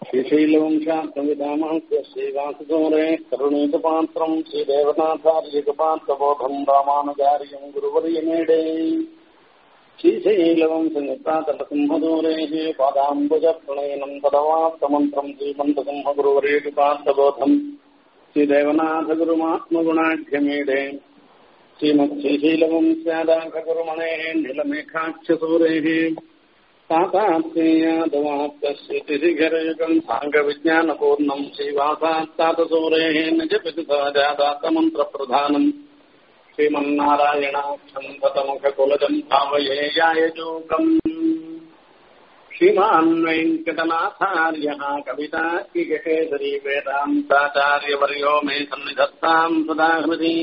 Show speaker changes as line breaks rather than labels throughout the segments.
श्रीशैलवंशात्मविदामहस्य श्रीवासुसोरे करुणीकपात्रम् श्रीदेवनाथार्यकपात्रबोधम् रामानुजार्यम् गुरुवर्यमेडे श्रीशैलवंशनिपातलसिंहदूरेः पादाम्बुजप्रणयनम् पदवाप्तमन्त्रम् श्रीमन्तसिंहगुरुवर्यकपात्रबोधम् श्रीदेवनाथगुरुमात्मगुणाढ्यमेडे श्रीमच्छीशीलवंस्यादाखगुरुमणेः नीलमेघाक्षसूरेः तातात्मेयादवाप्तश्रुतिशिखरयुगम् साङ्गविज्ञानपूर्णम् श्रीवासात्तातसूरेः निजपितुजादात्तमन्त्रप्रधानम् श्रीमन्नारायणाक्षम् ततमुखकुलजम् भावये यायजूकम् श्रीमान् वेङ्कटनाथार्यः कवितार्किकेसरी वेदान्ताचार्यवर्यो मे सन्निधत्ताम् सदा हृदि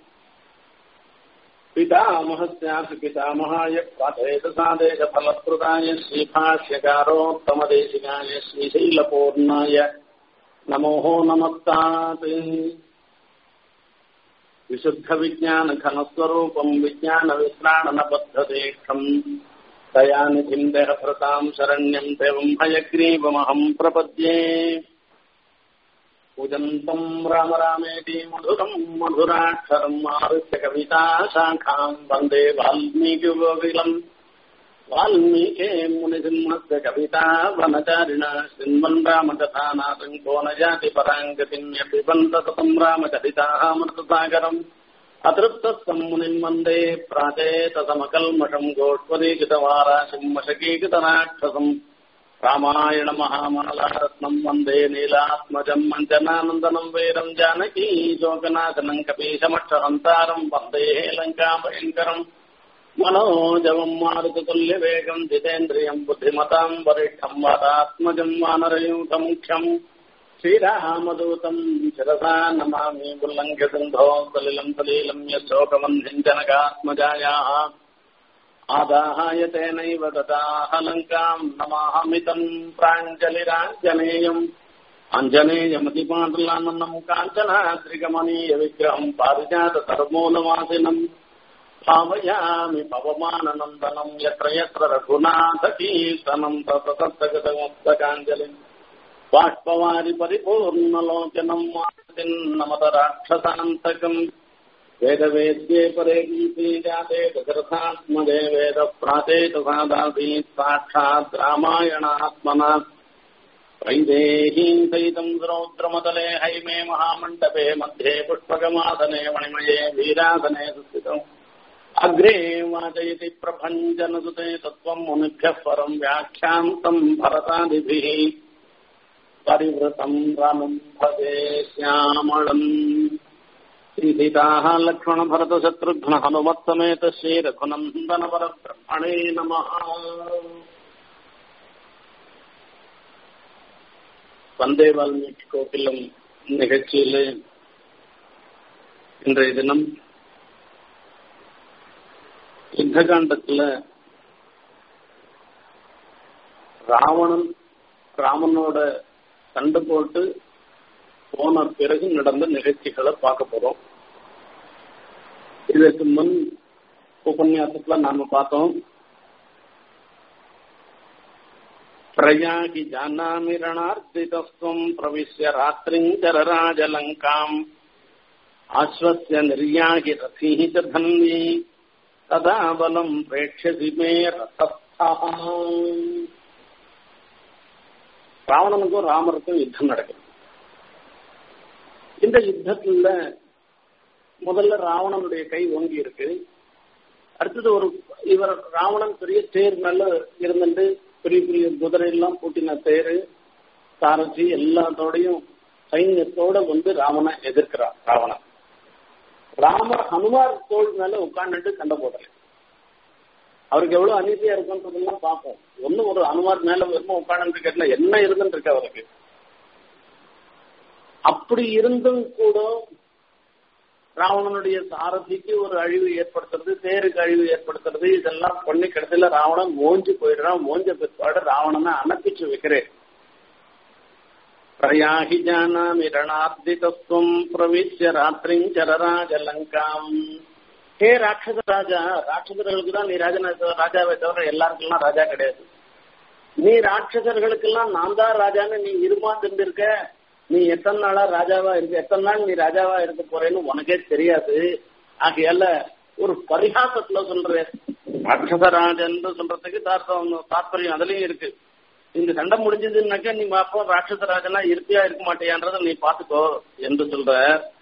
पितामहस्यासु पितामहाय पाठेतसादेशफलप्रदाय श्रीभाष्यकारोत्तमदेशिकाय श्रीशैलपूर्णाय नमोः नमस्तात् विशुद्धविज्ञानघनस्वरूपम् विज्ञानविश्राणनबद्धदेक्षम् दयानिधिम् देहभृताम् शरण्यम् देवम् हयग्रीवमहम् प्रपद्ये पूजन्तम् राम रामेति मधुरम् मधुराक्षरम् आरुह्य कविता शाखाम् वन्दे वाल्मीकिगोविलम् वाल्मीके मुनिसिंहस्य कविता वनचारिण शृण्वन् रामकथानाथम् को न जाति पराङ्गतिम् यपिबन्त ततम् रामचरिताः मृतसागरम् अतृप्तस्तम् मुनिम् वन्दे प्राचेतसमकल्मषम् गोष्पदीकृतवाराशिम् मशकीकृतराक्षसम् रामायण महामालारत्नम् वन्दे नीलात्मजम् मञ्जनानन्दनम् वेदम् जानकी शोकनाशनम् कपीशमक्षहन्तारम् वन्दे लङ्काभयङ्करम् मनोजवम् मारुततुल्यवेगम् जितेन्द्रियम् बुद्धिमताम् वरिष्ठम् वातात्मजम् वानरयूथमुख्यम् श्रीरामदूतम् शिरसा नमामि उल्लङ्घ्य सिन्धो सलिलम् सलीलम् यशोकवन्धिम् जनकात्मजायाः आदाहाय तेनैव ददाह लङ्काम् नमाहमितम् प्राञ्जलिराञ्जनेयम् अञ्जनेयमतिपाटलानन्दम् काञ्चनाद्रिगमनीयविग्रहम् पारिजातसर्मूलवासिनम् भावयामि पवमाननन्दनम् यत्र यत्र रघुनाथकीर्तनम् ततस्तगतमुक्तकाञ्जलिम् बाष्पवारि परिपूर्णलोचनम् नमत राक्षसान्तकम् वेदवेद्ये परे गीते जाते दशरथात्मजे वेद प्राचेतसादासीत् साक्षात् रामायणात्मना वैदेहीम् सहितम् रौद्रमतले हैमे महामण्डपे मध्ये पुष्पकमासने मणिमये वीरासने सुस्थितम् अग्रे वाचयति प्रभञ्जनसुते तत्त्वम् मुनिभ्यः परम् व्याख्यान्तम् भरतादिभिः परिवृतम् रामम् भजे श्यामळम् श्रीसीताः लक्ष्मणभरतशत्रुघ्न हनुमत्समेत श्रीरघुनन्दनवरब्रह्मणे नमः வந்தே வால்மீகி கோகிலம் நிகழ்ச்சியில் இன்றைய தினம் யுத்தகாண்டத்தில் ராவணன் ராமனோட சண்டை போட்டு போன பிறகு நடந்த நிகழ்ச்சிகளை பார்க்க போறோம் இதற்கு முன் உபன்யாசத்துல நாம பார்த்தோம் பிரயாகி ஜானாமி ரணார்த்திதஸ்வம் பிரவிஷ்ய ராத்திரிஞ்சரராஜலங்காம் ஆஸ்வசிய நிர்யாகி ரதீஹி ச தன்வி ததா பலம் பிரேட்சசி மே ரசஸ்தா ராவணனுக்கும் ராமருக்கும் யுத்தம் நடக்குது இந்த யுத்தத்துல முதல்ல ராவணனுடைய கை ஓங்கி இருக்கு அடுத்தது ஒரு இவர் ராவணன் பெரிய தேர் மேல இருந்துட்டு பெரிய பெரிய குதிரை எல்லாம் பூட்டின தேர் சாரதி எல்லாத்தோடையும் சைன்யத்தோட வந்து ராவனை எதிர்க்கிறார் ராவணன் ராமர் ஹனுமார் தோல் மேல உட்காந்துட்டு சண்டை போடுறேன் அவருக்கு எவ்வளவு அநீதியா இருக்குன்றதெல்லாம் பார்ப்போம் ஒன்னும் ஒரு ஹனுமார் மேல வெறும் உட்காந்து இருக்கல என்ன இருந்துட்டு இருக்கு அவருக்கு அப்படி இருந்தும் கூட ராவணனுடைய சாரதிக்கு ஒரு அழிவு ஏற்படுத்துறது தேருக்கு அழிவு ஏற்படுத்துறது இதெல்லாம் பண்ணி கடைசியில ராவணன் மோஞ்சு போயிடுறான் மோஞ்ச பிற்பாடு ராவணனை அனுப்பிச்சு வைக்கிறேன் பிரயாகி ஜானாமி ரணார்த்திதத்துவம் பிரவிஷ்ய ராத்திரிஞ்சரராஜ லங்காம் ஹே ராட்சச ராஜா ராட்சசர்களுக்கு தான் நீ ராஜா ராஜாவை தவிர எல்லாருக்கெல்லாம் ராஜா கிடையாது நீ ராட்சசர்களுக்கெல்லாம் நான் தான் ராஜான்னு நீ இருமாந்துட்டு இருக்க நீ எத்தனை நாளா ராஜாவா இருக்க எத்தனை நாள் நீ ராஜாவா இருக்க போறேன்னு உனக்கே தெரியாது ஆகையால ஒரு பரிகாசத்துல சொல்ற ராட்சசராஜன் சொல்றதுக்கு தாற்பயம் தாற்பயம் அதுலயும் இருக்கு இந்த சண்டை முடிஞ்சதுன்னாக்கா நீ அப்போ ராட்சசராஜனா இருப்பியா இருக்க மாட்டியான்றத நீ பாத்துக்கோ என்று சொல்ற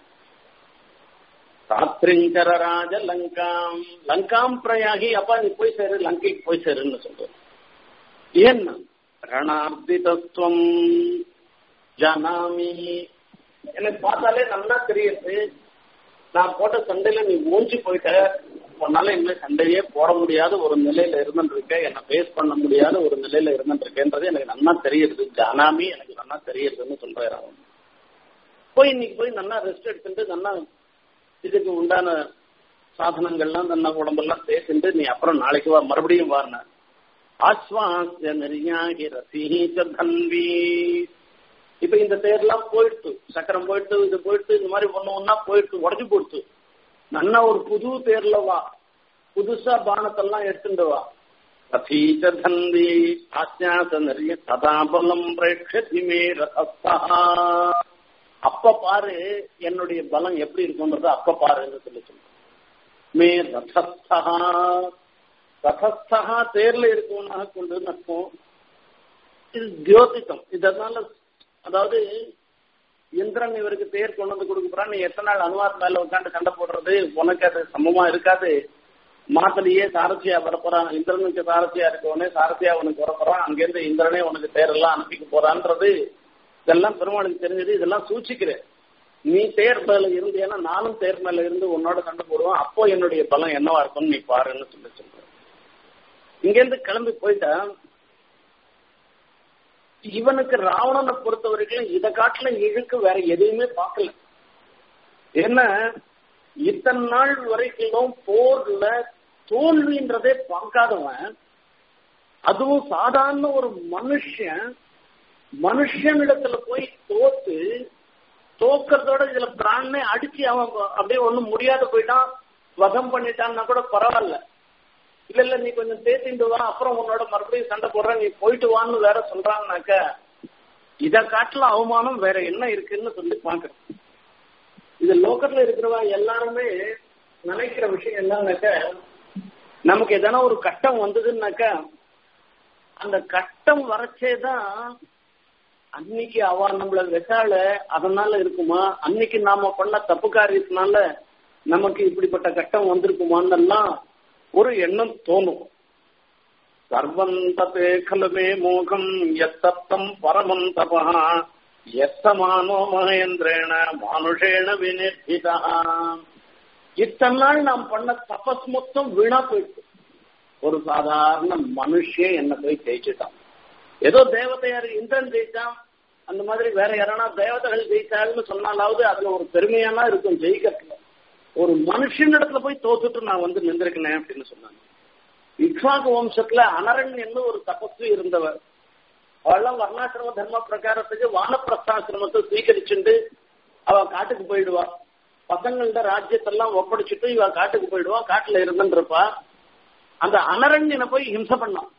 ராத்திரிங்கர ராஜ லங்காம் லங்காம் பிரயாகி அப்பா நீ போய் சேரு லங்கைக்கு போய் சேருன்னு சொல்ற ஏன்னா ரணார்த்திதத்துவம் ஜனாமி எனக்கு பார்த்தாலே நல்லா தெரியுது நான் போட்ட சண்டையில நீ மூஞ்சி போயிட்ட உன்னால இனிமே சண்டையே போட முடியாத ஒரு நிலையில இருந்துருக்க என்ன பேஸ் பண்ண முடியாத ஒரு நிலையில இருந்துருக்கேன்றது எனக்கு நல்லா தெரியுது ஜானாமி எனக்கு நல்லா தெரியுதுன்னு சொல்றாரு அவன் போய் இன்னைக்கு போய் நல்லா ரெஸ்ட் எடுத்துட்டு நல்லா இதுக்கு உண்டான சாதனங்கள்லாம் நல்லா உடம்பெல்லாம் தேய்ச்சிட்டு நீ அப்புறம் நாளைக்கு வா மறுபடியும் வாரின ஆஸ்வாசிய நெறியாகி ரசீச்ச தன்வி இப்ப இந்த தேர்லாம் போயிடுத்து சக்கரம் போயிட்டு இது போயிட்டு இந்த மாதிரி ஒண்ணு ஒன்னா போயிட்டு உடஞ்சு போயிடுத்து நல்லா ஒரு புது தேர்ல வா புதுசா பானத்தெல்லாம் எடுத்துட்டு வா ரசீச்ச தன்வி ஆஸ்யாச நெறிய சதாபலம் பிரேட்சதி மே ரசஸ்தா அப்ப பாரு என்னுடைய பலம் எப்படி இருக்கும்ன்றத அப்ப பாருன்னு சொல்லி சொல்றேன் மே ரதஸ்தா ரதஸ்தா தேர்ல இருக்கவனாக கொண்டு நட்போம் இது தியோதிகம் இதனால அதாவது இந்திரன் இவருக்கு தேர் கொண்டு வந்து கொடுக்குறான் நீ எத்தனை நாள் அனுவாத் மேல உட்காந்து சண்டை போடுறது உனக்கு அது சமமா இருக்காது மாத்திலேயே சாரசியா வரப்போறான் இந்திரனுக்கு சாரசியா இருக்கவனே சாரசியா உனக்கு வரப்போறான் அங்கேருந்து இந்திரனே உனக்கு தேரெல்லாம் அனுப்பிக்க போறான்றது இதெல்லாம் பெருமாளுக்கு தெரிஞ்சது இதெல்லாம் சூச்சிக்கிறேன் நீ தேர் மேல இருந்தேன்னா நானும் தேர் மேல இருந்து உன்னோட சண்டை போடுவோம் அப்போ என்னுடைய பலம் என்னவா இருக்கும்னு நீ பாருன்னு சொல்லி சொல்ற இங்கேருந்து கிளம்பி போயிட்டா இவனுக்கு ராவணனை பொறுத்த வரைக்கும் இதை காட்டுல இழுக்கு வேற எதையுமே பார்க்கல என்ன இத்தனை நாள் வரைக்கும் போர்ல தோல்வின்றதே பார்க்காதவன் அதுவும் சாதாரண ஒரு மனுஷன் மனுஷனிடத்துல போய் தோத்து தோக்கிறதோட இதுல பிராணனே அடிச்சு அவன் அப்படியே ஒண்ணும் முடியாத போயிட்டான் வதம் பண்ணிட்டான்னா கூட பரவாயில்ல இல்ல இல்ல நீ கொஞ்சம் தேத்திட்டு வா அப்புறம் உன்னோட மறுபடியும் சண்டை போடுற நீ போயிட்டு வான்னு வேற சொல்றாங்கனாக்க இத காட்டுல அவமானம் வேற என்ன இருக்குன்னு சொல்லி பாக்குறேன் இது லோக்கத்துல இருக்கிறவா எல்லாருமே நினைக்கிற விஷயம் என்னன்னாக்க நமக்கு எதனா ஒரு கட்டம் வந்ததுன்னாக்க அந்த கட்டம் வரச்சேதான் அன்னைக்கு அவ நம்மள வெசால அதனால இருக்குமா அன்னைக்கு நாம பண்ண தப்பு காரியத்தினால நமக்கு இப்படிப்பட்ட கட்டம் வந்திருக்குமான்னெல்லாம் ஒரு எண்ணம் தோணும் சர்வம் தத் கலுமே மோகம் எத்தத்தம் பரமம் தபா எத்தமானோ மகேந்திரேன மானுஷேன வினிர்த்திதா இத்தனை நாள் நாம் பண்ண தபஸ் மொத்தம் வீணா போயிடுச்சு ஒரு சாதாரண மனுஷன் என்ன போய் ஜெயிச்சுட்டான் ஏதோ தேவதையார் இந்திரன் ஜெயிச்சான் அந்த மாதிரி வேற யாரானா தேவதைகள் ஜெயிச்சாருன்னு சொன்னாலாவது அதுல ஒரு பெருமையானா இருக்கும் ஜெயிக்கிறதுல ஒரு மனுஷன் இடத்துல போய் தோத்துட்டு நான் வந்து நின்றிருக்கேன் அப்படின்னு சொன்னாங்க இக்ஷாக்கு வம்சத்துல அனரன் என்று ஒரு தபஸ்வி இருந்தவர் அவெல்லாம் வர்ணாசிரம தர்ம பிரகாரத்துக்கு வானப்பிரஸ்தாசிரமத்தை ஸ்வீகரிச்சுண்டு அவ காட்டுக்கு போயிடுவா பசங்கள்ட ராஜ்யத்தெல்லாம் ஒப்படைச்சிட்டு இவ காட்டுக்கு போயிடுவா காட்டுல இருந்துருப்பா அந்த அனரண்யனை போய் ஹிம்சை பண்ணான்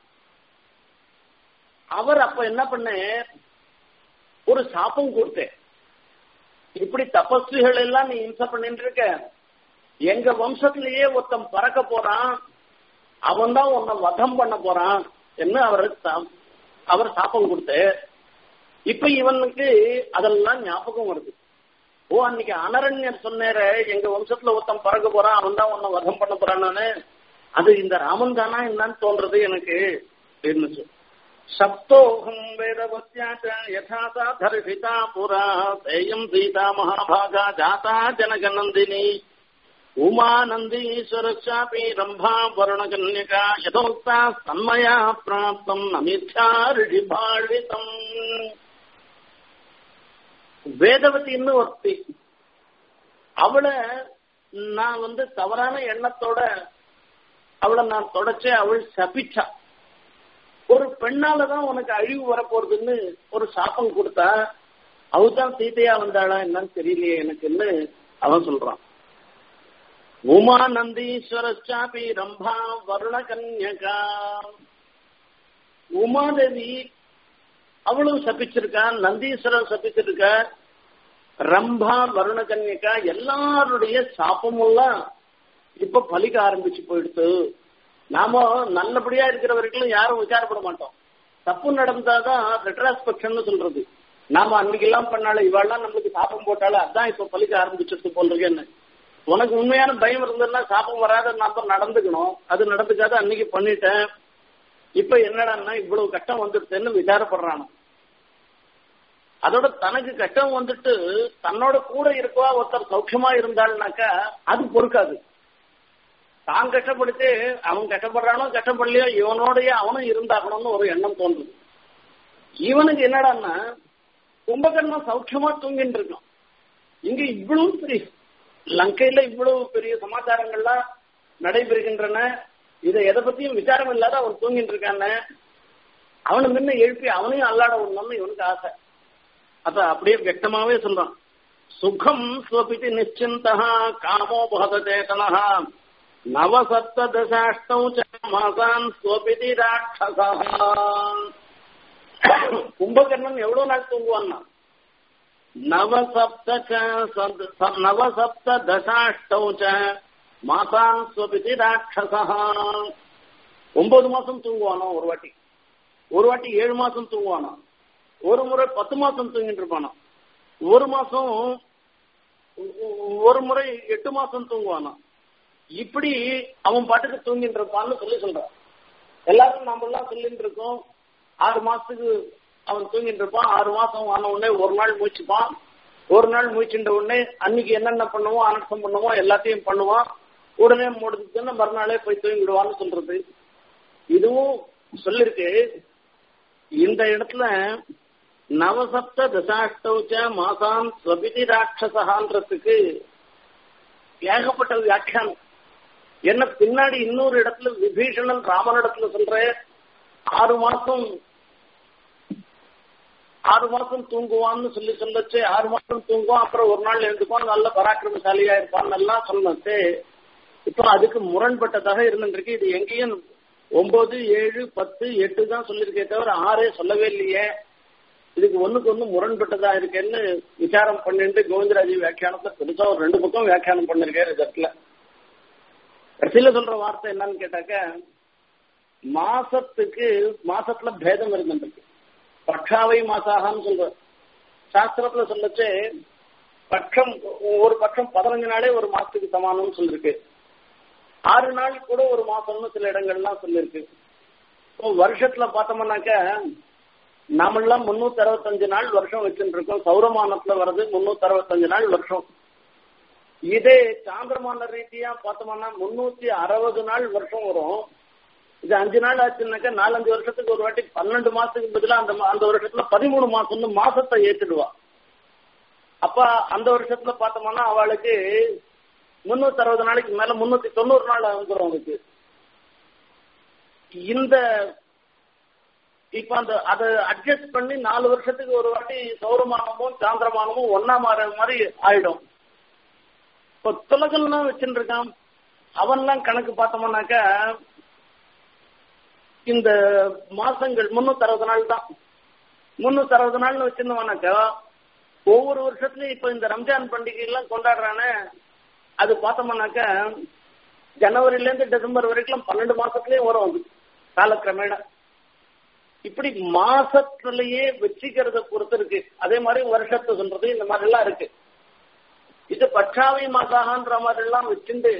அவர் அப்ப என்ன பண்ண ஒரு சாப்பம் கொடுத்தேன் இப்படி தபஸ்விகள் எல்லாம் நீ ஹிம்சை பண்ணிட்டு இருக்க எங்க வம்சத்திலேயே ஒருத்தன் பறக்க போறான் அவன் தான் உன்னை வதம் பண்ண போறான் என்ன அவர் அவர் சாப்பம் கொடுத்து இப்ப இவனுக்கு அதெல்லாம் ஞாபகம் வருது ஓ அன்னைக்கு அனரண்யர் சொன்னேர எங்க வம்சத்துல ஒருத்தன் பறக்க போறான் அவன் தான் உன்னை வதம் பண்ண போறான்னு அது இந்த ராமன் தானா என்னன்னு தோன்றது எனக்கு அப்படின்னு சப்தோகம் வேதவத்யாச்ச யதா சா தரிசிதா புரா தேயம் சீதா மகாபாகா ஜாதா ஜனகநந்தினி உமானந்தீஸ்வரச்சாபி ரம்பா வருணகன்யகா யதோக்தா தன்மயா பிராப்தம் நமித்யா ரிஷிபாழிதம் வேதவதின்னு ஒருத்தி அவளை நான் வந்து தவறான எண்ணத்தோட அவளை நான் தொடச்சே அவள் சபிச்சா ஒரு பெண்ணாலதான் உனக்கு அழிவு வரப்போறதுன்னு ஒரு சாப்பம் கொடுத்தா அவதான் சீதையா வந்தாளா என்னன்னு தெரியலையே எனக்குன்னு அவன் சொல்றான் உமானந்தீஸ்வரச்சாபி ரம்பா வருண கன்யகா உமாதேவி அவளும் சபிச்சிருக்கா நந்தீஸ்வரர் சபிச்சிருக்க ரம்பா வருணகன்யக்கா எல்லாருடைய சாபமெல்லாம் இப்ப பலிக்க ஆரம்பிச்சு போயிடுத்து நாம நல்லபடியா இருக்கிற வரைக்கும் யாரும் விசாரப்பட மாட்டோம் தப்பு நடந்தாதான் ரெட்ராஸ்பெக்ஷன் சொல்றது நாம அன்னைக்கு எல்லாம் பண்ணால இவாள்லாம் நம்மளுக்கு சாப்பம் போட்டால அதான் இப்ப பலிக்க ஆரம்பிச்சிருச்சு போல் இருக்கேன்னு உனக்கு உண்மையான பயம் இருந்ததுன்னா சாப்பம் வராத நாம நடந்துக்கணும் அது நடந்துக்காத அன்னைக்கு பண்ணிட்டேன் இப்ப என்னடான்னா இவ்வளவு கஷ்டம் வந்துடுதுன்னு விசாரப்படுறானோ அதோட தனக்கு கஷ்டம் வந்துட்டு தன்னோட கூட இருக்கவா ஒருத்தர் சௌக்கியமா இருந்தாள்னாக்கா அது பொறுக்காது தான் கஷ்டப்படுத்து அவன் கஷ்டப்படுறானோ கஷ்டப்படலையோ இவனோடய அவனும் இருந்தாகணும்னு ஒரு எண்ணம் தோன்றுது இவனுக்கு என்னடான்னா கும்பகர்ணம் சௌக்கியமா தூங்கிட்டு இருக்கான் இங்க இவ்வளவு பெரிய லங்கையில இவ்வளவு பெரிய சமாச்சாரங்கள்லாம் நடைபெறுகின்றன இதை எதை பத்தியும் விசாரம் இல்லாத அவன் தூங்கிட்டு இருக்கான அவனை முன்ன எழுப்பி அவனையும் அல்லாட விடணும்னு இவனுக்கு ஆசை அத அப்படியே வியக்தமாவே சொல்றான் சுகம் ஸ்வபிதி நிச்சிந்தா காமோபகதேதனா நவசப்தசாஷ்டௌ மாசான் ஸ்வபிதி ராட்சசா கும்பகர்ணன் எவ்வளவு நாள் தூங்குவான்னா நவசப்த நவசப்த தசாஷ்டௌ மாசான் ஸ்வபிதி ராட்சசா ஒன்பது மாசம் தூங்குவானோ ஒரு வாட்டி ஒரு வாட்டி ஏழு மாசம் தூங்குவானோ ஒரு முறை பத்து மாசம் தூங்கிட்டு இருப்பானோ ஒரு மாசம் ஒரு முறை எட்டு மாசம் தூங்குவானோ இப்படி அவன் பாட்டுக்கு தூங்கிட்டு இருப்பான்னு சொல்லி சொல்றான் எல்லாரும் நம்ம எல்லாம் சொல்லிட்டு இருக்கோம் ஆறு மாசத்துக்கு அவன் தூங்கிட்டு இருப்பான் ஆறு மாசம் ஆன உடனே ஒரு நாள் மூச்சுப்பான் ஒரு நாள் மூச்சுட்ட உடனே அன்னைக்கு என்னென்ன பண்ணுவோம் அனர்த்தம் பண்ணுவோம் எல்லாத்தையும் பண்ணுவான் உடனே முடிஞ்சுன்னா மறுநாளே போய் தூங்கிடுவான்னு சொல்றது இதுவும் சொல்லிருக்கு இந்த இடத்துல நவசப்த தசாஷ்டௌச்ச மாசாம் ஸ்வபிதி ராட்சசகான்றதுக்கு ஏகப்பட்ட வியாக்கியானம் என்ன பின்னாடி இன்னொரு இடத்துல விபீஷணன் ராமனிடத்துல சொல்ற ஆறு மாசம் ஆறு மாசம் தூங்குவான்னு சொல்லி சொல்லச்சு ஆறு மாசம் தூங்குவான் அப்புறம் ஒரு நாள் எழுந்துக்குவான் நல்ல பராக்கிரமசாலியா இருப்பான் எல்லாம் சொன்னச்சு இப்போ அதுக்கு முரண்பட்டதாக இருந்துருக்கு இது எங்கேயும் ஒன்பது ஏழு பத்து எட்டு தான் சொல்லியிருக்கே தவிர ஆறே சொல்லவே இல்லையே இதுக்கு ஒண்ணுக்கு ஒண்ணு முரண்பட்டதா இருக்கேன்னு விசாரம் பண்ணிட்டு கோவிந்தராஜி வியாக்கியானத்தை பெருசா ஒரு ரெண்டு பக்கம் வியாக்கியானம் பண்ணிருக்காரு இடத்துல கடைசியில சொல்ற வார்த்தை என்னன்னு கேட்டாக்க மாசத்துக்கு மாசத்துல பேதம் இருந்துருக்கு பட்சாவை மாசாகன்னு சொல்ற சாஸ்திரத்துல சொல்லச்சு பட்சம் ஒரு பட்சம் பதினஞ்சு நாளே ஒரு மாசத்துக்கு சமானம்னு சொல்லிருக்கு ஆறு நாள் கூட ஒரு மாசம்னு சில இடங்கள்லாம் சொல்லிருக்கு இப்போ வருஷத்துல பார்த்தோம்னாக்க நாமெல்லாம் முன்னூத்தி அறுபத்தஞ்சு நாள் வருஷம் வச்சுட்டு இருக்கோம் சௌரமானத்துல வர்றது முன்னூத்தி அறுபத்தஞ்சு நாள் வருஷம் இதே சாந்திரமான ரீதியா பார்த்தோம்னா முன்னூத்தி அறுபது நாள் வருஷம் வரும் இது அஞ்சு நாள் ஆச்சுன்னாக்கா நாலஞ்சு வருஷத்துக்கு ஒரு வாட்டி பன்னெண்டு மாசத்துக்கு பதிலாக அந்த அந்த வருஷத்துல பதிமூணு மாசம்னு மாசத்தை ஏத்துடுவா அப்ப அந்த வருஷத்துல பார்த்தோம்னா அவளுக்கு முன்னூத்தி அறுபது நாளைக்கு மேல முன்னூத்தி தொண்ணூறு நாள் வந்துடும் அவனுக்கு இந்த இப்ப அந்த அதை அட்ஜஸ்ட் பண்ணி நாலு வருஷத்துக்கு ஒரு வாட்டி சௌரமானமும் சாந்திரமானமும் ஒன்னா மாற மாதிரி ஆயிடும் இப்ப துலகம்லாம் வச்சுட்டு இருக்கான் அவன்லாம் கணக்கு பார்த்தோம்னாக்கா இந்த மாசங்கள் முன்னூத்தி அறுபது நாள் தான் முன்னூத்தி அறுபது நாள்னு வச்சிருந்தோம்னாக்கா ஒவ்வொரு வருஷத்துலயும் இப்ப இந்த ரம்ஜான் பண்டிகை எல்லாம் கொண்டாடுறானே அது பார்த்தோம்னாக்கா ஜனவரில இருந்து டிசம்பர் வரைக்கும் பன்னெண்டு மாசத்துலயும் வரும் அது காலக்கிரமேண இப்படி மாசத்திலேயே வச்சுக்கிறத பொறுத்து இருக்கு அதே மாதிரி வருஷத்தை சொல்றது இந்த மாதிரி எல்லாம் இருக்கு இது பட்சாவை மாசாகன்ற மாதிரி எல்லாம் வச்சுட்டு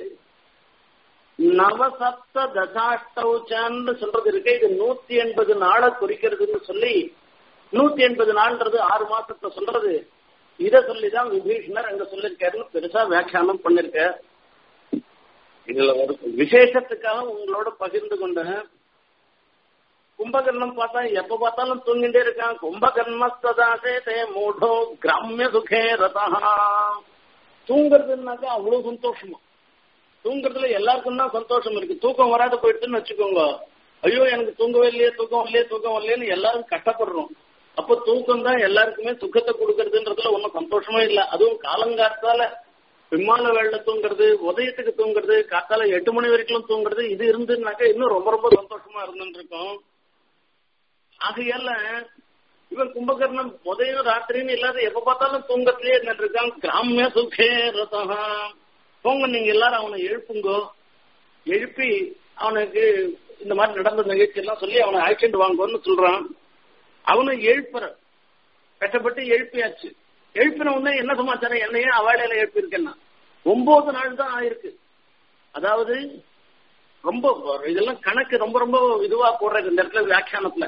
நவசப்த தசாஷ்டௌச்சான்னு சொல்றது இருக்கு இது நூத்தி எண்பது நாளை குறிக்கிறதுன்னு சொல்லி நூத்தி எண்பது நாள்ன்றது ஆறு மாசத்தை சொல்றது இத சொல்லிதான் விபீஷணர் அங்க சொல்லிருக்காருன்னு பெருசா வியாக்கியானம் பண்ணிருக்க இதுல ஒரு விசேஷத்துக்காக உங்களோட பகிர்ந்து கொண்டேன் கும்பகர்ணம் பார்த்தா எப்ப பார்த்தாலும் தூங்கிட்டே இருக்கான் கும்பகர்ணஸ்ததாசே தே மூடோ கிராமிய சுகே ரதா தூங்குறதுனாக்கா அவ்வளவு சந்தோஷமா தூங்குறதுல எல்லாருக்கும் தான் சந்தோஷம் இருக்கு தூக்கம் வராது போயிடுச்சுன்னு வச்சுக்கோங்க ஐயோ எனக்கு தூங்கவே இல்லையே தூக்கம் வரலையே தூக்கம் வரலையேன்னு எல்லாரும் கஷ்டப்படுறோம் அப்போ தூக்கம் தான் எல்லாருக்குமே சுகத்தை கொடுக்கறதுன்றதுல ஒன்றும் சந்தோஷமே இல்லை அதுவும் காலங்காத்தால விமான வேலையில தூங்குறது உதயத்துக்கு தூங்குறது காத்தால எட்டு மணி வரைக்கும் தூங்குறது இது இருந்துனாக்கா இன்னும் ரொம்ப ரொம்ப சந்தோஷமா இருந்துட்டு இருக்கோம் ஆகையால இவன் கும்பகர்ணன் முதலும் ராத்திரின்னு இல்லாத எப்ப பார்த்தாலும் தூங்கத்திலே இருக்கான் கிராமிய சுகே ரதா போங்க நீங்க எல்லாரும் அவனை எழுப்புங்கோ எழுப்பி அவனுக்கு இந்த மாதிரி நடந்த நிகழ்ச்சி எல்லாம் சொல்லி அவனை அழைச்சிட்டு வாங்கன்னு சொல்றான் அவனை எழுப்புற கஷ்டப்பட்டு எழுப்பியாச்சு எழுப்பின உடனே என்ன சமாச்சாரம் என்னையே அவாளையில எழுப்பியிருக்கேன்னா ஒன்பது நாள் தான் ஆயிருக்கு அதாவது ரொம்ப இதெல்லாம் கணக்கு ரொம்ப ரொம்ப இதுவா போடுறது இந்த இடத்துல வியாக்கியானத்துல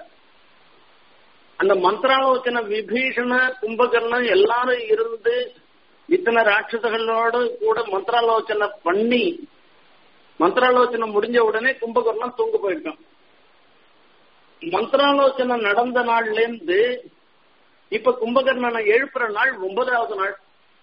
அந்த மந்திராலோசனை விபீஷண கும்பகர்ணன் எல்லாரும் இருந்து இத்தனை ராட்சசங்களோடு கூட மந்திராலோசனை பண்ணி மந்திராலோசனை முடிஞ்ச உடனே கும்பகர்ணன் தூங்க போயிருக்கான் மந்திராலோசனை நடந்த நாள்ல இருந்து இப்ப கும்பகர்ணனை எழுப்புற நாள் ஒன்பதாவது நாள்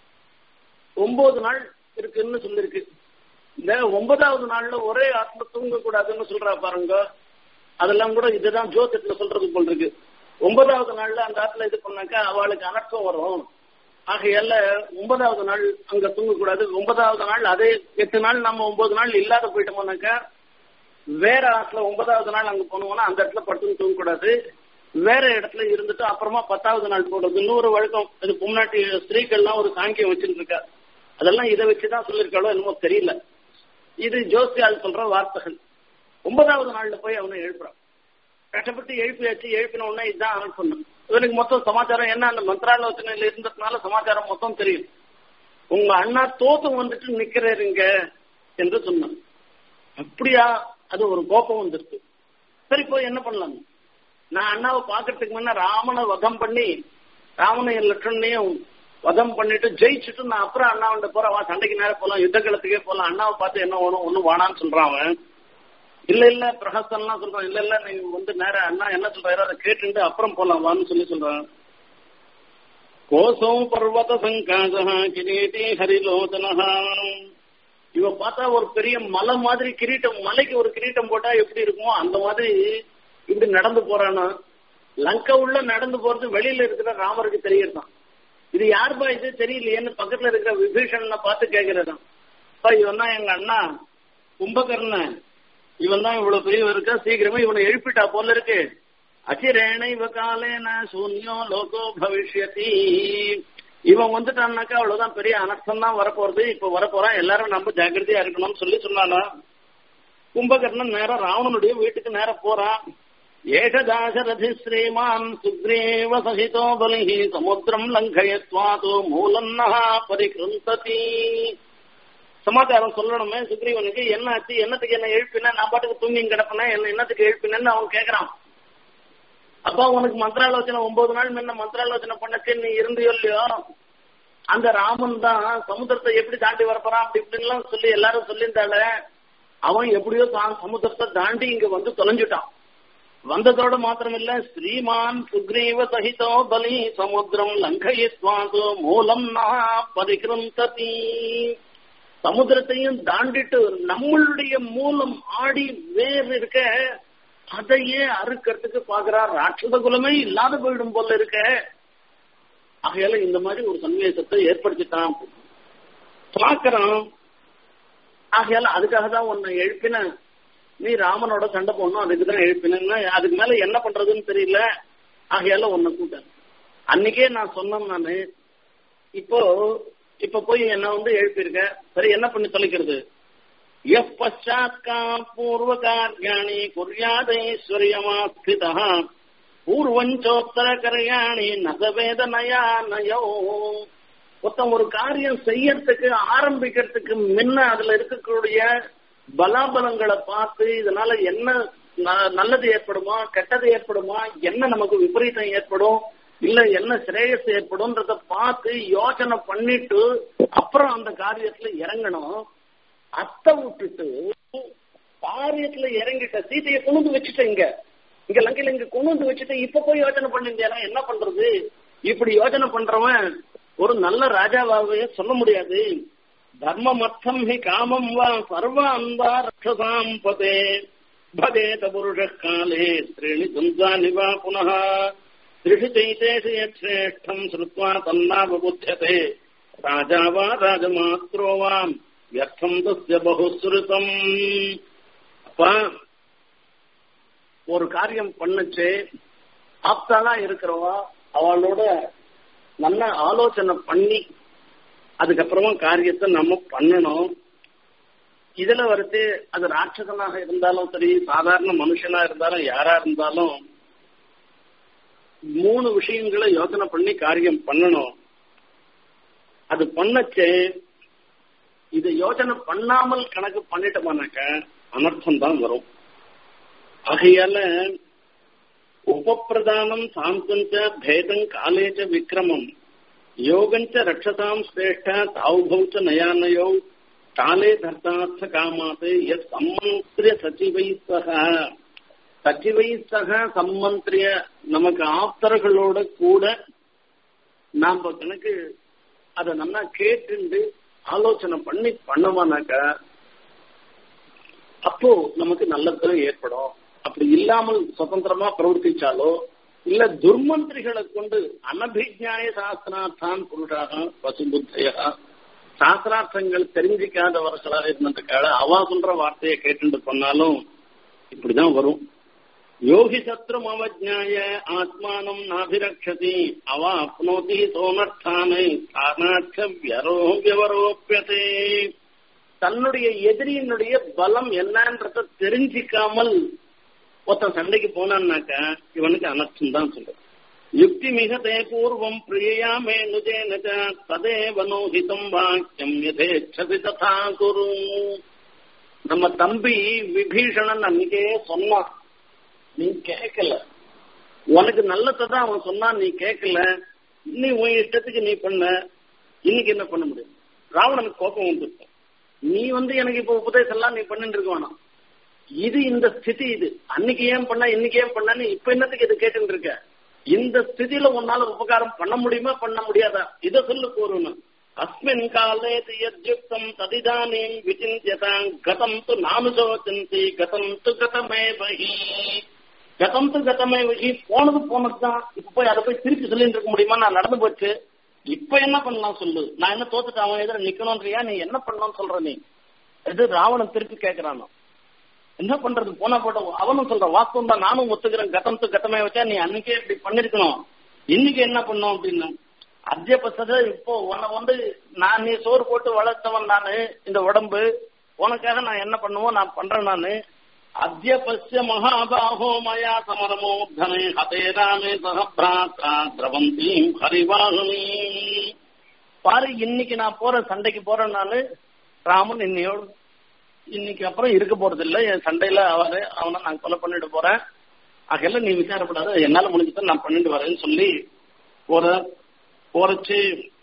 ஒன்பது நாள் இருக்குன்னு சொல்லிருக்கு இந்த ஒன்பதாவது நாள்ல ஒரே ஆத்ம தூங்க கூடாதுன்னு சொல்றா பாருங்க அதெல்லாம் கூட இதுதான் ஜோதிடத்துல சொல்றது போல் இருக்கு ஒன்பதாவது நாள்ல அந்த ஆத்துல இது பண்ணாக்கா அவளுக்கு அனர்த்தம் வரும் ஆகையால ஒன்பதாவது நாள் அங்க தூங்கக்கூடாது ஒன்பதாவது நாள் அதே எட்டு நாள் நம்ம ஒன்பது நாள் இல்லாத போயிட்டோம்னாக்கா வேற ஆத்துல ஒன்பதாவது நாள் அங்க போனோம்னா அந்த இடத்துல படுத்துன்னு தூங்கக்கூடாது வேற இடத்துல இருந்துட்டு அப்புறமா பத்தாவது நாள் போடுறது இன்னொரு வழக்கம் இது முன்னாடி ஸ்திரீகள்லாம் ஒரு சாங்கியம் வச்சுட்டு இருக்கா அதெல்லாம் இதை வச்சுதான் சொல்லியிருக்காளோ என்னமோ தெரியல இது ஜோசியால் சொல்ற வார்த்தைகள் ஒன்பதாவது நாள்ல போய் அவனை எழுப்புறான் கஷ்டப்பட்டு எழுப்பியாச்சு எழுப்பின உடனே இதுதான் அவன் சொன்னான் இவனுக்கு மொத்தம் சமாச்சாரம் என்ன அந்த மந்திராலோசனையில இருந்ததுனால சமாச்சாரம் மொத்தம் தெரியும் உங்க அண்ணா தோத்து வந்துட்டு நிக்கிறீங்க என்று சொன்னான் அப்படியா அது ஒரு கோபம் வந்துருக்கு சரி போய் என்ன பண்ணலாம் நான் அண்ணாவை பாக்குறதுக்கு முன்ன ராமனை வதம் பண்ணி ராமனையும் லட்சணையும் வதம் பண்ணிட்டு ஜெயிச்சுட்டு நான் அப்புறம் அண்ணாவிட்ட போறேன் வா சண்டைக்கு நேரம் போலாம் யுத்த களத்துக்கே போலாம் அண்ணாவை பார்த்து என்ன வேணும் ஒன்னும் வானான்னு சொல்றான் அவன் இல்ல இல்ல பிரகாசன்லாம் சொல்றான் இல்ல இல்ல நீங்க வந்து நேரம் அண்ணா என்ன சொல்றாரு அதை கேட்டுட்டு அப்புறம் போலாம் வான்னு சொல்லி சொல்றான் கோசம் பர்வத சங்காசா கிரீட்டி ஹரிலோதனஹா இவ பார்த்தா ஒரு பெரிய மலை மாதிரி கிரீட்டம் மலைக்கு ஒரு கிரீட்டம் போட்டா எப்படி இருக்குமோ அந்த மாதிரி இப்படி நடந்து போறானா லங்கா உள்ள நடந்து போறது வெளியில இருக்கிற ராமருக்கு தெரியறதான் இது யாருப்பா இது தெரியலையேன்னு பக்கத்துல இருக்கிற விபீஷணனை பார்த்து கேக்குறதான் இவன் தான் எங்க அண்ணா கும்பகர்ணன் இவன் தான் இவ்வளவு பெரியவன் இருக்கா சீக்கிரமா இவனை எழுப்பிட்டா போல இருக்கு அச்சிரேன இவ காலேன சூன்யோ லோகோ பவிஷ்யதி இவன் வந்துட்டான்னாக்கா அவ்வளவுதான் பெரிய அனர்த்தம் தான் வரப்போறது இப்ப வரப்போறான் எல்லாரும் நம்ம ஜாக்கிரதையா இருக்கணும்னு சொல்லி சொன்னானா கும்பகர்ணன் நேரம் ராவணனுடைய வீட்டுக்கு நேரம் போறான் ஏகதாசரதி ஸ்ரீமான் சுக்ரீவ சகிதோ பலிஹி சமுத்திரம் லங்கயத்வாதோ மூலன்னஹா பரிகிருந்ததி சமாச்சாரம் சொல்லணுமே சுக்ரீவனுக்கு என்ன ஆச்சு என்னத்துக்கு என்ன எழுப்பின நான் பாட்டுக்கு தூங்கி கிடப்பினேன் என்ன என்னத்துக்கு எழுப்பினேன்னு அவன் கேக்குறான் அப்பா உனக்கு மந்திராலோசனை ஒன்பது நாள் முன்ன மந்திராலோசனை பண்ணச்சு நீ இருந்தியோ இல்லையோ அந்த ராமன் தான் சமுத்திரத்தை எப்படி தாண்டி வரப்போறான் அப்படி இப்படின்லாம் சொல்லி எல்லாரும் சொல்லியிருந்தால அவன் எப்படியோ தான் சமுத்திரத்தை தாண்டி இங்க வந்து தொலைஞ்சுட்டான் வந்ததோட மாத்திரம் இல்ல ஸ்ரீமான் சுக்ரீவ சகிதோ பலி சமுத்திரம் லங்கயித்வாது மூலம் நா பரிகிருந்ததி சமுத்திரத்தையும் தாண்டிட்டு நம்மளுடைய மூலம் ஆடி வேர் இருக்க அதையே அறுக்கிறதுக்கு பாக்குறார் ராட்சத குலமே இல்லாத போயிடும் போல இருக்க ஆகையால இந்த மாதிரி ஒரு சன்னிவேசத்தை ஏற்படுத்திட்டான் பாக்குறான் ஆகையால அதுக்காக தான் உன்னை எழுப்பின நீ ராமனோட சண்டை போடணும் அதுக்கு தான் எழுப்பினா அதுக்கு மேல என்ன பண்றதுன்னு தெரியல ஆகையால உன்னை கூட்ட அன்னைக்கே நான் சொன்னேன் நானு இப்போ இப்ப போய் என்ன வந்து எழுப்பியிருக்க சரி என்ன பண்ணி தொலைக்கிறது எப் பஷாத் கா பூர்வ காரியாணி குர்யாதைஸ்வரியமாஸ்திதா பூர்வஞ்சோத்தர கரையாணி நகவேத நயா நயோ மொத்தம் ஒரு காரியம் செய்யறதுக்கு ஆரம்பிக்கிறதுக்கு முன்ன அதுல இருக்கக்கூடிய பலாபலங்களை பார்த்து இதனால என்ன நல்லது ஏற்படுமா கெட்டது ஏற்படுமா என்ன நமக்கு விபரீதம் ஏற்படும் இல்ல என்ன சிரேயஸ் ஏற்படும்ன்றத பார்த்து யோசனை பண்ணிட்டு அப்புறம் அந்த காரியத்துல இறங்கணும் அத்தை விட்டுட்டு காரியத்துல இறங்கிட்ட சீதையை கொண்டு வச்சுட்ட இங்க இங்க லங்கையில இங்க கொண்டு வந்து வச்சுட்டு இப்ப போய் யோசனை பண்ணிருந்தேனா என்ன பண்றது இப்படி யோசனை பண்றவன் ஒரு நல்ல ராஜாவாகவே சொல்ல முடியாது தர்மமர்த்தம் ஹி காமம் வா சர்வான் வா ரக்ஷசாம் பதே பதேத புருஷ காலே ஸ்ரீணி துந்தானி வா புனः त्रिषु चैतेषु यच्छ्रेष्ठम् श्रुत्वा तन्नावबुध्यते राजा वा राजमात्रो वा व्यर्थम् तस्य बहुश्रुतम् அப்ப ஒரு காரியம் பண்ணுச்சு ஆப்தாலா இருக்கிறவா அவளோட நல்ல ஆலோசனை பண்ணி அதுக்கப்புறமா காரியத்தை நம்ம பண்ணணும் இதுல வருது அது ராட்சசனாக இருந்தாலும் சரி சாதாரண மனுஷனா இருந்தாலும் யாரா இருந்தாலும் மூணு விஷயங்களை யோசனை பண்ணி காரியம் பண்ணணும் அது பண்ணச்சே இது யோசனை பண்ணாமல் கணக்கு பண்ணிட்டோம்னாக்க அனர்த்தம் தான் வரும் ஆகையால உபப்பிரதானம் சாந்தஞ்ச பேதம் காலேஜ விக்ரமம் யோகஞ்ச ரட்சதாம் சிரேஷ்ட தாவுபௌச்ச நயானயோ காலே தர்த்தார்த்த காமாத்து எஸ் சம்மந்திரிய சச்சிவை சக சச்சிவை சக சம்மந்திரிய நமக்கு ஆப்தர்களோட கூட நாம கணக்கு அதை நல்லா கேட்டு ஆலோசனை பண்ணி பண்ணோமானாக்க அப்போ நமக்கு நல்லது ஏற்படும் அப்படி இல்லாமல் சுதந்திரமா பிரவர்த்திச்சாலோ இல்ல துர்மந்திரிகளை கொண்டு அனபிஜாய சாஸ்திரார்த்தான் புருஷாக பசுபுத்தையா சாஸ்திரார்த்தங்கள் தெரிஞ்சிக்காதவர்களாக இருந்ததுக்காக அவா சொல்ற வார்த்தையை கேட்டு பண்ணாலும் இப்படிதான் வரும் யோகி சத்ரும் அவஜாய ஆத்மானம் நாபிரக்ஷதி அவ அப்னோதி சோனர்த்தானை ஸ்தானார்த்த வியரோ வியவரோப்பியதே தன்னுடைய எதிரியினுடைய பலம் என்னன்றத தெரிஞ்சிக்காமல் ஒருத்தன் சண்டைக்கு போனான்னாக்க இவனுக்கு அனர்த்தம் தான் சொல்றது யுக்தி மிகதே பூர்வம் பிரியா மே நுஜேன ததே வனோஹிதம் வாக்கியம் யதேச்சதி ததா குரு நம்ம தம்பி விபீஷணன் அன்னைக்கே சொன்னான் நீ கேட்கல உனக்கு நல்லதான் அவன் சொன்னான் நீ கேட்கல நீ உன் இஷ்டத்துக்கு நீ பண்ண இன்னைக்கு என்ன பண்ண முடியும் ராவணனுக்கு கோபம் வந்துருக்கும் நீ வந்து எனக்கு இப்ப உபதேசம் எல்லாம் நீ பண்ணிட்டு இருக்க வேணாம் இது இந்த ஸ்திதி இது அன்னைக்கு ஏன் பண்ண இன்னைக்கு ஏன் பண்ணன்னு இப்ப என்னத்துக்கு இது கேட்டுட்டு இருக்க இந்த ஸ்திதியில உன்னால உபகாரம் பண்ண முடியுமா பண்ண முடியாதா இதை சொல்லு கூறணும் அஸ்மின் காலே யத்யுக்தம் ததிதானீம் விசிந்தியதாம் கதம் து நானுசோச்சந்தி கதம் து கதமே வகி கதம் து கதமே வகி போனது போனதுதான் இப்ப போய் அதை போய் திருப்பி சொல்லிட்டு இருக்க முடியுமா நான் நடந்து போச்சு இப்ப என்ன பண்ணலாம் சொல்லு நான் என்ன தோத்துட்டு அவன் எதிர நிக்கணும்ன்றியா நீ என்ன பண்ணணும்னு சொல்ற நீ இது ராவணன் திருப்பி கேட்கிறானோ என்ன பண்றது போனா போட்ட அவனும் சொல்ற வாஸ்தவம் தான் நானும் ஒத்துக்கிறேன் கட்டம் து கட்டமே வச்சா நீ அன்னைக்கே இப்படி பண்ணிருக்கணும் இன்னைக்கு என்ன பண்ணும் அப்படின்னு அத்தியபசத இப்போ உன்னை வந்து நான் நீ சோறு போட்டு வளர்த்தவன் நானு இந்த உடம்பு உனக்காக நான் என்ன பண்ணுவோம் நான் பண்றேன் நானு அத்தியபஸ்ய மகாபாகோ மயா சமரமோ தனே ஹதே ராமே சகபிராத்தா திரவந்தீம் ஹரிவாகுனீம் பாரு இன்னைக்கு நான் போற சண்டைக்கு போறேன் நானு ராமன் இன்னையோடு இன்னைக்கு அப்புறம் இருக்க போறது இல்ல என் சண்டையில அவரு அவனை நான் கொலை பண்ணிட்டு போறேன் ஆகையில நீ விசாரப்படாத என்னால முடிஞ்சதை நான் பண்ணிட்டு வரேன்னு சொல்லி போற போறச்சு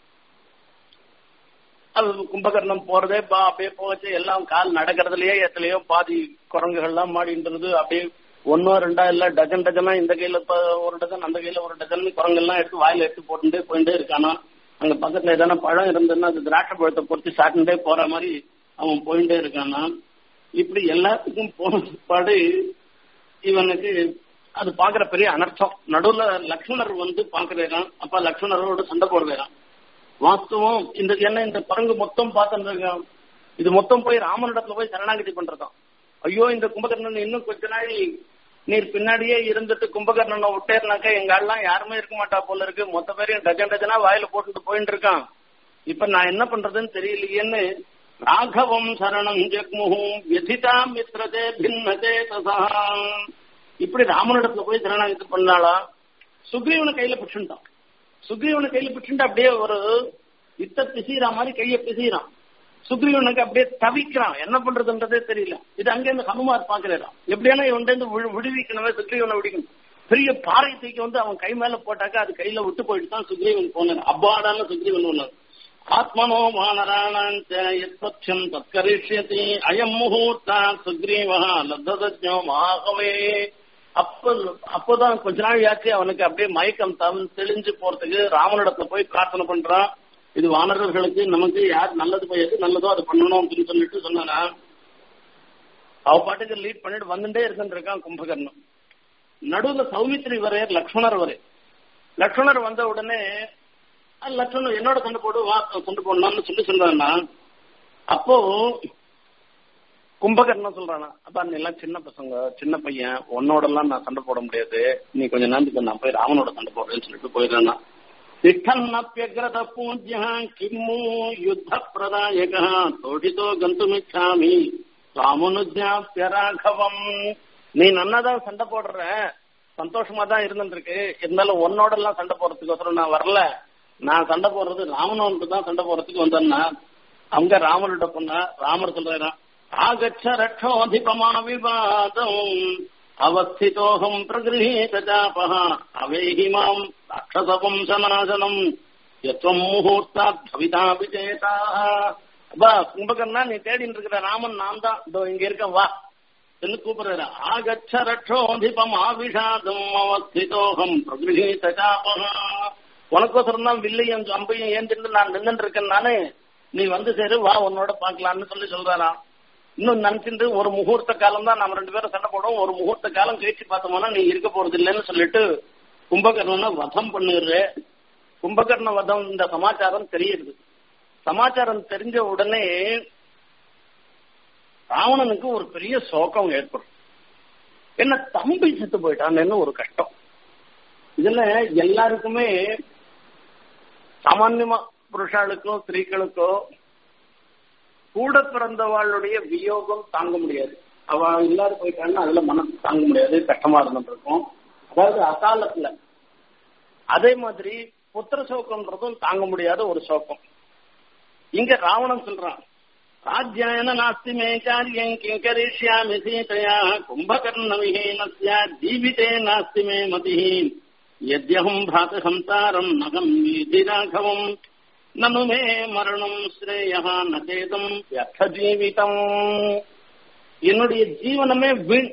அது கும்பகர்ணம் போறதே பா அப்படியே போச்சு எல்லாம் கால் நடக்கிறதுலயே எத்தனையோ பாதி குரங்குகள்லாம் மாடின்றது அப்படியே ஒன்னோ ரெண்டா இல்ல டஜன் டஜனா இந்த கையில ஒரு டஜன் அந்த கையில ஒரு டஜன் குரங்கெல்லாம் எடுத்து வாயில எடுத்து போட்டுட்டே போயிட்டே இருக்கானா அங்க பக்கத்துல எதனா பழம் இருந்ததுன்னா அது திராட்சை பழத்தை பொறுத்து சாட்டின்டே போற மாதிரி அவன் போயிட்டே இருக்கானா இப்படி எல்லாத்துக்கும் போன பாடு இவனுக்கு அது பாக்குற பெரிய அனர்த்தம் நடுவுல லக்ஷ்மணர் வந்து பாக்குறான் அப்ப லக்ஷ்மணரோட சண்டை போடுறான் வாஸ்தவம் இந்த என்ன இந்த பரங்கு மொத்தம் பார்த்துருக்கான் இது மொத்தம் போய் ராமனிடத்துல போய் சரணாகதி பண்றதாம் ஐயோ இந்த கும்பகர்ணன் இன்னும் கொஞ்ச நாள் நீர் பின்னாடியே இருந்துட்டு கும்பகர்ணனை விட்டேர்னாக்கா எங்க ஆள்லாம் யாருமே இருக்க மாட்டா போல இருக்கு மொத்த பேரையும் டஜன் டஜனா வாயில போட்டுட்டு போயிட்டு இருக்கான் இப்ப நான் என்ன பண்றதுன்னு தெரியலையேன்னு ராகவம் சரணம் ஜக்முகும் விதிதா மித்ரதே பின்னதே தசா இப்படி ராமனிடத்துல போய் சரணாகதி பண்ணாளா சுக்ரீவனை கையில பிடிச்சுட்டான் சுக்ரீவனை கையில பிடிச்சுட்டு அப்படியே ஒரு இத்த பிசைறான் மாதிரி கைய பிசைறான் சுக்ரீவனுக்கு அப்படியே தவிக்கிறான் என்ன பண்றதுன்றதே தெரியல இது அங்க இருந்து ஹனுமார் பாக்குறான் எப்படியான இவன் இருந்து விடுவிக்கணுமே சுக்ரீவனை விடுக்கணும் பெரிய பாறை தூக்கி வந்து அவன் கை மேல போட்டாக்கா அது கையில விட்டு போயிட்டு தான் சுக்ரீவன் போனார் அப்பாடான சுக்ரீவன் ஒண்ணு ஆத்மனோ வானராணாஞ்ச யத்பக்ஷம் தத்கரிஷ்யதி அயம் முகூர்த்தா சுக்ரீவா லத்ததஜோ மகாகவே அப்ப அப்போதான் கொஞ்ச நாள் ஆச்சு அவனுக்கு அப்படியே மயக்கம் தம் தெளிஞ்சு போறதுக்கு ராமனிடத்துல போய் பிரார்த்தனை பண்றான் இது வானரர்களுக்கு நமக்கு யார் நல்லது போய் எது நல்லதோ அது பண்ணணும் அப்படின்னு சொல்லிட்டு சொன்னானா அவ பாட்டுக்கு லீட் பண்ணிட்டு வந்துட்டே இருக்கான் கும்பகர்ணம் நடுவுல சௌமித்ரி வரையர் லக்ஷ்மணர் வரை லக்ஷ்மணர் வந்த உடனே லட்சணம் என்னோட கொண்டு போடு வா கொண்டு போடலாம்னு சொல்லி சொல்றான்னா அப்போ கும்பகர்ணன் சொல்றானா அப்பா நீ எல்லாம் சின்ன பசங்க சின்ன பையன் உன்னோட எல்லாம் நான் சண்டை போட முடியாது நீ கொஞ்ச நேரத்துக்கு நான் போய் ராமனோட சண்டை போடுறேன்னு சொல்லிட்டு போயிடுறேன்னா திஷ்டன்னப்பியகிரத பூஜ்ய கிம்மு யுத்த பிரதாயக தோஷிதோ கந்துமிச்சாமி ராமனுஜாப்பிய ராഘவம் நீ நன்னாதான் சண்டை போடுற சந்தோஷமா தான் இருந்துருக்கு இருந்தாலும் உன்னோட எல்லாம் சண்டை போறதுக்கு நான் வரல நான் சண்டை போடுறது ராமனோனுக்கு தான் சண்டை போறதுக்கு வந்தேன்னா அவங்க ராமர்கிட்ட பொண்ணா ராமர் சொல்றாராம் ஆகச்ச ரட்சோதிபமான விவாதம் அவஸ்திதோகம் பிரகிருஹீத ஜாபः அவேஹி மாம் ராட்சசவம் சனாசனம் எத்வம் முகூர்த்தா பவிதா விஜேதா அப்பா கும்பகர்ணா நீ தேடிட்டு இருக்கிற ராமன் நான் தான் இதோ இங்க இருக்க வா என்று கூப்பிடுறாரு ஆகச்ச ரட்சோதிபம் ஆவிஷாதம் அவஸ்திதோகம் பிரகிருஹீத ஜாபः உனக்கோசரம் தான் வில்லையும் அம்பையும் ஏந்திட்டு நான் நின்றுட்டு இருக்கேன் நானு நீ வந்து சேரு வா உன்னோட பாக்கலாம்னு சொல்லி சொல்றாராம் இன்னும் நினைச்சிட்டு ஒரு முகூர்த்த காலம் தான் நம்ம ரெண்டு பேரும் சண்டை போடுவோம் ஒரு முகூர்த்த காலம் கழிச்சு பார்த்தோம்னா நீ இருக்க போறது இல்லைன்னு சொல்லிட்டு கும்பகர்ணனை வதம் பண்ணிடுற கும்பகர்ண வதம் இந்த சமாச்சாரம் தெரியுது சமாச்சாரம் தெரிஞ்ச உடனே ராவணனுக்கு ஒரு பெரிய சோகம் ஏற்படும் என்ன தம்பி செத்து போயிட்டான்னு ஒரு கஷ்டம் இதுல எல்லாருக்குமே சாமான்யமா புருஷாளுக்கோ ஸ்திரீகளுக்கோ கூட பிறந்தவாளுடைய வியோகம் தாங்க முடியாது அவ இல்லாத போயிட்டான்னா அதுல மனசு தாங்க முடியாது கஷ்டமா இருந்துருக்கும் அதாவது அகாலத்துல அதே மாதிரி புத்திர சோகம்ன்றதும் தாங்க முடியாத ஒரு சோகம் இங்க ராவணன் சொல்றான் ராஜ்யாயன நாஸ்தி மே காரியம் கிங்கரிஷ்யாமி சீதையா கும்பகர்ண விஹீனஸ்ய ஜீவிதே நாஸ்தி மே மதி யத்யஹம் பிராத சந்தாரம் நகம் வீதி ராഘவம் நனு மே மரணம் ஸ்ரேயா நதேதம் வியர்த்த ஜீவிதம் என்னுடைய ஜீவனமே வீண்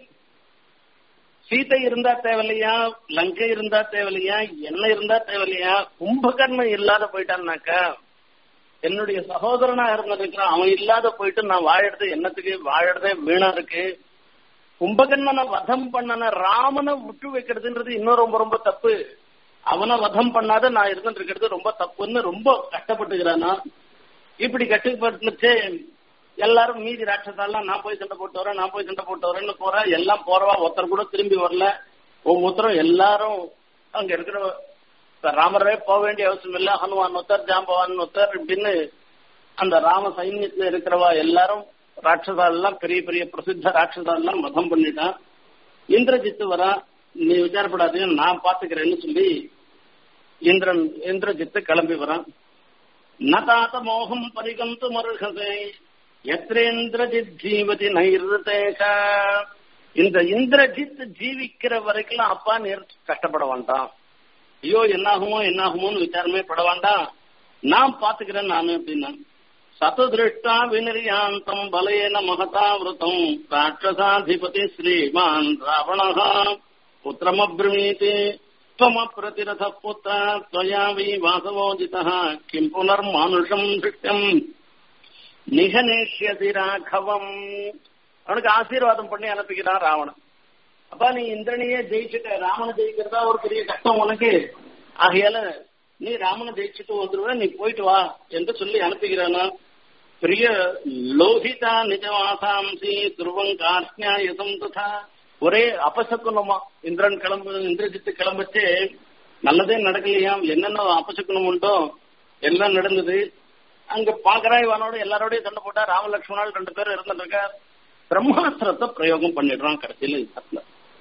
சீதை இருந்தா தேவையில்லையா லங்கை இருந்தா தேவையில்லையா என்ன இருந்தா தேவையில்லையா கும்பகர்ணம் இல்லாத போயிட்டான்னாக்கா என்னுடைய சகோதரனா இருந்திருக்கிறான் அவன் இல்லாத போயிட்டு நான் வாழறது என்னத்துக்கு வாழறதே வீணா இருக்கு கும்பகர்ணனை வதம் பண்ணன ராமனை விட்டு வைக்கிறதுன்றது இன்னும் ரொம்ப ரொம்ப தப்பு அவனை வதம் பண்ணாத நான் இருந்துட்டு இருக்கிறது ரொம்ப தப்புன்னு ரொம்ப கஷ்டப்பட்டுக்கிறானா இப்படி கட்டுப்பட்டுச்சு எல்லாரும் மீதி ராட்சசாலாம் நான் போய் சண்டை போட்டு வரேன் நான் போய் சண்டை போட்டு வரேன்னு போறேன் எல்லாம் போறவா ஒருத்தர் கூட திரும்பி வரல ஒவ்வொருத்தரும் எல்லாரும் அங்க இருக்கிற ராமரே போக வேண்டிய அவசியம் இல்ல ஹனுமான் ஒருத்தர் ஜாம்பவான் ஒருத்தர் இப்படின்னு அந்த ராம சைன்யத்துல இருக்கிறவா எல்லாரும் ராட்சசால் எல்லாம் பெரிய பெரிய பிரசித்த ராட்சசால் எல்லாம் மதம் பண்ணிட்டான் இந்திரஜித்து வரா நீ விசாரப்படாதீங்க நான் பாத்துக்கிறேன்னு சொல்லி இந்திரன் இந்திரஜித்து கிளம்பி வரான் நதாத மோகம் பரிகந்து மருகசே எத்திரேந்திரஜித் ஜீவதி நைருதேக இந்த இந்திரஜித் ஜீவிக்கிற வரைக்கும் அப்பா நேர் கஷ்டப்பட வேண்டாம் ஐயோ என்னாகுமோ என்னாகுமோன்னு விசாரமே பட வேண்டாம் நான் பாத்துக்கிறேன் நானு அப்படின்னா சததிருஷ்டா வினிரியாந்தம் பலேன மகதாவிரதம் ராட்சசாதிபதி ஸ்ரீமான் ராவணா புத்திரமப்ரவீதி त्वमप्रतिरथ पुत्र त्वया वै वासवोदितः किम् पुनर्मानुषम् दृष्टम् நிகநேஷ்யதி ராഘவம் அவனுக்கு ஆசீர்வாதம் பண்ணி அனுப்புகிறான் ராவணன் அப்பா நீ இந்திரனையே ஜெயிச்சுட்ட ராமனை ஜெயிக்கிறதா ஒரு பெரிய கஷ்டம் உனக்கு ஆகையால நீ ராமனை ஜெயிச்சுட்டு வந்துருவ நீ போயிட்டு வா என்று சொல்லி அனுப்புகிறானா பிரிய லோகிதா நிஜவாசாம்சி துருவம் கார்ஷ்ணியாயசம் ததா ஒரே அபசக்குனமா இந்திரன் கிளம்பு இந்திரஜித்து கிளம்பச்சு நல்லதே நடக்கலையாம் என்னென்ன அபசக்குனம் உண்டோ எல்லாம் நடந்தது அங்க பாக்கறாய் இவனோட எல்லாரோடய சண்டை போட்டா ராமலட்சுமணால் ரெண்டு பேரும் இருந்துட்டு பிரம்மாஸ்திரத்தை பிரயோகம் பண்ணிடுறான் கடைசியில யுத்தத்துல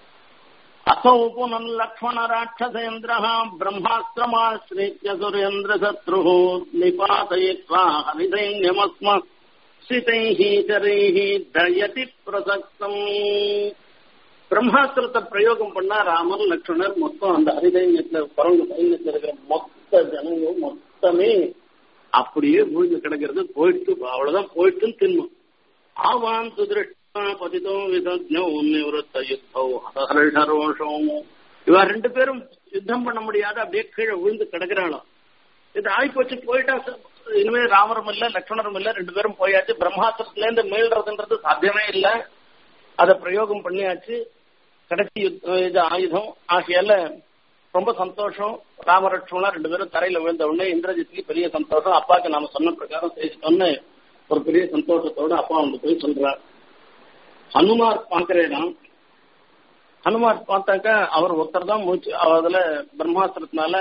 அசௌ புனல் லக்ஷ்மண ராட்சசேந்திர பிரம்மாஸ்திரமாஸ்ரீத்ய சுரேந்திர சத்ரு நிபாதயித்வா ஹரிதைன்யமஸ்ம சிதைஹி சரைஹி தயதி பிரசக்தம் பிரம்மாஸ்திரத்தை பிரயோகம் பண்ணா ராமர் லக்ஷ்மணர் மொத்தம் அந்த ஹரிதைன்யத்துல குரங்கு சைன்யத்துல இருக்கிற மொத்த ஜனங்களும் மொத்தமே அப்படியே விழுந்து கிடக்கிறது போயிட்டு அவ்வளவுதான் போயிட்டு தின்னும் ஆவான் சுதிருஷ்டா பதிதம் விதஜோ நிவத்த யுத்தோ அதஹர்ஷரோஷம் இவ ரெண்டு பேரும் யுத்தம் பண்ண முடியாத அப்படியே கீழே விழுந்து கிடக்கிறாளாம் இது ஆயிப்போச்சு போயிட்டா இனிமே ராமரும் இல்ல லட்சுமணரும் இல்ல ரெண்டு பேரும் போயாச்சு பிரம்மாஸ்திரத்துல இருந்து மீள்றதுன்றது சாத்தியமே இல்ல அதை பிரயோகம் பண்ணியாச்சு கடைசி இது ஆயுதம் ஆகையால ரொம்ப சந்தோஷம் ராமலட்சுமணா ரெண்டு பேரும் தரையில விழுந்த உடனே இந்திரஜித்துக்கு பெரிய சந்தோஷம் அப்பாவுக்கு நாம சொன்ன பிரகாரம் செய்துட்டோம்னு ஒரு பெரிய சந்தோஷத்தோட அப்பா வந்து போய் சொல்றார் ஹனுமார் பார்க்கிறேன் ஹனுமார் பார்த்தாக்கா அவர் ஒருத்தர் தான் மூச்சு அதுல பிரம்மாஸ்திரத்தினால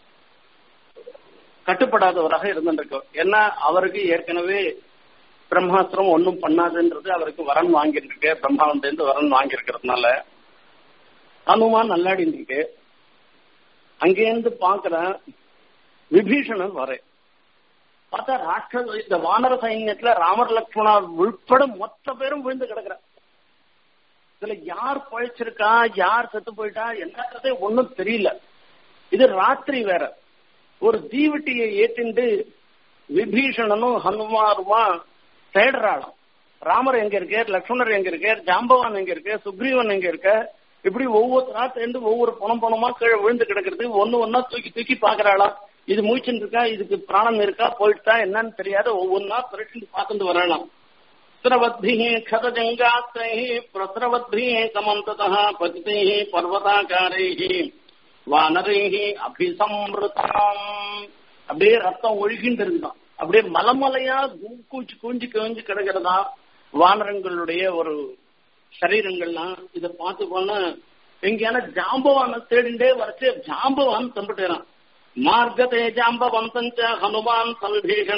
கட்டுப்படாதவராக இருந்துருக்கு ஏன்னா அவருக்கு ஏற்கனவே பிரம்மாஸ்திரம் ஒன்றும் பண்ணாதுன்றது அவருக்கு வரன் வாங்கியிருக்கு பிரம்மாவிலிருந்து வரன் வாங்கியிருக்கிறதுனால ஹனுமான் நல்லாடின்னு இருக்கு அங்கேருந்து பாக்குற விபீஷணன் வரேன் பார்த்தா ராட்சத இந்த வானர சைன்யத்துல ராமர் லக்ஷ்மணா உள்பட மொத்த பேரும் விழுந்து கிடக்குற இதுல யார் பழிச்சிருக்கா யார் செத்து போயிட்டா என்னன்றதே ஒன்னும் தெரியல இது ராத்திரி வேற ஒரு தீவட்டியை ஏற்றிண்டு விபீஷணனும் ஹனுமாருமா தேடுறாளாம் ராமர் எங்க இருக்கார் லக்ஷ்மணர் எங்க இருக்கார் ஜாம்பவான் எங்க இருக்கு சுக்ரீவன் எங்க இருக்க இப்படி ஒவ்வொருத்தரா சேர்ந்து ஒவ்வொரு பணம் பணமா கீழே விழுந்து கிடக்கிறது ஒண்ணு ஒன்னா தூக்கி தூக்கி பாக்குறாளாம் இது மூச்சுன்னு இருக்கா இதுக்கு பிராணம் இருக்கா போயிட்டா என்னன்னு தெரியாத ஒவ்வொன்னா புரட்டிட்டு பார்த்துட்டு வரலாம் பிரவத்பிः क्षतजङ्गात्रैः प्रस्रवद्भिः समन्ततः पतितैः पर्वताकारैः வானரைஹி அபிசம்ருதாம் அப்படியே ரத்தம் ஒழுகிட்டு இருக்குதான் அப்படியே மலமலையா கூச்சி கூஞ்சி குஞ்சு கிடக்கிறதா வானரங்களுடைய ஒரு சரீரங்கள்லாம் இதை பார்த்து போனா எங்கேயான ஜாம்பவான தேடிண்டே வரைச்சு ஜாம்பவான் தம்பிட்டுறான் மார்க்கதே ஜாம்பவந்தஞ்ச ஹனுமான் சல்பீஷண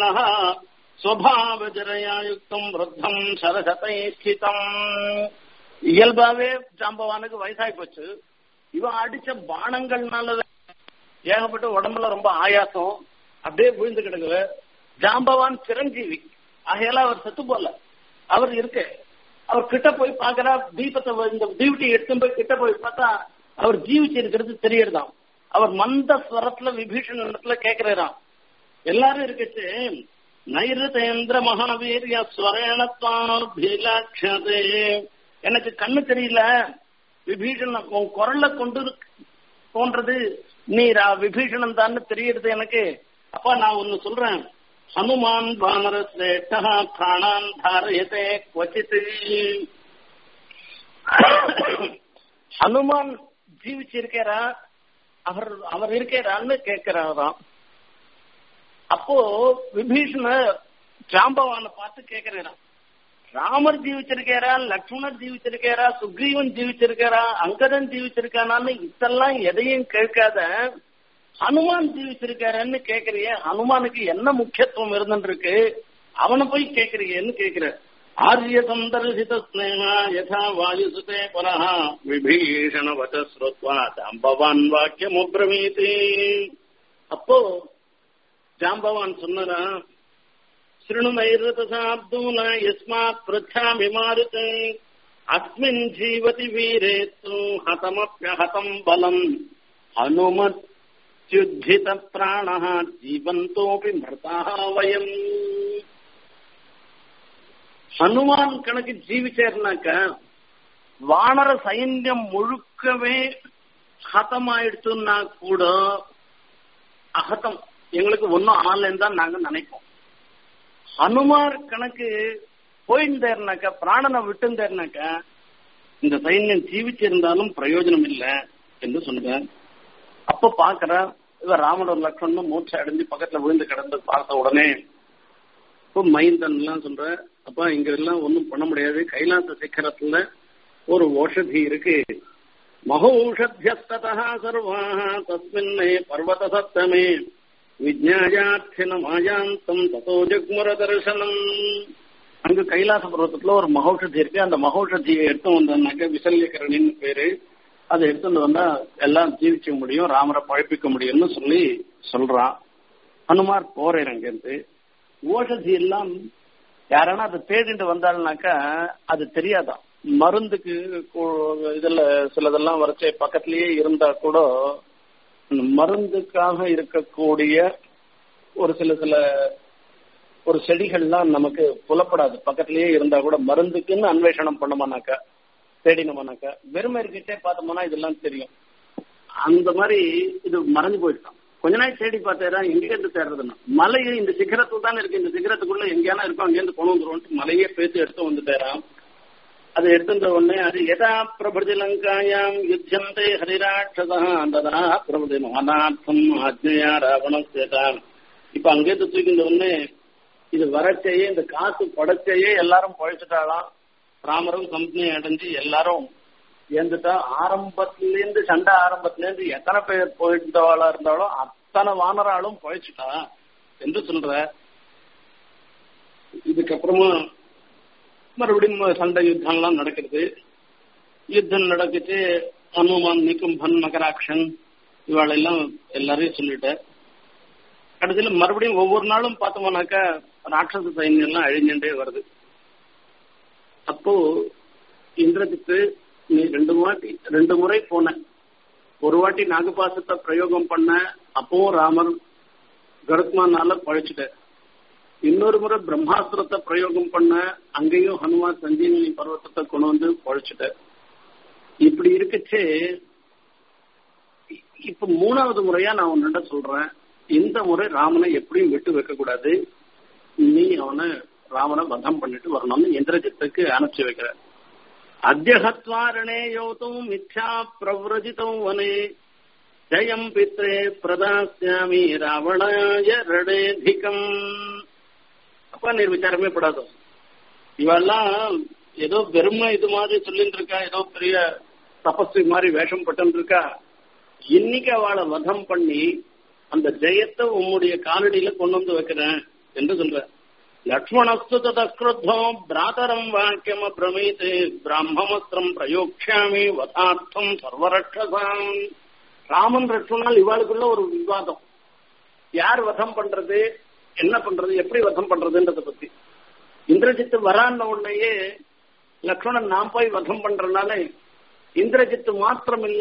ஸ்வபாவஜரையா யுக்தம் விருத்தம் சரசதை ஸ்திதம் இயல்பாவே ஜாம்பவானுக்கு வயசாகி போச்சு இவன் அடிச்ச பானங்கள்னால ஏகப்பட்ட உடம்புல ரொம்ப ஆயாசம் அப்படியே விழுந்து கிடக்குது ஜாம்பவான் சிரஞ்சீவி ஆகையால அவர் செத்து போல அவர் இருக்கு அவர் கிட்ட போய் பாக்குறா தீபத்தை இந்த டியூட்டி எடுத்து போய் கிட்ட போய் பார்த்தா அவர் ஜீவிச்சு இருக்கிறது தெரியறதாம் அவர் மந்த ஸ்வரத்துல விபீஷன் இடத்துல கேக்குறாராம் எல்லாரும் இருக்குச்சு நைருதேந்திர மகாவீரிய ஸ்வரேணத்வாபிலாட்சதே எனக்கு கண்ணு தெரியல விபீஷணன் உன் குரல்ல கொண்டு தோன்றது நீ விபீஷணன் தான் தெரியறது எனக்கு அப்பா நான் ஒன்னு சொல்றேன் ஹனுமான் வானர சிரேஷ்டா பிராணான் தாரயதே கொச்சித் ஹனுமான் ஜீவிச்சிருக்காரா அவர் அவர் இருக்கிறான்னு கேட்கிறாராம் அப்போ விபீஷண ஜாம்பவான பார்த்து கேட்கிறாராம் ராமர் ஜீவிச்சிருக்காரா லக்ஷ்மணர் ஜீவிச்சிருக்காரா சுக்ரீவன் ஜீவிச்சிருக்காரா அங்கதன் ஜீவிச்சிருக்கானான்னு இதெல்லாம் எதையும் கேட்காத ஹனுமான் ஜீவிச்சிருக்காருன்னு கேக்குறிய ஹனுமானுக்கு என்ன முக்கியத்துவம் இருந்துருக்கு அவனை போய் கேக்குறியன்னு கேக்குற ஆரிய சந்தர்சித ஸ்னேகா யதா வாயுசுதே புனः விபீஷண வச்ச ஸ்ருத்வா ஜாம்பவான் வாக்கியம் உப்ரமீதி அப்போ ஜாம்பவான் சொன்னதா शृणुमैरतसाब्दून यस्मात् पृच्छामि मारुते अस्मिन् जीवति वीरे तु हतमप्यहतम् बलम् हनुमत्युद्धितप्राणः जीवन्तोऽपि मृताः वयम् ஹனுமான் கணக்கு ஜீவிச்சேர்னாக்க வானர சைன்யம் முழுக்கவே ஹதமாயிடுச்சுன்னா கூட அகதம் எங்களுக்கு ஒன்னும் ஆன்லைன் தான் நாங்க நினைப்போம் ஹனுமார் கணக்கு போயிருந்தாருனாக்கா பிராணனை விட்டுருந்தாருனாக்கா இந்த சைன்யம் ஜீவிச்சிருந்தாலும் பிரயோஜனம் இல்லை என்று சொன்னேன் அப்ப பாக்குற இவர் ராமனோட லக்ஷ்மணும் மூச்சை அடைஞ்சு பக்கத்துல விழுந்து கிடந்து பார்த்த உடனே இப்போ மைந்தன் எல்லாம் சொல்ற அப்பா இங்க எல்லாம் ஒன்றும் பண்ண முடியாது கைலாச சிக்கரத்துல ஒரு ஓஷதி இருக்கு மகௌஷத்தியஸ்ததா சர்வா தஸ்மின்னே பர்வத சப்தமே விஜயாயார்த்தின மாயாந்தம் ததோ ஜக்முர தரிசனம் அங்க கைலாச பர்வத்தத்துல ஒரு மகௌஷதி இருக்கு அந்த மகௌஷதியை எடுத்து வந்தாக்க விசல்யகரணின்னு பேரு அதை எடுத்துட்டு வந்தா எல்லாம் ஜீவிக்க முடியும் ராமரை பழப்பிக்க முடியும்னு சொல்லி சொல்றான் ஹனுமார் போறேன் அங்கிருந்து ஓஷதி எல்லாம் யாரானா அதை தேடிட்டு வந்தாள்னாக்கா அது தெரியாதான் மருந்துக்கு இதுல சிலதெல்லாம் வரைச்சே பக்கத்திலேயே இருந்தா கூட மருந்துக்காக இருக்கக்கூடிய ஒரு சில சில ஒரு செடிகள்லாம் நமக்கு புலப்படாது பக்கத்திலேயே இருந்தா கூட மருந்துக்குன்னு அன்வேஷனம் பண்ணோம்னாக்கா தேடினோம்னாக்கா வெறுமை இருக்கிட்டே பார்த்தோம்னா இதெல்லாம் தெரியும் அந்த மாதிரி இது மறைஞ்சு போயிட்டான் கொஞ்ச நாள் தேடி பார்த்தேரா எங்கேருந்து தேடுறதுன்னா மலையை இந்த சிகரத்துல தானே இருக்கு இந்த சிகரத்துக்குள்ள எங்கேயான இருக்கும் அங்கேருந்து கொண்டு வந்துருவோம் மலையே பேசி எடுத்து வந்துட்டாராம் அது எடுத்துட்ட உடனே அது எதா பிரபதி லங்காயாம் யுத்தந்தே ஹரிராட்சதா ததா பிரபதி மகனார்த்தம் ஆஜ்ஞயா ராவணம் சேதான் இப்ப அங்கேருந்து தூக்கின்ற உடனே இது வரச்சையே இந்த காத்து படச்சையே எல்லாரும் பழிச்சுட்டாலாம் ராமரும் கம்பெனி அடைஞ்சு எல்லாரும் ஏந்துட்டா ஆரம்பத்துல இருந்து சண்டை ஆரம்பத்துல இருந்து எத்தனை பேர் போயிட்டவாளா இருந்தாலும் அத்தனை வானராலும் பழைச்சுட்டா என்று சொல்ற இதுக்கப்புறமா மறுபடியும் சண்டை யுத்தம் எல்லாம் நடக்கிறது யுத்தம் நடக்குச்சு ஹனுமான் நிகும்பன் மகராக்ஷன் இவாளெல்லாம் எல்லாரையும் சொல்லிட்ட கடைசியில மறுபடியும் ஒவ்வொரு நாளும் பார்த்தோம்னாக்கா ராட்சச சைன்யம் எல்லாம் அழிஞ்சுட்டே வருது அப்போ இந்திரஜித்து நீ ரெண்டு வாட்டி ரெண்டு முறை போன ஒரு வாட்டி நாகபாசத்தை பிரயோகம் பண்ண அப்பவும் ராமர் கருத்மானால பழைச்சிட்ட இன்னொரு முறை பிரம்மாஸ்திரத்தை பிரயோகம் பண்ண அங்கேயும் ஹனுமான் சஞ்சீவனி பர்வத்தத்தை கொண்டு வந்து பழைச்சிட்ட இப்படி இருக்குச்சு இப்ப மூணாவது முறையா நான் உன்னிட்ட சொல்றேன் இந்த முறை ராமனை எப்படியும் விட்டு வைக்க கூடாது நீ அவனை ராமனை வதம் பண்ணிட்டு வரணும்னு இந்திரஜித்துக்கு அனுப்பிச்சு வைக்கிற அத்தியகத்வாரணே யோத்தும் மித்யா பிரவ்ரஜிதம் வனே ஜயம் பித்ரே பிரதாஸ்யாமி ராவணாய ரணேதிகம் அப்ப நீர் விசாரமே படாது இவெல்லாம் ஏதோ வெறுமை இது மாதிரி சொல்லிட்டு இருக்கா ஏதோ பெரிய தபஸ்வி மாதிரி வேஷம் பட்டு இருக்கா இன்னைக்கு அவளை வதம் பண்ணி அந்த ஜெயத்தை உம்முடைய காலடியில கொண்டு வந்து வைக்கிறேன் என்று சொல்ற லக்ஷ்மணஸ்து தத்கிருத்தம் பிராதரம் வாக்கியம் பிரமீதே பிராமமஸ்திரம் பிரயோக்ஷாமி வதார்த்தம் சர்வரட்சசாம் ராமன் லட்சுமணால் இவாளுக்குள்ள ஒரு விவாதம் யார் வதம் பண்றது என்ன பண்றது எப்படி வதம் பண்றதுன்றத பத்தி இந்திரஜித்து வரான்ன உடனேயே லக்ஷ்மணன் நான் போய் வதம் பண்றதுனால இந்திரஜித்து மாத்திரம் இல்ல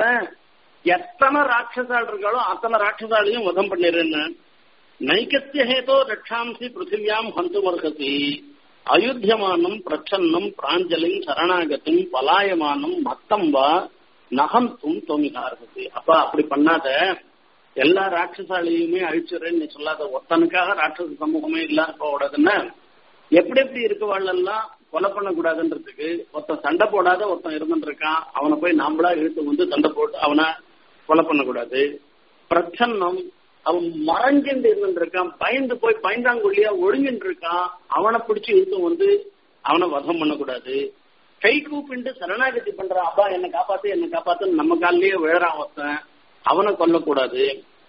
எத்தனை ராட்சசால் இருக்காளோ அத்தனை ராட்சசாலையும் வதம் பண்ணிடுறேன்னு நைக்கத்திய ஹேதோ ரட்சாம்சி பிருத்திவியாம் ஹந்துமர்ஹசி அயுத்தியமானம் பிரச்சன்னம் பிராஞ்சலிம் சரணாகத்தின் பலாயமானம் மத்தம் வா நகந்தும் தோமிகார்ஹசி அப்பா அப்படி பண்ணாத எல்லா ராட்சசாலையுமே அழிச்சுறேன்னு நீ சொல்லாத ஒத்தனுக்காக ராட்சச சமூகமே இல்லாத போகக்கூடாதுன்னா எப்படி எப்படி இருக்கவாள்லாம் கொலை பண்ணக்கூடாதுன்றதுக்கு ஒருத்தன் சண்டை போடாத ஒருத்தன் இருந்துட்டு இருக்கான் அவனை போய் நாமளா இழுத்து வந்து சண்டை போட்டு அவனை கொலை பண்ணக்கூடாது பிரச்சன்னம் அவன் மறைஞ்சுட்டு இருந்துட்டு இருக்கான் பயந்து போய் பயந்தாங்குள்ளியா ஒழுங்கிட்டு இருக்கான் அவனை பிடிச்சு இழுத்து வந்து அவனை வதம் பண்ணக்கூடாது கை கூப்பிண்டு சரணாகதி பண்றான் அப்பா என்ன காப்பாத்து என்ன காப்பாத்துன்னு நம்ம காலிலேயே விழறான் ஒருத்தன் அவனை கொல்லக்கூடாது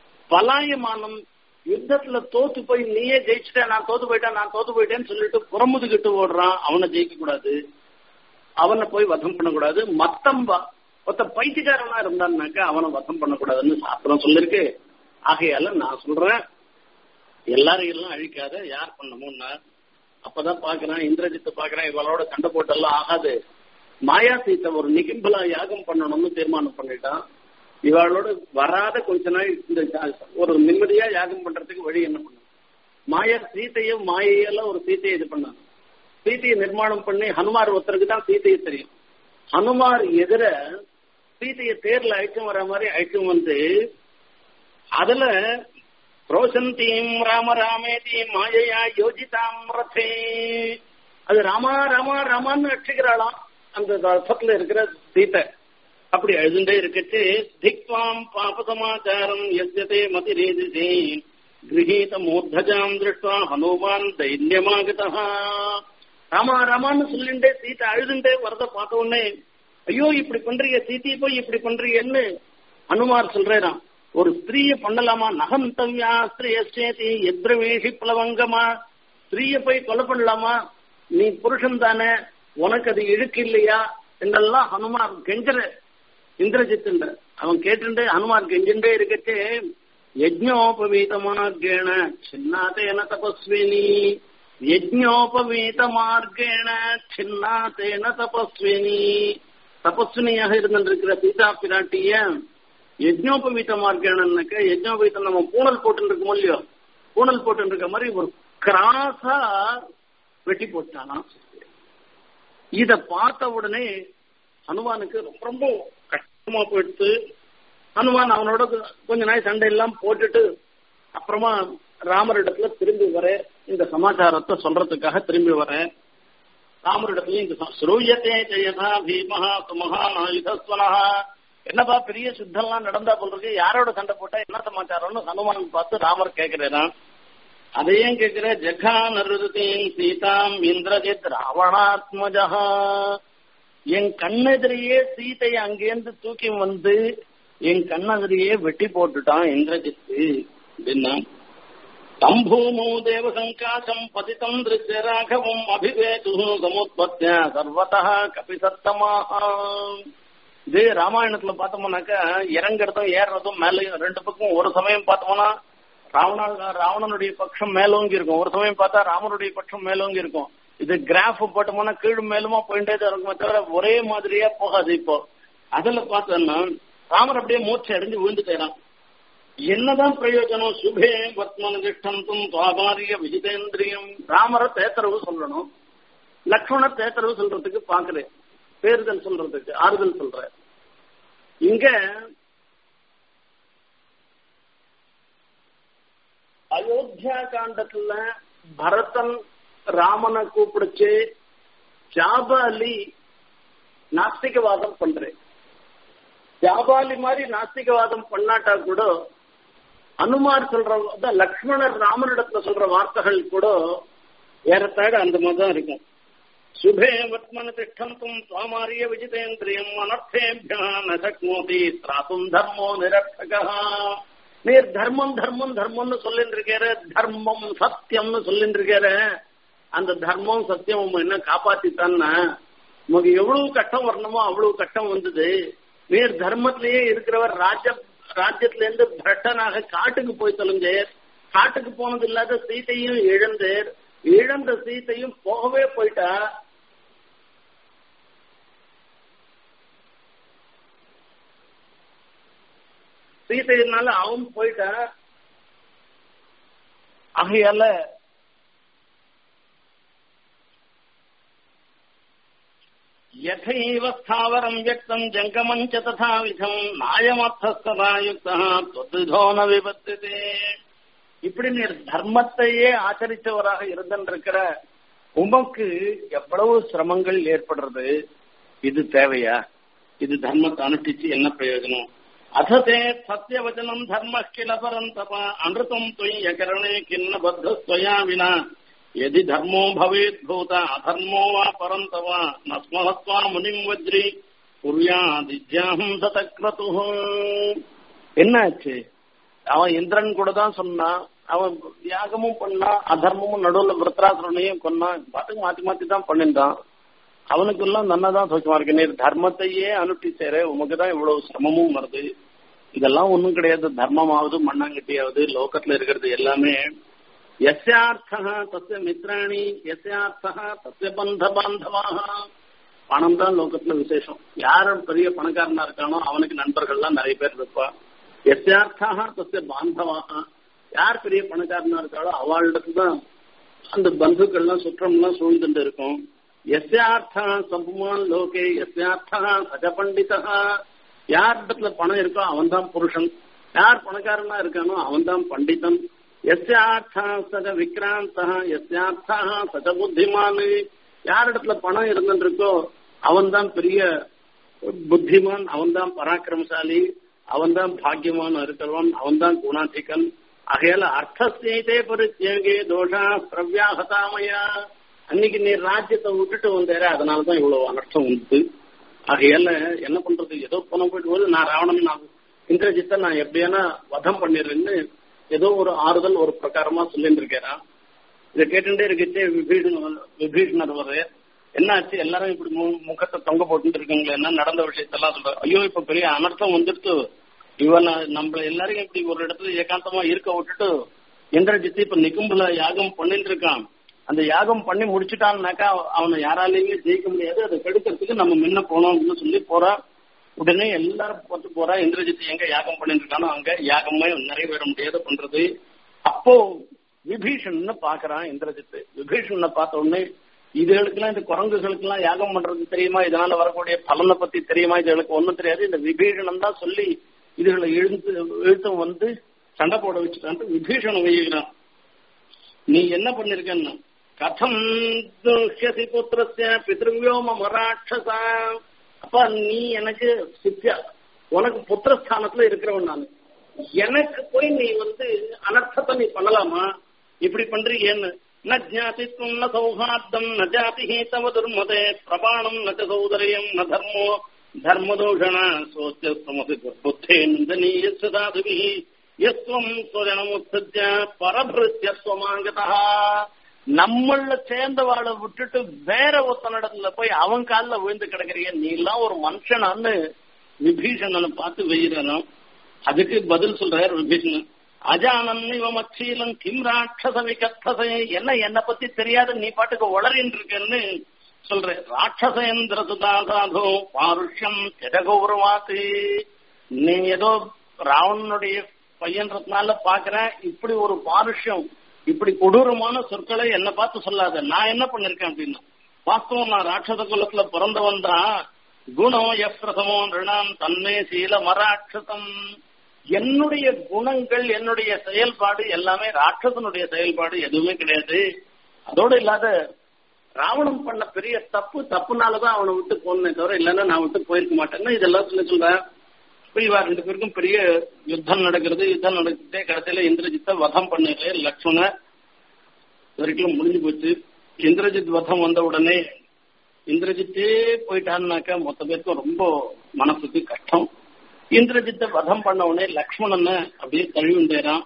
பலாயமானம் யுத்தத்துல தோத்து போய் நீயே ஜெயிச்சுட்ட நான் தோத்து போயிட்டேன் நான் தோத்து போயிட்டேன்னு சொல்லிட்டு புறமுதுகிட்டு ஓடுறான் அவனை ஜெயிக்க கூடாது அவனை போய் வதம் பண்ணக்கூடாது மத்தம்பா ஒருத்த பைத்தியக்காரனா இருந்தான்னாக்கா அவனை வதம் பண்ணக்கூடாதுன்னு சாஸ்திரம் சொல்லிருக்கு ஆகையால நான் சொல்றேன் எல்லாரையும் எல்லாம் அழிக்காத யார் பண்ணமுன்னா அப்பதான் பாக்குறேன் இந்திரஜித்து பாக்குறேன் இவளோட சண்டை போட்டெல்லாம் ஆகாது மாயா சீத்தை ஒரு நிகிம்பலா யாகம் பண்ணணும்னு தீர்மானம் பண்ணிட்டான் இவளோட வராத கொஞ்ச நாள் இந்த ஒரு நிம்மதியா யாகம் பண்றதுக்கு வழி என்ன பண்ணும் மாயா சீத்தையும் மாயையெல்லாம் ஒரு சீத்தையை இது பண்ணாங்க சீத்தையை நிர்மாணம் பண்ணி ஹனுமார் ஒருத்தருக்கு தான் சீத்தையை தெரியும் ஹனுமார் எதிர சீத்தையை தேர்ல அழைச்சும் வர மாதிரி அழைச்சும் வந்து அதுல ரோஷந்தீம் ராம ராமேதி மாயையா யோஜிதாம் ரதே அது ராமா ராமா ராமான்னு ரட்சிக்கிறாளாம் அந்த ரசத்துல இருக்கிற சீத்தை அப்படி அழுதுண்டே இருக்கச்சு திக்வாம் பாப சமாச்சாரம் எஸ்யதே மதிரேதிசே கிரகீத மூர்தஜாம் திருஷ்டா ஹனுமான் தைரியமாகதா ராமா ராமான்னு சொல்லிண்டே சீத்தை அழுதுண்டே வரத பார்த்த உடனே ஐயோ இப்படி பண்றீங்க சீத்தி போய் இப்படி பண்றீங்கன்னு அனுமார் சொல்றேராம் ஒரு ஸ்திரீய பண்ணலாமா நகந்தவ்யா ஸ்திரீயேதி எத்ரவேஷி பிளவங்கமா ஸ்திரீய போய் கொலை பண்ணலாமா நீ புருஷன் தானே உனக்கு அது இழுக்கு இல்லையா என்றெல்லாம் ஹனுமார் கெஞ்சற இந்திரஜித்துண்ட அவன் கேட்டுண்டு ஹனுமார் கெஞ்சுண்டே இருக்கச்சே யஜ்ஞோபவீதமார்கேண சின்னாதேன தபஸ்வினி யஜ்ஞோபவீதமார்கேண சின்னாதேன தபஸ்வினி தபஸ்வினியாக இருந்திருக்கிற சீதா பிராட்டிய யஜ்னோபவீத மார்க்கேனக்க யஜ்னோபவீதம் நம்ம பூனல் போட்டு இருக்கோம் இல்லையோ பூனல் போட்டு இருக்க மாதிரி ஒரு கிராஸா வெட்டி போட்டானா இத பார்த்த உடனே ஹனுமானுக்கு ரொம்ப ரொம்ப கஷ்டமா போயிடுத்து ஹனுமான் அவனோட கொஞ்ச நாள் சண்டை எல்லாம் போட்டுட்டு அப்புறமா ராமரிடத்துல திரும்பி வர இந்த சமாச்சாரத்தை சொல்றதுக்காக திரும்பி வரேன் ராமரிடத்துல இந்த ஸ்ரூயத்தே ஜெயதா பீமஹா சுமஹா ஆயுதஸ்வனஹா என்னப்பா பெரிய சுத்தம்லாம் நடந்தா போல் இருக்கு யாரோட சண்டை போட்டா என்ன சமாச்சாரம்னு ஹனுமான் பார்த்து ராமர் கேட்கிறேன் அதையும் கேட்கிற ஜகானருதீன் சீதாம் இந்திரஜித் ராவணாத்மஜா என் கண்ணெதிரையே சீதையை அங்கேருந்து தூக்கி வந்து என் கண்ணெதிரையே வெட்டி போட்டுட்டான் இந்திரஜித்து அப்படின்னா தம்பூமோ தேவசங்காசம் பதிதம் திருஷ்ய ராகவம் அபிவேது சமுத்பத்திய சர்வதா கபிசத்தமாக இதே ராமாயணத்துல பார்த்தோம்னாக்கா இறங்குறதும் ஏறுறதும் மேலையும் ரெண்டு பக்கம் ஒரு சமயம் பார்த்தோம்னா ராவண ராவணனுடைய பட்சம் மேலோங்கி இருக்கும் ஒரு சமயம் பார்த்தா ராமனுடைய பட்சம் மேலோங்கி இருக்கும் இது கிராஃப் போட்டோம்னா கீழ் மேலுமா போயிட்டே தான் இருக்குமே தவிர ஒரே மாதிரியா போகாது இப்போ அதுல பார்த்தோம்னா ராமர் அப்படியே மூச்சை அடைஞ்சு விழுந்துட்டேறான் என்னதான் பிரயோஜனம் சுபே வத்மன திஷ்டந்தும் சுவாபாரிய விஜிதேந்திரியம் ராமரை தேத்தரவு சொல்லணும் லக்ஷ்மணர் தேத்தரவு சொல்றதுக்கு பாக்குறேன் பேருதல் சொல்றதுக்கு ஆறுதல் சொல்ற இங்க அயோத்தியா காண்டத்துல பரதன் ராமனை கூப்பிடுச்சு ஜாபாலி நாஸ்திகவாதம் பண்றேன் ஜாபாலி மாதிரி நாஸ்திகவாதம் பண்ணாட்டா கூட அனுமார் சொல்ற லக்ஷ்மணர் ராமனிடத்துல சொல்ற வார்த்தைகள் கூட ஏறத்தாழ அந்த மாதிரி தான் இருக்கும் சுபே வத்மன திஷ்டந்தும் சுவாமாரிய விஜிதேந்திரியம் அனர்த்தேபியா நசக்னோதி திராத்தும் தர்மோ நிரர்த்தகா நீர் தர்மம் தர்மம் தர்மம்னு சொல்லிட்டு இருக்கிற தர்மம் சத்தியம்னு சொல்லிட்டு இருக்கிற அந்த தர்மம் சத்தியம் என்ன காப்பாத்தித்தான்னா உனக்கு எவ்வளவு கட்டம் வரணுமோ அவ்வளவு கட்டம் வந்தது நீர் தர்மத்திலேயே இருக்கிறவர் ராஜ்ய ராஜ்யத்துல இருந்து பிரட்டனாக காட்டுக்கு போய் தொலைஞ்சேர் காட்டுக்கு போனது இல்லாத சீத்தையும் இழந்தேர் இழந்த சீத்தையும் போகவே போயிட்டா சீதையினால அவன் போயிட்டான் ஆகையால यथैव स्थावरम् व्यक्तम् जङ्गमम् च तथा विधम् नायमर्थस्तथा युक्तः त्वद्विधो न विपत्यते இப்படி நீ தர்மத்தையே ஆச்சரித்தவராக இருந்திருக்கிற உமக்கு எவ்வளவு சிரமங்கள் ஏற்படுறது இது தேவையா இது தர்மத்தை அனுஷ்டிச்சு என்ன பிரயோஜனம் அததே சத்தியவச்சனம் தர்ம கில பரந்தப அமிர்தம் துயகரணே கிண்ண பத்தஸ்வயா வினா यदि धर्मो भवेत् भूत अधर्मो वा परन्तव न स्महत्वा मुनिम् वज्रि குர்யாதித்யாஹம் சதக்ரது என்னாச்சு அவன் இந்திரன் கூட தான் சொன்னான் அவன் யாகமும் பண்ணான் அதர்மமும் நடுவுல விருத்ராசுரனையும் கொன்னான் பாட்டுக்கு மாத்தி மாத்தி தான் பண்ணிருந்தான் அவனுக்கு எல்லாம் நன்னதான் சோச்சமா இருக்கு நீர் தர்மத்தையே அனுஷ்டிச்சேர உமக்கு தான் இவ்வளவு சிரமமும் வருது இதெல்லாம் ஒண்ணும் கிடையாது தர்மமாவது மண்ணாங்கட்டியாவது லோகத்துல இருக்கிறது எல்லாமே எஸ்யார்த்தா தஸ்ய மித்ராணி எஸ்யார்த்தா தஸ்ய பந்த பாந்தவாக பணம் தான் லோகத்துல விசேஷம் யார் பெரிய பணக்காரனா இருக்கானோ அவனுக்கு நண்பர்கள்லாம் நிறைய பேர் இருப்பா எஸ்யார்த்தா தஸ்ய பாந்தவாக யார் பெரிய பணக்காரனா இருக்காளோ அவளிடத்து தான் அந்த பந்துக்கள்லாம் சுற்றம்லாம் சூழ்ந்துட்டு இருக்கும் எஸ்யார்த்தா சம்புமான் லோகே எஸ்யார்த்தா சஜ பண்டிதா யார் இடத்துல பணம் இருக்கோ அவன் தான் புருஷன் யார் பணக்காரனா இருக்கானோ அவன் தான் பண்டிதன் எஸ்யார்த்தா சஜ விக்ராந்தா எஸ்யார்த்தா சஜ புத்திமான் யாரிடத்துல பணம் இருந்துருக்கோ அவன் தான் பெரிய புத்திமான் அவன் தான் பராக்கிரமசாலி அவன் தான் பாக்கியமான இருக்கிறவன் அவன் தான் குணாதிகன் ஆகையால அர்த்தசேதே பரித்தியகே தோஷா பிரவ்யாகதாமயா அன்னைக்கு நீ ராஜ்யத்தை விட்டுட்டு வந்தேர அதனாலதான் இவ்வளவு அனர்த்தம் வந்து ஆகையால என்ன பண்றது ஏதோ பணம் போயிட்டு போது நான் ராவணன் நான் இந்திரஜித்தை நான் எப்படியானா வதம் பண்ணிடுறேன்னு ஏதோ ஒரு ஆறுதல் ஒரு பிரகாரமா சொல்லிட்டு இருக்கிறான் இதை கேட்டுட்டே இருக்கச்சே விபீஷணர் விபீஷணர் வர்ற என்னாச்சு எல்லாரும் இப்படி முகத்தை தொங்க போட்டு இருக்காங்களே என்ன நடந்த விஷயத்தெல்லாம் சொல்ற ஐயோ இப்ப பெரிய அனர்த்தம் வந்துட்டு இவன் நம்மள எல்லாரையும் இப்படி ஒரு இடத்துல ஏகாந்தமா இருக்க விட்டுட்டு இந்திரஜித்து இப்ப நிக்கும்புல யாகம் பண்ணிட்டு இருக்கான் அந்த யாகம் பண்ணி முடிச்சுட்டான்னாக்கா அவனை யாராலையுமே ஜெயிக்க முடியாது அதை கெடுக்கிறதுக்கு நம்ம முன்ன போனோம் அப்படின்னு சொல்லி போறா உடனே எல்லாரும் பார்த்து போறா இந்திரஜித் எங்க யாகம் பண்ணிட்டு இருக்கானோ அங்க யாகமே நிறைவேற முடியாத பண்றது அப்போ விபீஷன் பாக்குறான் இந்திரஜித் விபீஷனை பார்த்த உடனே இதுகளுக்கெல்லாம் இந்த குரங்குகளுக்கு எல்லாம் யாகம் பண்றது தெரியுமா இதனால வரக்கூடிய பலனை பத்தி தெரியுமா இதுகளுக்கு ஒண்ணும் தெரியாது இந்த விபீஷணன் தான் சொல்லி இதுகளை இழுத்து இழுத்தும் வந்து சண்டை போட வச்சுட்டான்ட்டு விபீஷணன் வைகிறான் நீ என்ன பண்ணிருக்கன்னு கதம் துஷ்யசி புத்திரஸ்ய பிதிருவியோம மராட்சசா அப்பா நீ எனக்கு சித்தியா உனக்கு புத்திரஸ்தானத்துல இருக்கிறவன் நான் எனக்கு போய் நீ வந்து அனர்த்தத்தை நீ பண்ணலாமா இப்படி பண்றீங்கன்னு ந ஜாதித்வம் ந சௌஹார்த்தம் ந ஜாதி தவ துர்மதே பிரபாணம் ந சௌதரியம் ந தர்மோ தர்மதூஷண சோத்தியஸ்தமசி புத்தேந்தனீய சாதுபி எஸ்வம் சுரணமுத்ய பரபிருத்தியஸ்வமாங்கதா நம்மள சேர்ந்தவாளை விட்டுட்டு வேற ஒருத்தனிடத்துல போய் அவன் காலில் விழுந்து கிடக்குறீங்க நீ எல்லாம் ஒரு மனுஷனான்னு விபீஷணனை பார்த்து வெயிறானாம் அதுக்கு பதில் சொல்றாரு விபீஷணன் அஜானன் இவம் அச்சீலம் கிம் ராட்சச விகத்தசை என்ன என்ன பத்தி தெரியாத நீ பாட்டுக்கு உளறின்னு இருக்கன்னு சொல்ற ராட்சசேந்திர சுதாசாதோ பாருஷ்யம் ஜெகௌரவாத்து நீ ஏதோ ராவணனுடைய பையன்றதுனால பாக்குறேன் இப்படி ஒரு பாருஷ்யம் இப்படி கொடூரமான சொற்களை என்ன பார்த்து சொல்லாத நான் என்ன பண்ணிருக்கேன் அப்படின்னா வாஸ்தவம் நான் ராட்சத குலத்துல பிறந்தவன் தான் குணம் எப்பிரசமோ ரிணாம் தன்மே சீல மராட்சதம் என்னுடைய குணங்கள் என்னுடைய செயல்பாடு எல்லாமே ராட்சசனுடைய செயல்பாடு எதுவுமே கிடையாது அதோடு இல்லாத ராவணன் பண்ண பெரிய தப்பு தப்புனாலதான் அவனை விட்டு போனே தவிர இல்லைன்னா நான் விட்டு போயிருக்க மாட்டேன்னு இதெல்லாம் சொல்லி சொல்றேன் இவா ரெண்டு பேருக்கும் பெரிய யுத்தம் நடக்கிறது யுத்தம் நடக்கிட்டே கடைசியில இந்திரஜித்தை வதம் பண்ணு லக்ஷ்மண வரைக்கும் முடிஞ்சு போச்சு இந்திரஜித் வதம் வந்த உடனே இந்திரஜித்தே போயிட்டான்னாக்கா மொத்த பேருக்கும் ரொம்ப மனசுக்கு கஷ்டம் இந்திரஜித்தை வதம் பண்ண உடனே லக்ஷ்மணன் அப்படியே தழுவிண்டேறான்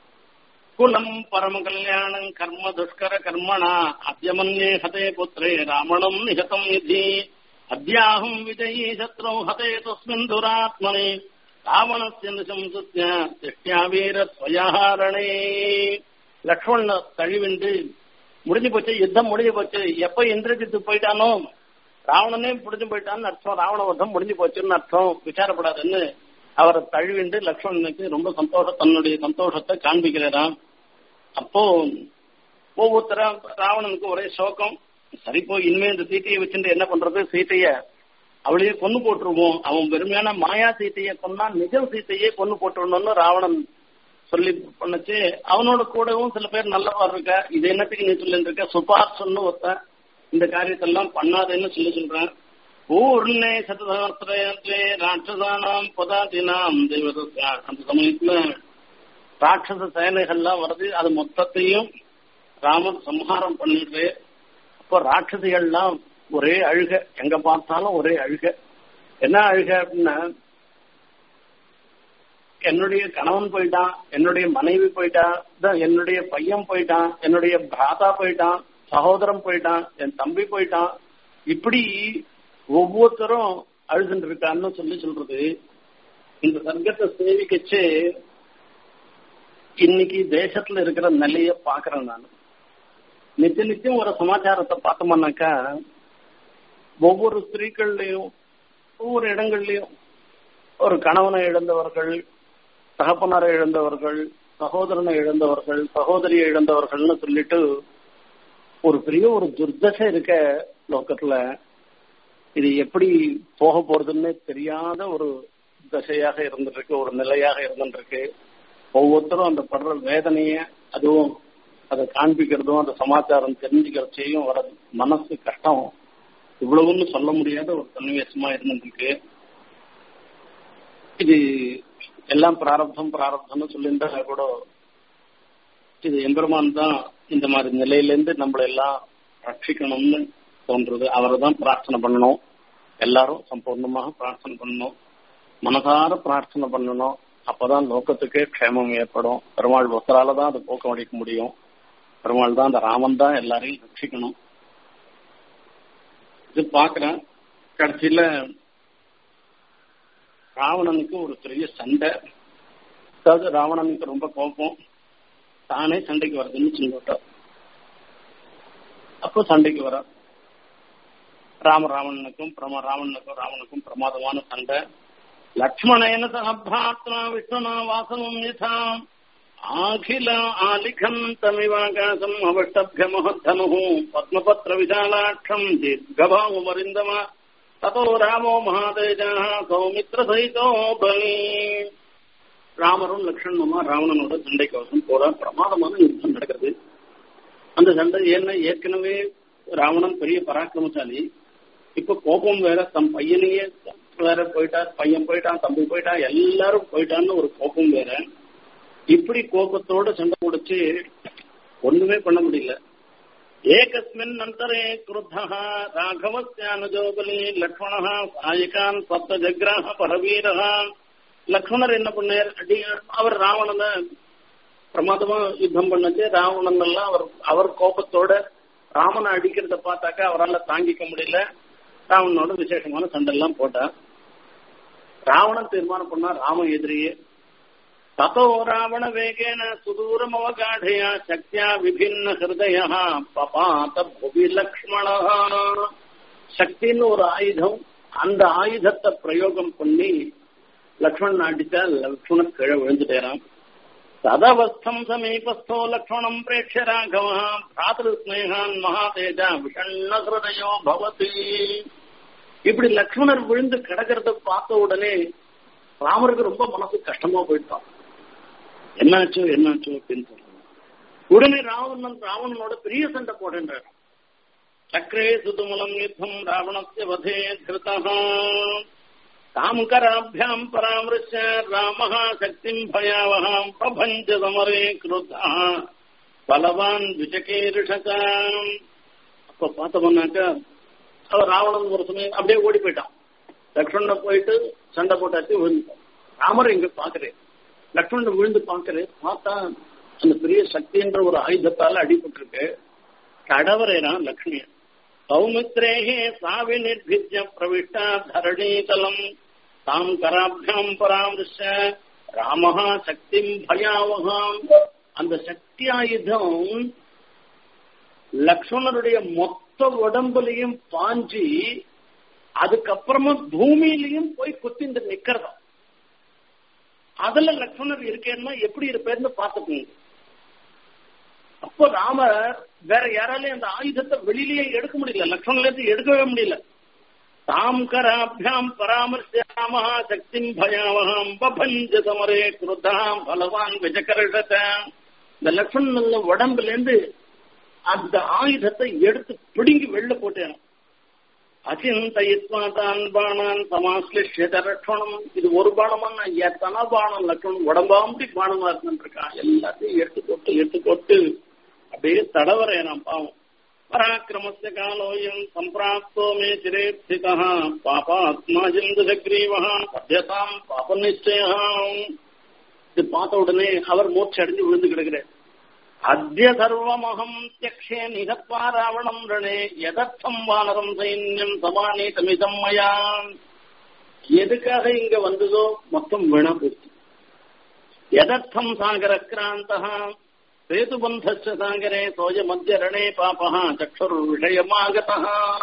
குலம் பரம கல்யாணம் கர்ம துஷ்கர கர்மணா அத்தியமன்யே ஹதே புத்திரே ராமணம் நிகதம் நிதி அத்தியாஹம் விஜயீ சத்ரோ ஹதே தஸ்மின் துராத்மனே ராவணஸ்ய நிசம்சுத்ய திஷ்யா வீர ஸ்வயஹாரணே லக்ஷ்மண தழுவிண்டு முடிஞ்சு போச்சு யுத்தம் முடிஞ்சு போச்சு எப்ப இந்திரஜித்து போயிட்டானோ ராவணனே முடிஞ்சு போயிட்டான்னு அர்த்தம் ராவண வதம் முடிஞ்சு போச்சுன்னு அர்த்தம் விசாரப்படாதுன்னு அவரை தழுவிண்டு லக்ஷ்மணனுக்கு ரொம்ப சந்தோஷம் தன்னுடைய சந்தோஷத்தை காண்பிக்கிறாராம் அப்போ ஒவ்வொருத்தரா ராவணனுக்கு ஒரே சோகம் சரி போய் இனிமே இந்த சீட்டையை வச்சுட்டு என்ன பண்றது சீட்டைய அவளையே கொண்டு போட்டுருவோம் அவன் பெருமையான மாயா சீட்டையை கொன்னா நிஜ சீட்டையே கொண்டு போட்டுடணும்னு ராவணன் சொல்லி பண்ணுச்சு அவனோட கூடவும் சில பேர் நல்லவா இருக்கா இது என்னத்துக்கு நீ சொல்லிட்டு இருக்க சுபார்சன்னு ஒருத்தன் இந்த காரியத்தெல்லாம் பண்ணாதேன்னு சொல்லி சொல்றேன் பூர்ணே சதசகஸ்திரே ராட்சசானாம் பதாதினாம் தெய்வதா அந்த சமயத்துல ராட்சச சேனைகள்லாம் வருது அது மொத்தத்தையும் ராமன் சம்ஹாரம் பண்ணிட்டு அப்போ ராட்சசிகள்லாம் ஒரே அழுக எங்க பார்த்தாலும் ஒரே அழுக என்ன அழுக அப்படின்னா என்னுடைய கணவன் போயிட்டான் என்னுடைய மனைவி போயிட்டான் என்னுடைய பையன் போயிட்டான் என்னுடைய பிராதா போயிட்டான் சகோதரன் போயிட்டான் என் தம்பி போயிட்டான் இப்படி ஒவ்வொருத்தரும் அழுதுட்டு இருக்கான்னு சொல்லி சொல்றது இந்த சர்க்கத்தை சேவிக்கச்சு இன்னைக்கு தேசத்துல இருக்கிற நிலைய பாக்குறேன் நான் நித்திய நித்தியம் ஒரு சமாச்சாரத்தை பார்த்தோம்னாக்கா ஒவ்வொரு ஸ்திரீகள்லயும் ஒவ்வொரு இடங்கள்லயும் ஒரு கணவனை இழந்தவர்கள் தகப்பனாரை இழந்தவர்கள் சகோதரனை இழந்தவர்கள் சகோதரியை இழந்தவர்கள்னு சொல்லிட்டு ஒரு பெரிய ஒரு துர்தசை இருக்க லோக்கத்துல இது எப்படி போக போறதுன்னு தெரியாத ஒரு தசையாக இருந்துருக்கு ஒரு நிலையாக இருந்துருக்கு ஒவ்வொருத்தரும் அந்த படுற வேதனைய அதுவும் அதை காண்பிக்கிறதும் அந்த சமாச்சாரம் தெரிஞ்சுக்கிறச்சையும் வர மனசு கஷ்டம் இவ்வளவுன்னு சொல்ல முடியாத ஒரு சன்னிவேசமா இருந்துருக்கு இது எல்லாம் பிராரப்தம் பிராரப்தம்னு சொல்லியிருந்தா கூட இது எம்பெருமான் தான் இந்த மாதிரி நிலையிலேருந்து நம்மளை எல்லாம் ரட்சிக்கணும்னு தோன்றுறது அவரை தான் பிரார்த்தனை பண்ணணும் எல்லாரும் சம்பூர்ணமாக பிரார்த்தனை பண்ணணும் மனசார பிரார்த்தனை பண்ணணும் அப்பதான் லோகத்துக்கே க்ஷேமம் ஏற்படும் பெருமாள் ஒருத்தரால தான் அதை போக்க அடிக்க முடியும் பெருமாள் தான் அந்த ராமன் தான் எல்லாரையும் ரட்சிக்கணும் இது பாக்குறேன் கடைசியில ராவணனுக்கு ஒரு பெரிய சண்டை அதாவது ராவணனுக்கு ரொம்ப கோபம் தானே சண்டைக்கு வருதுன்னு சொல்லிவிட்டார் அப்போ சண்டைக்கு வர ராம ராவணனுக்கும் பிரம ராவணனுக்கும் ராவனுக்கும் பிரமாதமான சண்டை லக்ஷ்மணேன சகபிராத்மா விஷ்ணுனா வாசனம் யதாம் ஆகில ஆலிகம் தமிவாகாசம் அவஷ்டபிய மகத்தனு பத்மபத்ர விசாலாட்சம் தீர்க்கபாவுமரிந்தம ததோ ராமோ மகாதேஜா சௌமித்ர சைதோ பலி ராமரும் லக்ஷ்மணனுமா ராவணனோட சண்டை கவசம் போற பிரமாதமான யுத்தம் நடக்கிறது அந்த சண்டை ஏன்னா ஏற்கனவே ராவணன் பெரிய பராக்கிரமசாலி இப்ப கோபம் வேற தம் பையனையே வேற போயிட்டார் பையன் போயிட்டான் தம்பி போயிட்டான் எல்லாரும் போயிட்டான்னு ஒரு கோபம் வேற இப்படி கோபத்தோட சண்டை முடிச்சு ஒண்ணுமே பண்ண முடியல ஏகஸ்மின் அந்தரே கிருத்தः ராகவஸ்யானுஜோபலி லக்ஷ்மணः சாயகான் சப்த ஜக்ராக பரவீரः லக்ஷ்மணர் என்ன பண்ணார் அடி அவர் ராவணனை பிரமாதமா யுத்தம் பண்ணச்சு ராவணன் எல்லாம் அவர் அவர் கோபத்தோட ராமனை அடிக்கிறத பார்த்தாக்கா அவரால் தாங்கிக்க முடியல ராவணனோட விசேஷமான சண்டை எல்லாம் போட்டார் ராவணன் தீர்மானம் பண்ணா ராம எதிரியே ततो रावण वेगेन सुदूरमवगाढया शक्त्या विभिन्न हृदयः पपात भुवि लक्ष्मणः சக்தின்னு ஒரு ஆயுதம் அந்த ஆயுதத்தை பிரயோகம் பண்ணி லக்ஷ்மணன் அடிச்சா லக்ஷ்மணன் கீழே விழுந்துட்டேராம் ததவஸ்தம் சமீபஸ்தோ லக்ஷ்மணம் பிரேட்ச ராகவ பிராத்திரு ஸ்னேகான் மகாதேஜா விஷண்ண ஹிருதயோ பவதி இப்படி லக்ஷ்மணர் விழுந்து கிடக்கிறத பார்த்த உடனே ராமருக்கு ரொம்ப மனசு கஷ்டமா போயிட்டான் என்னாச்சு என்னாச்சு அப்படின்னு சொல்றாங்க உடனே ராவணன் ராவணனோட பெரிய சண்டை போடுன்றார் சக்கரே சுதுமலம் யுத்தம் ராவணஸ்ய வதே கிருதா தாம் கராபியாம் பராமரிச்ச ராம சக்திம் பயாவகாம் பபஞ்ச சமரே கிருதா பலவான் விஜகீரிஷகாம் அப்ப பார்த்தோம்னாக்கா அவர் ராவணன் ஒரு சமயம் அப்படியே ஓடி போயிட்டான் லக்ஷ்மணனை போயிட்டு சண்டை போட்டாச்சு விழுந்துட்டான் ராமர் இங்க பாக்குறேன் லக்ஷ்மணன் விழுந்து பாக்குறேன் பார்த்தா அந்த பெரிய சக்தின்ற ஒரு ஆயுதத்தால அடிபட்டிருக்கு கடவரேனா லக்ஷ்மிய சௌமித்ரேகே சாவி நிர்பித்ய பிரவிஷ்டா தரணீதலம் தாம் கராபியாம் பராமரிஷ ராமஹா சக்திம் பயாவகாம் அந்த சக்தி ஆயுதம் லக்ஷ்மணருடைய மொத்த உடம்புலையும் பாஞ்சி அதுக்கப்புறமா பூமியிலையும் போய் குத்திந்து நிக்கிறதா அதுல லக்ஷ்மணர் இருக்கேன்னா எப்படி இருப்பேன்னு பாத்துக்கோங்க அப்போ ராமர் வேற யாராலையும் அந்த ஆயுதத்தை வெளியிலேயே எடுக்க முடியல லக்ஷ்மணர்ல இருந்து எடுக்கவே முடியல தாம் கராபியாம் பராமர்சியாம சக்திம் பயாவகாம் பபஞ்ச சமரே குருதாம் பலவான் விஜகரஷத இந்த லக்ஷ்மணன் உடம்புல இருந்து அந்த ஆயுதத்தை எடுத்து பிடுங்கி வெளில போட்டேன் அச்சிந்தயித்வா தான் பாணான் சமாஸ்லிஷ்யத லட்சணம் இது ஒரு பானமா எத்தனை பானம் லட்சணம் உடம்பாம்படி பானமா இருக்கான் எல்லாத்தையும் எடுத்து கொட்டு எடுத்து கொட்டு அப்படியே தடவரேனாம் பாவம் பராக்கிரமஸ்ய காலோயம் சம்பிராப்தோ மே சிரேப்சிதா பாபாத்மா ஜிந்து சக்ரீவா பத்தியதாம் பாப நிச்சயம் இது பார்த்த உடனே அவர் மூச்சு அடைஞ்சு விழுந்து கிடக்கிறார் அத்திய சர்வமகம் தியக்ஷே நிகத்வா ராவணம் ரணே எதர்த்தம் வானரம் சைன்யம் சமானி தமிதம் மயா எதுக்காக இங்க வந்ததோ மொத்தம் வீணா போச்சு எதர்த்தம் சாகர கிராந்தா சேதுபந்தஸ்ய சாகரே சோய மத்திய ரணே பாபா சக்ஷுர் விஷயமாகதா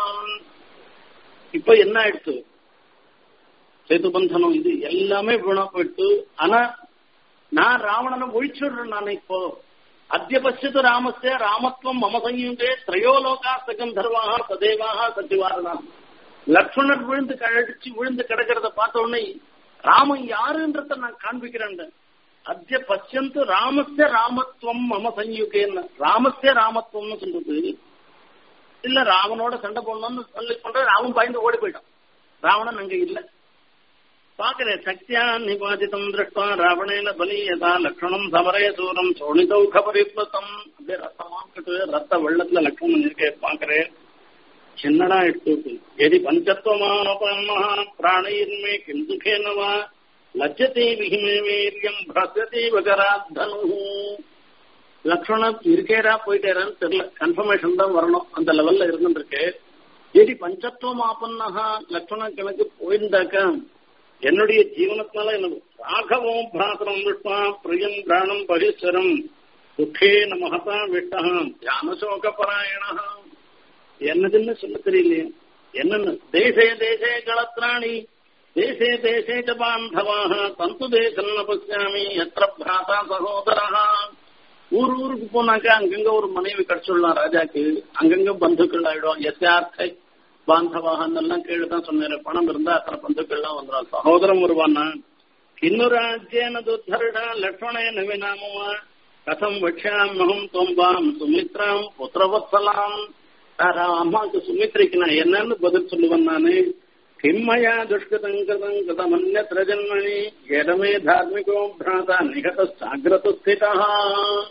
இப்ப என்ன ஆயிடுச்சு சேதுபந்தனம் இது எல்லாமே வீணா போயிடுச்சு ஆனா நான் ராவணனை ஒழிச்சுடுறேன் நான் இப்போ அத்திய பசித்து ராமஸ்ய ராமத்வம் மம சயுங்கே திரையோலோகா சகந்தர்வாக சதேவாக சச்சிவாரணா லக்ஷ்மணர் விழுந்து கழடிச்சு விழுந்து கிடக்கிறத பார்த்த உடனே ராமன் யாருன்றத நான் காண்பிக்கிறேன் அத்திய பசியந்து ராமஸ்ய ராமத்துவம் மம சயுகேன்னு ராமஸ்ய ராமத்துவம்னு சொல்றது இல்ல ராவனோட சண்டை போடணும்னு சொல்லி பண்ற ராவன் பயந்து ஓடி போயிட்டான் ராவணன் அங்க இல்லை பாக்குறேன் சக்தியா நிபாதிதம் திருஷ்டா ராவணேன பலியதா லக்ஷணம் சமரே சூரம் சோழிதௌக பரிப்ளத்தம் அப்படியே ரத்தமாக்கிட்டு ரத்த வெள்ளத்துல லக்ஷ்மணன் இருக்க பாக்குறேன் என்னடா எடுத்து எதி பஞ்சத்துவமானோபமா பிராணையின்மே கிம் துகேனவா லட்சத்தை விகிமே வீரியம் பிரசதி வகராத்தனு லக்ஷ்மணன் இருக்கேரா போயிட்டேரான்னு தெரியல கன்ஃபர்மேஷன் தான் வரணும் அந்த லெவல்ல இருந்துருக்கு எதி பஞ்சத்துவம் ஆப்பன்னஹா லக்ஷ்மணன் கணக்கு போயிருந்தாக்கா என்னுடைய ஜீவனத்தினால எனக்கு ராகவம் பிராத்தனம் விஷ்வா பிரியம் பிராணம் பரீஸ்வரம் துக்கே மகதா விட்டா தியானசோக பராயணா என்னதுன்னு சொல்ல தெரியலையே என்னன்னு தேசே தேசே களத்ராணி தேசே தேசே ச பாந்தவாக தந்து தேசம் ந பசியாமி எத்திர பிராதா சகோதரா ஊர் ஊருக்கு போனாக்கா அங்கங்க ஒரு மனைவி கிடைச்சிடலாம் ராஜாக்கு அங்கங்க பந்துக்கள் ஆயிடும் எத்தார்த்தை பாந்தவாகன்னெல்லாம் கீழே தான் சொன்னேன் பணம் இருந்தா அத்தனை பந்துக்கள்லாம் வந்துடும் சகோதரம் வருவானா கிண்ணு ராஜ்யேன துத்தருடா லக்ஷ்மணேன வினாமுவா கதம் வக்ஷாமகம் தொம்பாம் சுமித்ராம் புத்திரவத்சலாம் அம்மாவுக்கு சுமித்ரைக்கு நான் என்னன்னு பதில் சொல்லுவேன் நானு கிம்மயா துஷ்கிருதம் கிருதம் கிருதமன்யத்ர ஜன்மணி எதமே தார்மிகோ பிராதா நிகத சாகிரத ஸ்திதா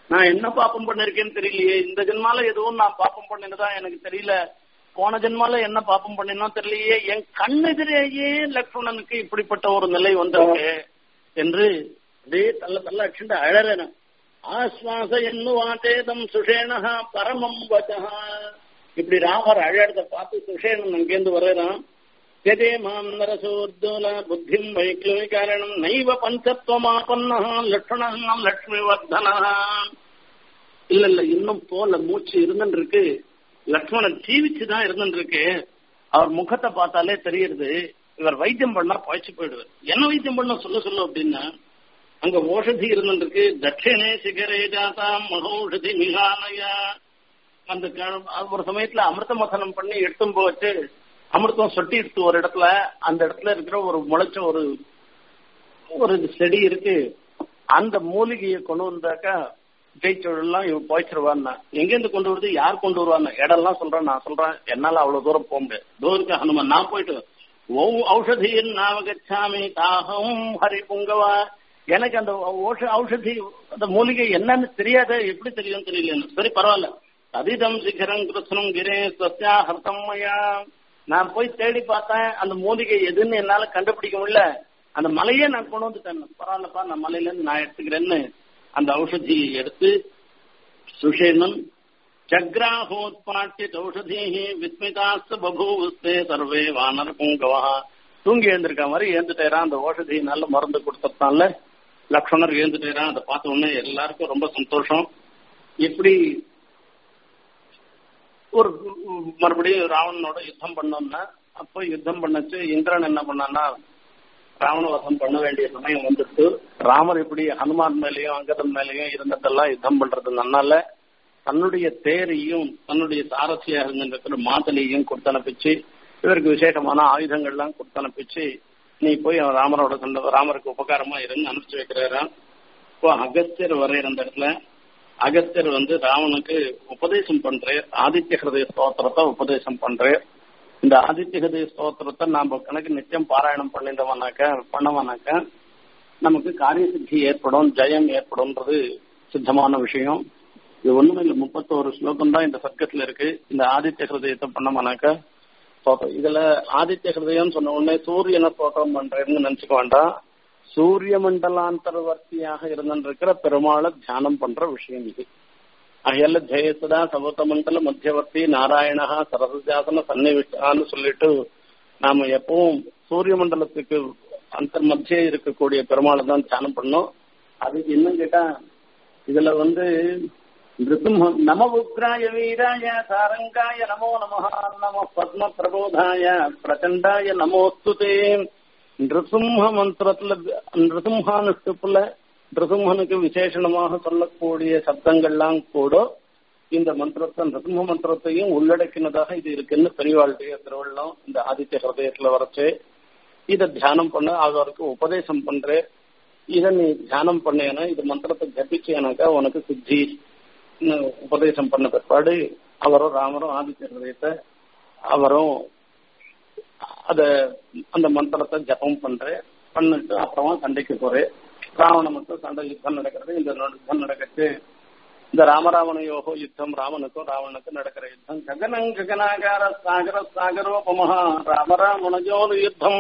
நான் என்ன பாப்பம் பண்ணிருக்கேன்னு தெரியலையே இந்த ஜென்மால எதுவும் நான் பாப்பம் பண்ணினதா எனக்கு தெரியல போன ஜென்மால என்ன பாப்பம் பண்ணினோ தெரியலையே என் கண்ணெதிரேயே லக்ஷ்மணனுக்கு இப்படிப்பட்ட ஒரு நிலை வந்திருக்கு என்று அப்படியே தள்ள தள்ள அடிச்சுட்டு அழறேன் ஆஸ்வாச என்னுவாட்டேதம் சுஷேனஹா பரமம் வச்சஹா இப்படி ராமர் அழறத பார்த்து சுஷேனன் அங்கேருந்து வர்றான் यदे माम् नरसोर्दोल बुद्धिम् वैक्लवी कारणम् नैव பஞ்சத்வமாபன்னः லட்சணம் லட்சுமிவர்தனः இல்ல இல்ல இன்னும் போல மூச்சு இருந்துட்டு இருக்கு லக்ஷ்மணன் ஜீவிச்சுதான் இருந்துட்டு இருக்கு அவர் முகத்தை பார்த்தாலே தெரியுது இவர் வைத்தியம் பண்ணா பழச்சு போயிடுவார் என்ன வைத்தியம் பண்ண சொல்ல சொல்ல அப்படின்னா அங்க ஓஷதி இருந்துட்டு இருக்கு தட்சிணே சிகரே ஜாதாம் மகௌஷதி மிகாலயா அந்த ஒரு சமயத்துல அமிர்த மசனம் பண்ணி எடுத்தும் போச்சு அமிர்தம் சொட்டி எடுத்து ஒரு இடத்துல அந்த இடத்துல இருக்கிற ஒரு முளைச்ச ஒரு ஒரு செடி இருக்கு அந்த மூலிகையை கொண்டு வந்தாக்கா ஜெயிச்சொல்லாம் இவ போய்ச்சிருவான்னா எங்கேருந்து கொண்டு வருது யார் கொண்டு வருவான்னு இடம்லாம் சொல்றேன் நான் சொல்றேன் என்னால அவ்வளவு தூரம் போக முடியாது தூருக்கு ஹனுமன் நான் போயிட்டு ஔஷதியின் நாவகச்சாமி தாகம் ஹரி புங்கவா எனக்கு அந்த ஔஷதி அந்த மூலிகை என்னன்னு தெரியாத எப்படி தெரியும் தெரியல சரி பரவாயில்ல அதிதம் சிகரம் கிருஷ்ணம் கிரே சத்யா ஹர்த்தம் மயா நான் போய் தேடி பார்த்தேன் அந்த மூலிகை எதுன்னு என்னால கண்டுபிடிக்க முடியல அந்த மலையே நான் கொண்டு வந்துட்டேன் பரவாயில்லப்பா நான் மலையில இருந்து நான் எடுத்துக்கிறேன்னு அந்த ஔஷதியை எடுத்து சுஷேனன் சக்ராஹோத்பாட்டிய ஔஷதி விஸ்மிதாஸ்து பபூவஸ்தே சர்வே வானர் புங்கவா தூங்கி எழுந்திருக்க மாதிரி ஏந்துட்டேரான் அந்த ஓஷதி நல்ல மருந்து கொடுத்ததுனால லக்ஷ்மணர் ஏந்துட்டேரான் அதை பார்த்த உடனே எல்லாருக்கும் ரொம்ப சந்தோஷம் இப்படி ஒரு மறுபடியும் ராவணனோட யுத்தம் பண்ணோம்னா அப்போ யுத்தம் பண்ணச்சு இந்திரன் என்ன பண்ணான்னா ராவண வசம் பண்ண வேண்டிய சமயம் வந்துட்டு ராமர் இப்படி ஹனுமான் மேலேயும் அங்கதன் மேலேயும் இருந்ததெல்லாம் யுத்தம் பண்றது நன்னால தன்னுடைய தேரையும் தன்னுடைய சாரசியா இருந்திருக்கிற மாதலையும் கொடுத்தனுப்பிச்சு இவருக்கு விசேஷமான ஆயுதங்கள்லாம் கொடுத்தனுப்பிச்சு நீ போய் ராமரோட சண்டை ராமருக்கு உபகாரமா இருந்து அனுப்பிச்சு வைக்கிறாராம் இப்போ அகஸ்தியர் வரையிற அந்த இடத்துல அகஸ்தியர் வந்து ராவனுக்கு உபதேசம் பண்றார் ஆதித்ய ஹிருதய ஸ்தோத்திரத்தை உபதேசம் பண்றார் இந்த ஆதித்ய ஹிருதய ஸ்தோத்திரத்தை நாம கணக்கு நித்தியம் பாராயணம் பண்ணிட்டோம்னாக்க பண்ணவனாக்க நமக்கு காரிய சித்தி ஏற்படும் ஜெயம் ஏற்படும்ன்றது சித்தமான விஷயம் இது ஒண்ணுமே இல்லை முப்பத்தோரு ஸ்லோகம் தான் இந்த சர்க்கத்துல இருக்கு இந்த ஆதித்ய ஹிருதயத்தை பண்ணோம்னாக்க ஸ்தோத்திரம் இதுல ஆதித்ய ஹிருதயம் சொன்ன உடனே சூரியனை ஸ்தோத்திரம் பண்றேன்னு நினைச்சுக்க வேண்டாம் சூரிய மண்டலாந்தர்வர்த்தியாக இருந்திருக்கிற பெருமாளை தியானம் பண்ற விஷயம் இது அயல்ல ஜெயசுதா சமுத்த மண்டல மத்தியவர்த்தி நாராயணா சரஸ்வதியாசன சன்னிவிஷ்டான்னு சொல்லிட்டு நாம எப்பவும் சூரிய மண்டலத்துக்கு அந்த மத்திய இருக்கக்கூடிய பெருமாளை தான் தியானம் பண்ணோம் அதுக்கு இன்னும் கேட்டா இதுல வந்து நிருசிம்ஹம் நம உக்ராய வீராய சாரங்காய நமோ நம நம பத்ம பிரபோதாய பிரச்சண்டாய நமோஸ்துதே நிருசிம்ஹ மந்திரத்துல நிருசிம்ஹானுஷ்டுப்புல நிருசிம்ஹனுக்கு விசேஷணமாக சொல்லக்கூடிய சப்தங்கள்லாம் கூட இந்த மந்திரத்தை நிருசிம்ஹ மந்திரத்தையும் உள்ளடக்கினதாக இது இருக்குன்னு பெரியவாளுடைய திருவள்ளம் இந்த ஆதித்ய ஹிருதயத்துல வரைச்சு இதை தியானம் பண்ண அவருக்கு உபதேசம் பண்றேன் இதை நீ தியானம் பண்ணேன்னா இது மந்திரத்தை ஜபிச்சேனாக்கா உனக்கு சித்தி உபதேசம் பண்ண பிற்பாடு அவரும் ராமரும் ஆதித்ய ஹிருதயத்தை அவரும் அத அந்த மந்திரத்தை ஜபம் பண்றேன் பண்ணிட்டு அப்புறமா சண்டைக்கு போறேன் ராவண மட்டும் சண்டை யுத்தம் நடக்கிறது இந்த யுத்தம் நடக்கிறது இந்த ராமராவண யோகோ யுத்தம் ராமனுக்கும் ராவணுக்கும் நடக்கிற யுத்தம் ககனங் ககனாகார சாகர சாகரோபமஹா ராமராவணயோர் யுத்தம்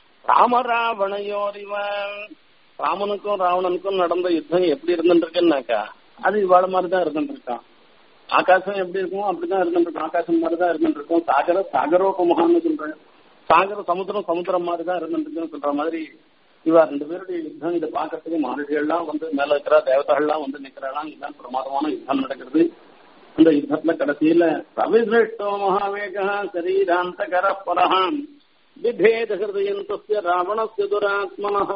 ராமராவணையோரிவன் ராமனுக்கும் ராவணனுக்கும் நடந்த யுத்தம் எப்படி இருந்துருக்குன்னாக்கா அது இவாழ மாதிரிதான் இருந்துருக்கான் ஆகாசம் எப்படி இருக்குமோ அப்படிதான் இருந்துருக்கும் ஆகாசம் மாதிரிதான் இருந்துருக்கும் சாகர சாகரோபமகான்னு சொல்றேன் சாகர சமுத்திரம் சமுத்திரம் மாதிரிதான் இருந்துருக்குன்னு சொல்ற மாதிரி இவா ரெண்டு பேருடைய யுத்தம் இதை பாக்கிறதுக்கு மகர்ஷிகள்லாம் வந்து மேல இருக்கிற தேவதைகள்லாம் வந்து நிக்கிறாளாம் இதுதான் பிரமாதமான யுத்தம் நடக்கிறது அந்த யுத்தத்துல கடைசியில ரவிசிரேஷ்டோ மகாவேகா சரீராந்த கரப்பரஹாம் விபேத ஹிருதயந்தஸ்ய ராவணஸ்ய துராத்மனஹா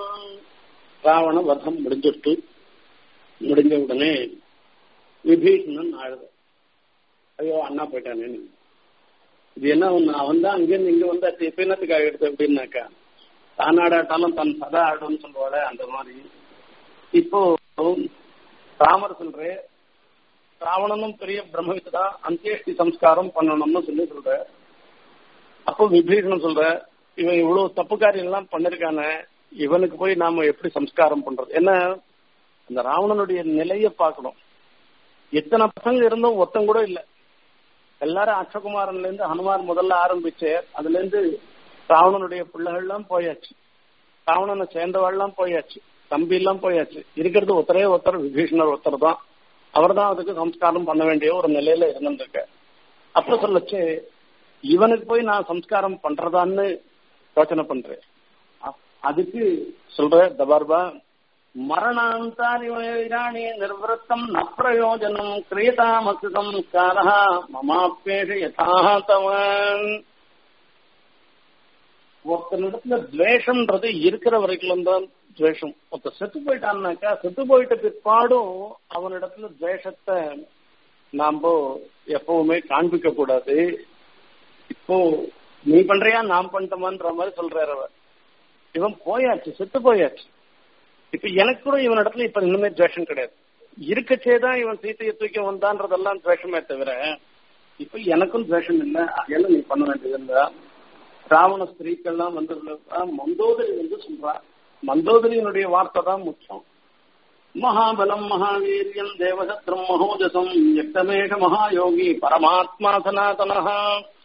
ராவண வதம் முடிஞ்சிட்டு முடிஞ்ச உடனே விபீஷணன் ஆழுது ஐயோ அண்ணா போயிட்டானே இது என்ன ஒண்ணு அவன் தான் அங்கிருந்து இங்க வந்து இப்ப என்னத்துக்கு ஆயிடுது அப்படின்னாக்கா தான் ஆடாட்டாலும் தன் சதா ஆடும்னு சொல்லுவாள் அந்த மாதிரி இப்போ ராமர் சொல்ற ராவணனும் பெரிய பிரம்மவித்து தான் அந்தியேஷ்டி சம்ஸ்காரம் பண்ணணும்னு சொல்லி சொல்ற அப்போ விபீஷணன் சொல்ற இவன் இவ்வளவு தப்பு காரியம் எல்லாம் பண்ணிருக்கானே இவனுக்கு போய் நாம எப்படி சம்ஸ்காரம் பண்றது என்ன அந்த ராவணனுடைய நிலைய பார்க்கணும் எத்தனை பசங்க இருந்தும் ஒத்தம் கூட இல்ல எல்லாரும் அக்ஷகுமாரன்ல இருந்து ஹனுமான் முதல்ல ஆரம்பிச்சு அதுல இருந்து ராவணனுடைய பிள்ளைகள்லாம் போயாச்சு ராவணனை சேர்ந்தவாள்லாம் போயாச்சு தம்பி எல்லாம் போயாச்சு இருக்கிறது ஒருத்தரே ஒருத்தர் விபீஷணர் ஒருத்தர் தான் அவர் தான் அதுக்கு சம்ஸ்காரம் பண்ண வேண்டிய ஒரு நிலையில இருந்துருக்க அப்ப சொல்லச்சு இவனுக்கு போய் நான் சம்ஸ்காரம் பண்றதான்னு யோசனை பண்றேன் அதுக்கு சொல்ற தபார்பா மரணாந்தாரி வீராணி நிர்வத்தம் ந பிரயோஜனம் கிரியதாமக்கு சம்ஸ்காரா மமாப்பேஷ யதாத்தவன் ஒருத்தனிடத்துல துவேஷம்ன்றது இருக்கிற வரைக்கும் தான் துவேஷம் ஒருத்த செத்து போயிட்டான்னாக்கா செத்து போயிட்ட பிற்பாடும் அவனிடத்துல துவேஷத்தை நாம எப்பவுமே காண்பிக்க கூடாது இப்போ நீ பண்றியா நான் பண்ணிட்டோமான்ற மாதிரி சொல்றாரு அவர் இவன் போயாச்சு செத்து போயாச்சு இப்ப எனக்கு கூட இவன் இடத்துல இப்ப இன்னுமே துவேஷம் கிடையாது இருக்கச்சேதான் இவன் சீத்தையை தூக்கி வந்தான்றதெல்லாம் துவேஷமே தவிர இப்ப எனக்கும் துவேஷம் இல்லை அதெல்லாம் நீ பண்ண வேண்டியது இல்ல ராவண ஸ்திரீக்கள்லாம் வந்து மந்தோதரி வந்து சொல்றா மந்தோதரியினுடைய வார்த்தை தான் முக்கியம் மகாபலம் மகாவீரியம் தேவசத்ரம் மகோஜசம் எக்தமேஷ மகாயோகி பரமாத்மா சனாதனஹா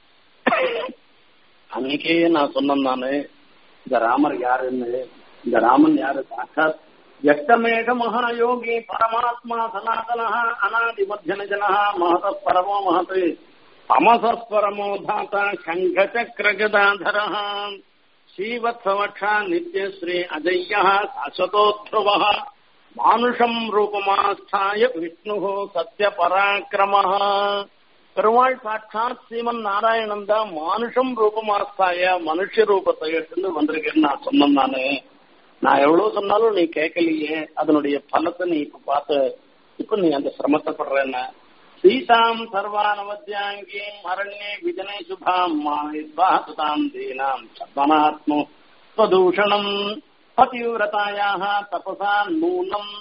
அன்னைக்கே நான் சொன்னேன் நானு இந்த ராமர் யாருன்னு இந்த ராமன் யாரு சாட்சாத் எக்தமேக மகாயோகி பரமாத்மா சனாதனஹா அநாதி மத்தியன ஜனஹா மகத பரமோ மகத் அமசஸ்வரமோ தாத்தா சங்க சக்கர கதாதரஹா ஸ்ரீவத்சவக்ஷா நித்யஸ்ரீ அஜய்யா சாஸ்வதோத்ருவ மானுஷம் ரூபமாஸ்தாய விஷ்ணு சத்ய பராக்கிரம பெருமாள் சாட்சாத் ஸ்ரீமன் நாராயணன் தான் மானுஷம் ரூபமாஸ்தாய மனுஷ ரூபத்தை எடுத்து வந்திருக்கேன்னு நான் சொன்னேன் நானு நான் எவ்வளவு சொன்னாலும் நீ கேட்கலையே அதனுடைய பலத்தை நீ இப்ப பார்த்த இப்ப நீ அந்த சிரமத்தை படுறேன்ன சீதாம் சர்வானவத்யாங்கீம் அரண்யே விஜனே சுபாம் மாதாம் தீனாம் சத்மனாத்மோ ஸ்வதூஷணம் பதிவிரதாயாக தபசா நூனம்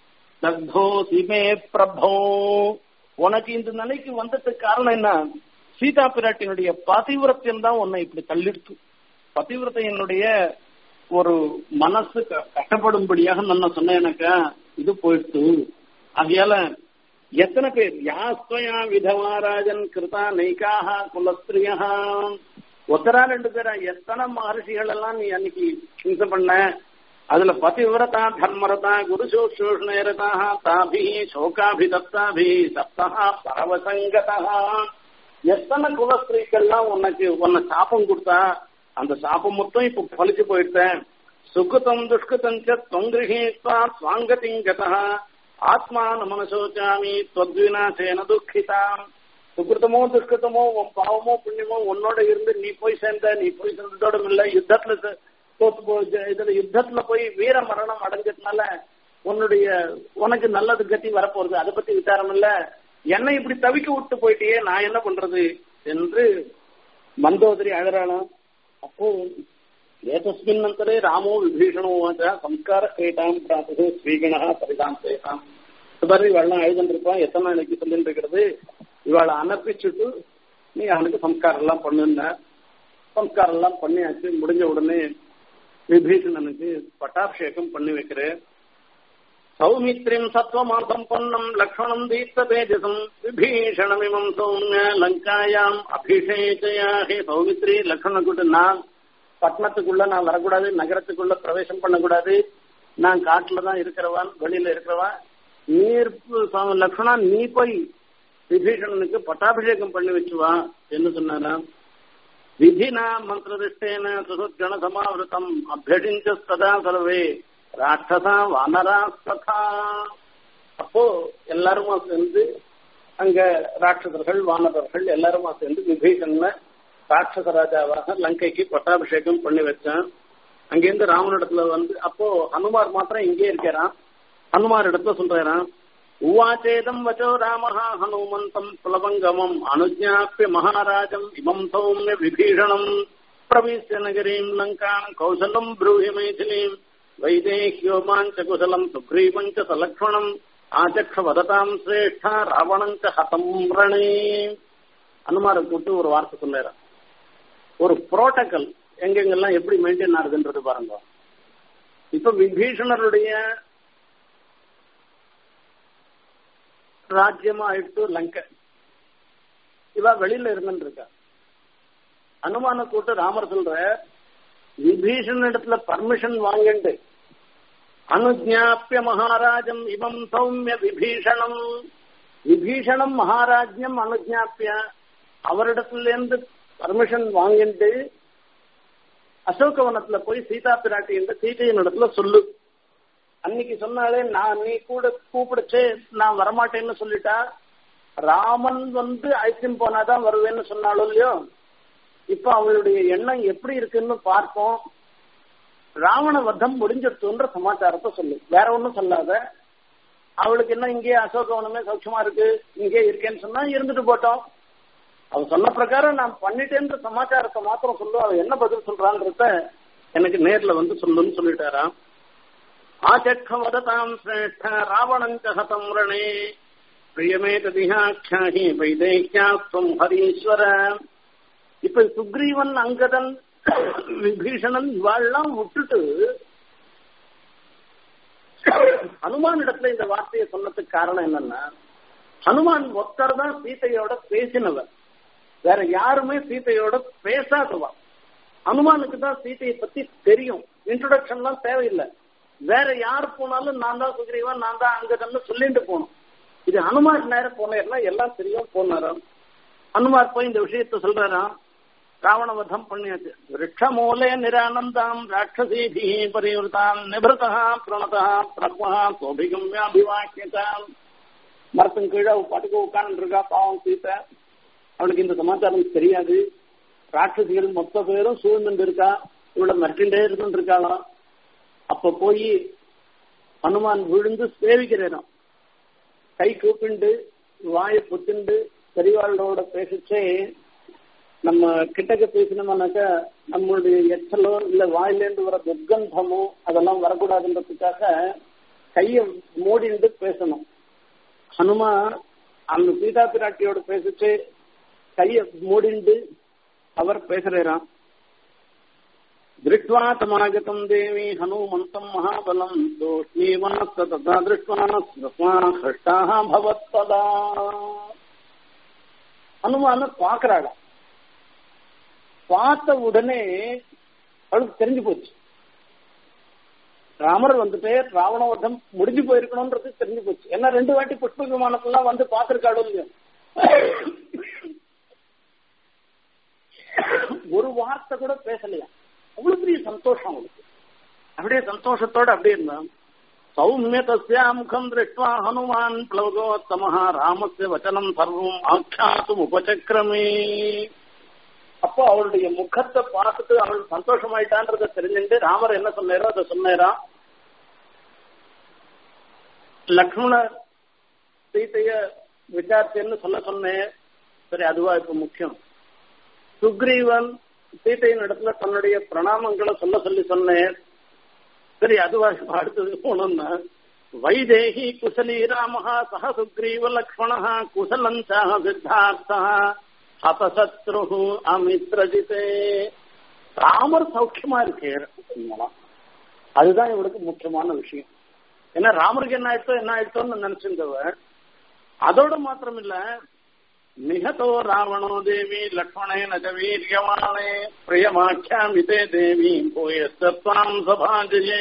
தக்தோசி மே பிரபோ உனக்கு இந்த நிலைக்கு வந்ததுக்கு காரணம் என்ன சீதா பிராட்டினுடைய பதிவிரத்தியம் தான் உன்னை இப்படி தள்ளிடுத்து பதிவிரத்தையனுடைய ஒரு மனசு கஷ்டப்படும்படியாக நான் சொன்னேனாக்கா இது போயிடுத்து ஆகையால எத்தனை பேர் யாஸ்வயா விதவாராஜன் கிருதா நைக்காக குலஸ்திரியா ஒத்தரா ரெண்டு பேரா எத்தனை மகர்ஷிகள் எல்லாம் நீ அன்னைக்கு ஹிம்சை பண்ண அதுல பதிவிரதா தர்மரதா குரு சூஷ்ணேரதா தாபி சோகாபிதப்தாபி சப்தா பரவசங்கதா எத்தனை குலஸ்திரீக்கள்லாம் உனக்கு உன்னை சாப்பம் கொடுத்தா அந்த சாப்பம் மொத்தம் இப்ப பழிச்சு போயிட்டேன் சுகுதம் துஷ்குதம் தொங்கிரகீத்வா சுவாங்கதிங்கதா ஆத்மான மனசோச்சாமி தொத்வினாசேன துக்கிதாம் சுகிருத்தமோ துஷ்கிருத்தமோ உன் பாவமோ புண்ணியமோ உன்னோட இருந்து நீ போய் சேர்ந்த நீ போய் சேர்ந்ததோட இல்ல யுத்தத்துல தோத்து போ இதுல யுத்தத்துல போய் வீர மரணம் அடைஞ்சதுனால உன்னுடைய உனக்கு நல்லது கத்தி வரப்போறது அதை பத்தி விசாரம் இல்ல என்னை இப்படி தவிக்க விட்டு போயிட்டியே நான் என்ன பண்றது என்று மந்தோதரி அழறாளாம் அப்போ ஏதஸ்மின் அந்தரே ராமோ விபீஷணோ சம்ஸ்கார கேட்டாம் பிராத்து ஸ்ரீகணா பரிதாம் சேகாம் மாதிரி இவெல்லாம் எழுதிருப்பான் எத்தனை நாளைக்கு சொல்லிட்டு இருக்கிறது இவளை அனுப்பிச்சுட்டு நீ அவனுக்கு சம்ஸ்காரம் எல்லாம் பண்ணுன சம்ஸ்காரம் எல்லாம் பண்ணியாச்சு முடிஞ்ச உடனே விபீஷணனுக்கு பட்டாபிஷேகம் பண்ணி வைக்கிறேன் சௌமித்ரிம் சத்வமார்த்தம் பொன்னம் லக்ஷ்மணம் தீர்த்த தேஜசம் விபீஷணமிமம் சௌமிய லங்காயாம் அபிஷேகையாகி சௌமித்ரி லக்ஷ்மண கூட்டு நான் பட்டணத்துக்குள்ள நான் வரக்கூடாது நகரத்துக்குள்ள பிரவேசம் பண்ணக்கூடாது நான் காட்டுல தான் இருக்கிறவான் வெளியில இருக்கிறவான் நீர் லக்ஷ்மணா நீ போய் விபீஷணனுக்கு பட்டாபிஷேகம் பண்ணி வச்சுவா என்ன சொன்னாராம் விதினா மந்திரதிஷ்டேன சுசுத்கண சமாவிருத்தம் அபியடிஞ்சதா சர்வே ராட்சசா வானரா ததா அப்போ எல்லாருமா சேர்ந்து அங்க ராட்சசர்கள் வானரர்கள் எல்லாருமா சேர்ந்து விபீஷண ராட்சச ராஜாவாக லங்கைக்கு பட்டாபிஷேகம் பண்ணி வச்சான் அங்கேருந்து ராமனிடத்துல வந்து அப்போ ஹனுமார் மாத்திரம் இங்கே இருக்கிறான் ஹனுமார் இடத்துல சொல்றான் உவாச்சேதம் வச்சோ ராம ஹனுமந்தம் புலவங்கமம் அனுஜாப்பிய மகாராஜம் இமம் சௌமிய விபீஷணம் பிரவிஷ்ய நகரீம் லங்காம் கௌசலம் ப்ரூஹி மைதிலீம் வைதேஹ்யோமாஞ்ச குசலம் சுக்ரீவஞ்ச சலக்ஷ்மணம் ஆச்சக்ஷ வததாம் சிரேஷ்டா ராவணஞ்ச ஹதம் ரணே அனுமாரை கூட்டு ஒரு வார்த்தை சொல்லுறான் ஒரு புரோட்டோகால் எங்கெங்கெல்லாம் எப்படி மெயின்டைன் ஆகுதுன்றது பாருங்க இப்ப விபீஷணருடைய ராஜ்யமா ஆயிடுத்து லங்கை இவ வெளியில இருந்துட்டு இருக்கா அனுமான கூட்டு ராமர் சொல்ற விபீஷன் இடத்துல பர்மிஷன் வாங்கிண்டு அனுஜாப்பிய மகாராஜம் இவம் சௌமிய விபீஷணம் விபீஷணம் மகாராஜ்யம் அனுஜாப்பிய அவரிடத்துல இருந்து பர்மிஷன் வாங்கிட்டு அசோகவனத்துல போய் சீதா பிராட்டி என்ற சீதையின் இடத்துல சொல்லு அன்னைக்கு சொன்னாலே நான் நீ கூட கூப்பிடுச்சு நான் வரமாட்டேன்னு சொல்லிட்டா ராமன் வந்து ஐசியம் போனாதான் வருவேன்னு சொன்னாலும் இல்லையோ இப்ப அவளுடைய எண்ணம் எப்படி இருக்குன்னு பார்ப்போம் ராவண வதம் முடிஞ்சிருச்சுன்ற சமாச்சாரத்தை சொல்லு வேற ஒண்ணும் சொல்லாத அவளுக்கு என்ன இங்கேயே அசோகவனமே சௌட்சமா இருக்கு இங்கே இருக்கேன்னு சொன்னா இருந்துட்டு போட்டோம் அவ சொன்ன பிரகாரம் நான் பண்ணிட்டேன்ற சமாச்சாரத்தை மாத்திரம் சொல்லு அவ என்ன பதில் சொல்றான்றத எனக்கு நேர்ல வந்து சொல்லுன்னு சொல்லிட்டாராம் ஆச்சக்க வததாம் சிரேஷ்ட ராவணஞ்ச ஹதம் ரணே பிரியமே ததிஹாட்சாஹி வைதேஹ்யாஸ்வம் ஹரீஸ்வர இப்ப சுக்ரீவன் அங்கதன் விபீஷணன் இவாள்லாம் விட்டுட்டு ஹனுமான் இடத்துல இந்த வார்த்தையை சொன்னதுக்கு காரணம் என்னன்னா ஹனுமான் ஒருத்தர் தான் சீதையோட பேசினவர் வேற யாருமே சீதையோட பேசாதவா ஹனுமானுக்கு தான் சீதையை பத்தி தெரியும் இன்ட்ரோடக்ஷன்லாம் தேவையில்லை வேற யார் போனாலும் நான் தான் சுக்ரீவன் நான் தான் அங்கதன்னு சொல்லிட்டு போகணும் இது ஹனுமார் நேரம் போனேன்னா எல்லாம் தெரியும் போனாராம் ஹனுமார் போய் இந்த விஷயத்த சொல்றாராம் ராவணவதம் பண்ணியாச்சு விரட்சமூலே நிரானந்தாம் ராட்சசீபி பரிவர்த்தாம் நிபிருதா பிரணதா பிரக்மா சோபிகம்யாபிவாக்கியதாம் மரத்தின் கீழே பாட்டுக்கு உட்கார்ந்து இருக்கா பாவம் சீத்தை அவனுக்கு இந்த சமாச்சாரம் தெரியாது ராட்சசிகள் மொத்த பேரும் சூழ்ந்துட்டு இருக்கா இவளை மிரட்டிண்டே இருந்துட்டு இருக்காளாம் அப்ப போய் ஹனுமான் விழுந்து சேவிக்கிறேன் கை கூப்பிண்டு வாயை புத்துண்டு பெரியவாளோட பேசிச்சே நம்ம கிட்டக்க பேசினோம்னாக்கா நம்மளுடைய எச்சலோ இல்ல வாயிலேருந்து வர துர்கந்தமோ அதெல்லாம் வரக்கூடாதுன்றதுக்காக கைய மூடிண்டு பேசணும் ஹனுமா அந்த சீதா பிராட்டியோட பேசிச்சு கைய மூடிண்டு அவர் பேசுறாராம் दृष्ट्वा तमागतम् देवी हनुमन्तम् महाबलम् दोष्णीवास्त तथा दृष्ट्वा स्मृत्वा हृष्टाः भवत्पदा ஹனுமான பாக்குறாளா பார்த்த உடனே அவளுக்கு தெரிஞ்சு போச்சு ராமர் வந்துட்டு ராவணவதம் முடிஞ்சு போயிருக்கணும்ன்றது தெரிஞ்சு போச்சு ஏன்னா ரெண்டு வாட்டி புஷ்ப விமானத்தெல்லாம் வந்து பார்த்திருக்காளோ இல்லையோ ஒரு வார்த்தை கூட பேசலையா அவ்வளவு பெரிய சந்தோஷம் அவளுக்கு அப்படியே சந்தோஷத்தோட அப்படியே இருந்தான் சௌமிய தஸ்யா முகம் திருஷ்டுவா ஹனுமான் பிளவகோத்தமஹா ராமஸ்ய வச்சனம் சர்வம் ஆக்கியாத்தும் உபசக்கிரமே அப்போ அவளுடைய முகத்தை பார்த்துட்டு அவள் சந்தோஷமாயிட்டான்றத தெரிஞ்சுட்டு ராமர் என்ன சொன்னாரோ அதை சொன்னாரா லக்ஷ்மணர் சீதைய விசாரிச்சேன்னு சொல்ல சொன்னேன் சரி அதுவா இப்ப முக்கியம் சுக்ரீவன் சீதையின் இடத்துல தன்னுடைய பிரணாமங்களை சொல்ல சொல்லி சொன்னேன் சரி அதுவா அடுத்தது போனோம்னா வைதேகி குசலி ராமஹா சக சுக்ரீவ லக்ஷ்மணா குசலஞ்சா சித்தார்த்தா ஹதசத்ரு அமித்ரஜிதே ராமர் சௌக்கியமா இருக்கு அதுதான் இவளுக்கு முக்கியமான விஷயம் ஏன்னா ராமருக்கு என்ன ஆயிட்டோ என்ன ஆயிட்டோன்னு நினைச்சிருந்தவ அதோட மாத்திரம் இல்ல நிகதோ ராவணோ தேவி லக்ஷ்மணேன ச வீரியமானே பிரியமாக்கியாமிதே தேவி போயஸ்தாம் சபாஜயே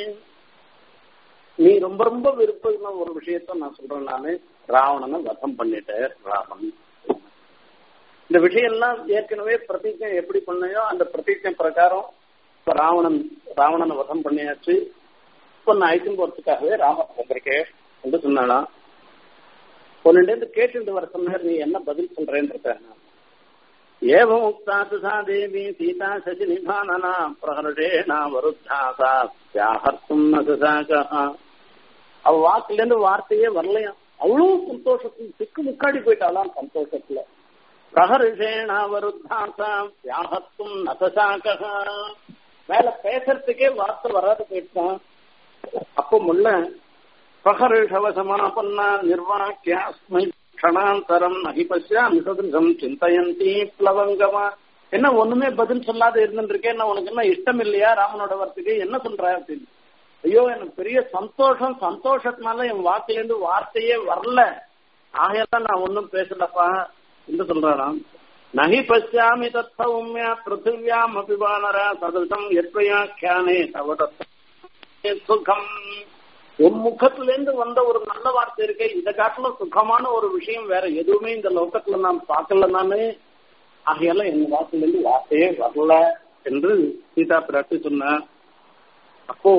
நீ ரொம்ப ரொம்ப விருப்பமான ஒரு விஷயத்த நான் சொல்றேன் நானு ராவணனை வதம் பண்ணிட்டேன் ராமன் இந்த விஷயம் எல்லாம் ஏற்கனவே பிரதிஜை எப்படி பண்ணையோ அந்த பிரதிஜை பிரகாரம் இப்ப ராவணன் ராவணனை வதம் பண்ணியாச்சு இப்ப நான் ஐட்டம் போறதுக்காகவே ராமர் வந்திருக்கேன் என்று சொன்னாலாம் பொண்ணுலேருந்து கேட்டுட்டு வர சொன்னார் நீ என்ன பதில் சொல்றேன்ற ஏவம் உக்தா சுசா தேவி சீதா சசி நிபானனா பிரகருடேனா வருத்தாசா தியாகர்த்தும் நசுசாக அவ வாக்குல இருந்து வார்த்தையே வரலையாம் அவ்வளவு சந்தோஷத்தில் திக்கு முக்காடி போயிட்டாலாம் சந்தோஷத்துல பிரகருஷேனா வருத்தாசா தியாகத்தும் நசசாக மேல பேசுறதுக்கே வார்த்தை வராது போயிட்டான் அப்போ முள்ள பிரகர்ஷவசமாபன்னா நிர்வாக்கியாஸ்மை க்ஷணாந்தரம் நகி பசியாமி சதுரம் சிந்தயந்தி பிளவங்கமா என்ன ஒண்ணுமே பதில் சொல்லாத இருந்துருக்கேன் என்ன உனக்கு என்ன இஷ்டம் இல்லையா ராமனோட வரத்துக்கு என்ன சொல்ற அப்படின்னு ஐயோ எனக்கு பெரிய சந்தோஷம் சந்தோஷத்தினால என் வாக்கிலேருந்து வார்த்தையே வரல ஆகையெல்லாம் நான் ஒன்னும் பேசலப்பா என்று சொல்றாராம் நகி பசியாமி தத் சௌமிய பிருத்திவியாம் அபிவானர சதசம் எத்வயாக்கியானே தவ தத் சுகம் உன் முகத்திலிருந்து வந்த ஒரு நல்ல வார்த்தை இருக்கு இதை காட்டிலும் சுகமான ஒரு விஷயம் வேற எதுவுமே இந்த லோகத்துல நான் பார்க்கல நானு ஆகையால என் வார்த்தையிலிருந்து வார்த்தையே வரல என்று சீதா பிராட்டி சொன்னார் அப்போ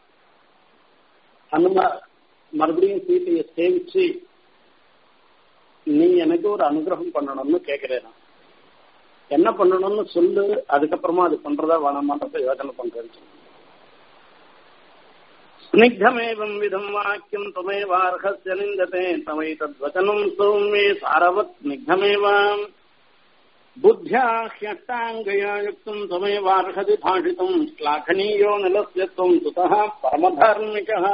ஹனுமார் மறுபடியும் சீதையை சேவிச்சு நீ எனக்கு ஒரு அனுகிரகம் பண்ணணும்னு கேட்கிறேன் நான். என்ன பண்ணணும்னு சொல்லு அதுக்கப்புறமா அது பண்றதா வேணாமான்றத யோசனை பண்றேன்னு சொல்லு. स्निग्धमेवं विधं वाक्यं त्वमेवार्हस्य निन्दते तवैतद्वचनं सौम्ये सारवत् स्निग्धमेव बुद्ध्या ह्यष्टाङ्गया युक्तं त्वमेवार्हति भाषितुं श्लाघनीयो निलस्य त्वं सुतः परमधार्मिकः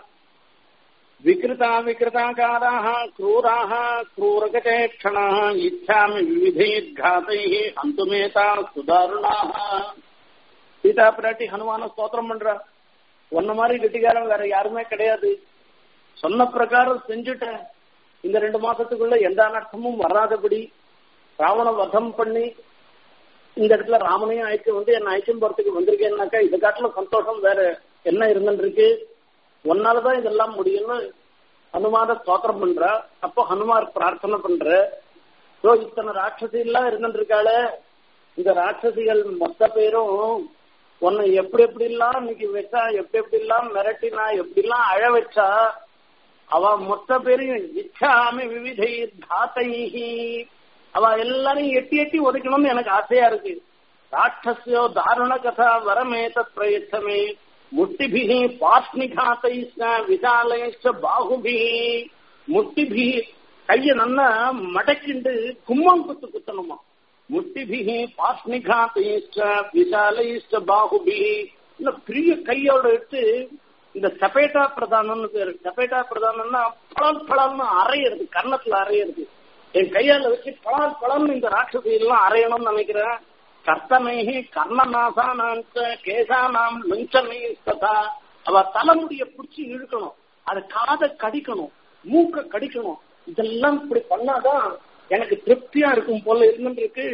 विकृता विकृताकाराः क्रूराः क्रूरगतेक्षणाः इच्छामि विविधैर्घातैः हन्तुमेता सुदारुणाः சீதா பிராட்டி ஹனுமான ஸ்தோத்திரம் பண்றா உன்ன மாதிரி கெட்டிக்காரன் வேற யாருமே கிடையாது சொன்ன பிரகாரம் செஞ்சுட்டேன் இந்த ரெண்டு மாசத்துக்குள்ள எந்த அனர்த்தமும் வராதபடி ராவண வதம் பண்ணி இந்த இடத்துல ராமனையும் அழைச்சு வந்து என்ன அழைச்சும் போறதுக்கு வந்திருக்கேன்னாக்கா இதை காட்டிலும் சந்தோஷம் வேற என்ன இருந்துருக்கு உன்னாலதான் இதெல்லாம் முடியும்னு ஹனுமான ஸ்தோத்திரம் பண்றா அப்போ ஹனுமார் பிரார்த்தனை பண்ற ஸோ இத்தனை ராட்சசி எல்லாம் இருந்துருக்காளே இந்த ராட்சசிகள் மொத்த பேரும் உன்னை எப்படி எப்படி எல்லாம் இன்னைக்கு வச்சா எப்படி எப்படி எல்லாம் மிரட்டினா எப்படி எல்லாம் அழ வச்சா அவ மொத்த பேரையும் இச்சாமி விவிதை தாத்தைஹி அவ எல்லாரையும் எட்டி எட்டி உதைக்கணும்னு எனக்கு ஆசையா இருக்கு ராட்சசியோ தாருண கதா வரமேத பிரயத்தமே முட்டிபிகி பாஸ்னிகாத்தை விசாலயச்ச பாகுபி முட்டிபி கைய நல்லா மடக்கிண்டு கும்மம் குத்து குத்தணுமா முட்டிபிகி பாஸ்னிகாத்தைச்ச விசாலைச்ச பாகுபி இந்த பெரிய கையோட எடுத்து இந்த சபேட்டா பிரதானம்னு பேரு சபேட்டா பிரதானம்னா பழம் பழம்னு அரையிறது கன்னத்துல அரையிறது என் கையால வச்சு பழம் பழம்னு இந்த ராட்சசி எல்லாம் அரையணும்னு நினைக்கிறேன் கர்த்தனைஹி கர்ணநாசானாம் கேசானாம் லுஞ்சனை ததா அவ தலைமுடிய பிடிச்சி இழுக்கணும் அது காதை கடிக்கணும் மூக்க கடிக்கணும் இதெல்லாம் இப்படி பண்ணாதான் எனக்கு திருப்தியா இருக்கும் போல இருந்துருக்கு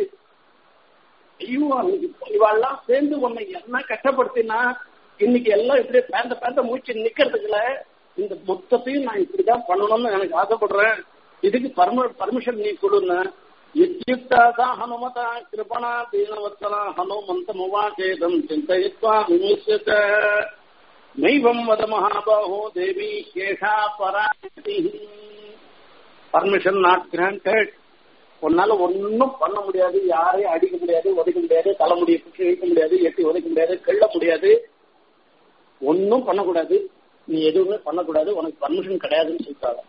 ஐயோ இவாள்லாம் சேர்ந்து உன்னை என்ன கஷ்டப்படுத்தினா இன்னைக்கு எல்லாம் இப்படி பேந்த பேந்த மூச்சு நிக்கிறதுக்குல இந்த மொத்தத்தையும் நான் இப்படிதான் பண்ணணும்னு எனக்கு ஆசைப்படுறேன் இதுக்கு பர்ம பர்மிஷன் நீ கொடுன்னு इत्युक्ता हनुमता कृपणा दीनवत्सला हनुमन्तमुवाचेदम् चिन्तयित्वा विमुच्यत नैवम् वद महाबाहो देवी शेषा परागतिः பர்மிஷன் நாட் கிராண்டட் உன்னால ஒன்னும் பண்ண முடியாது யாரையும் அடிக்க முடியாது உதைக்க முடியாது தலைமுடியை பிடிச்சி இழுக்க முடியாது எட்டி உதைக்க முடியாது கிள்ள முடியாது ஒன்னும் பண்ணக்கூடாது நீ எதுவுமே பண்ணக்கூடாது உனக்கு பர்மிஷன் கிடையாதுன்னு சொல்லிட்டாங்க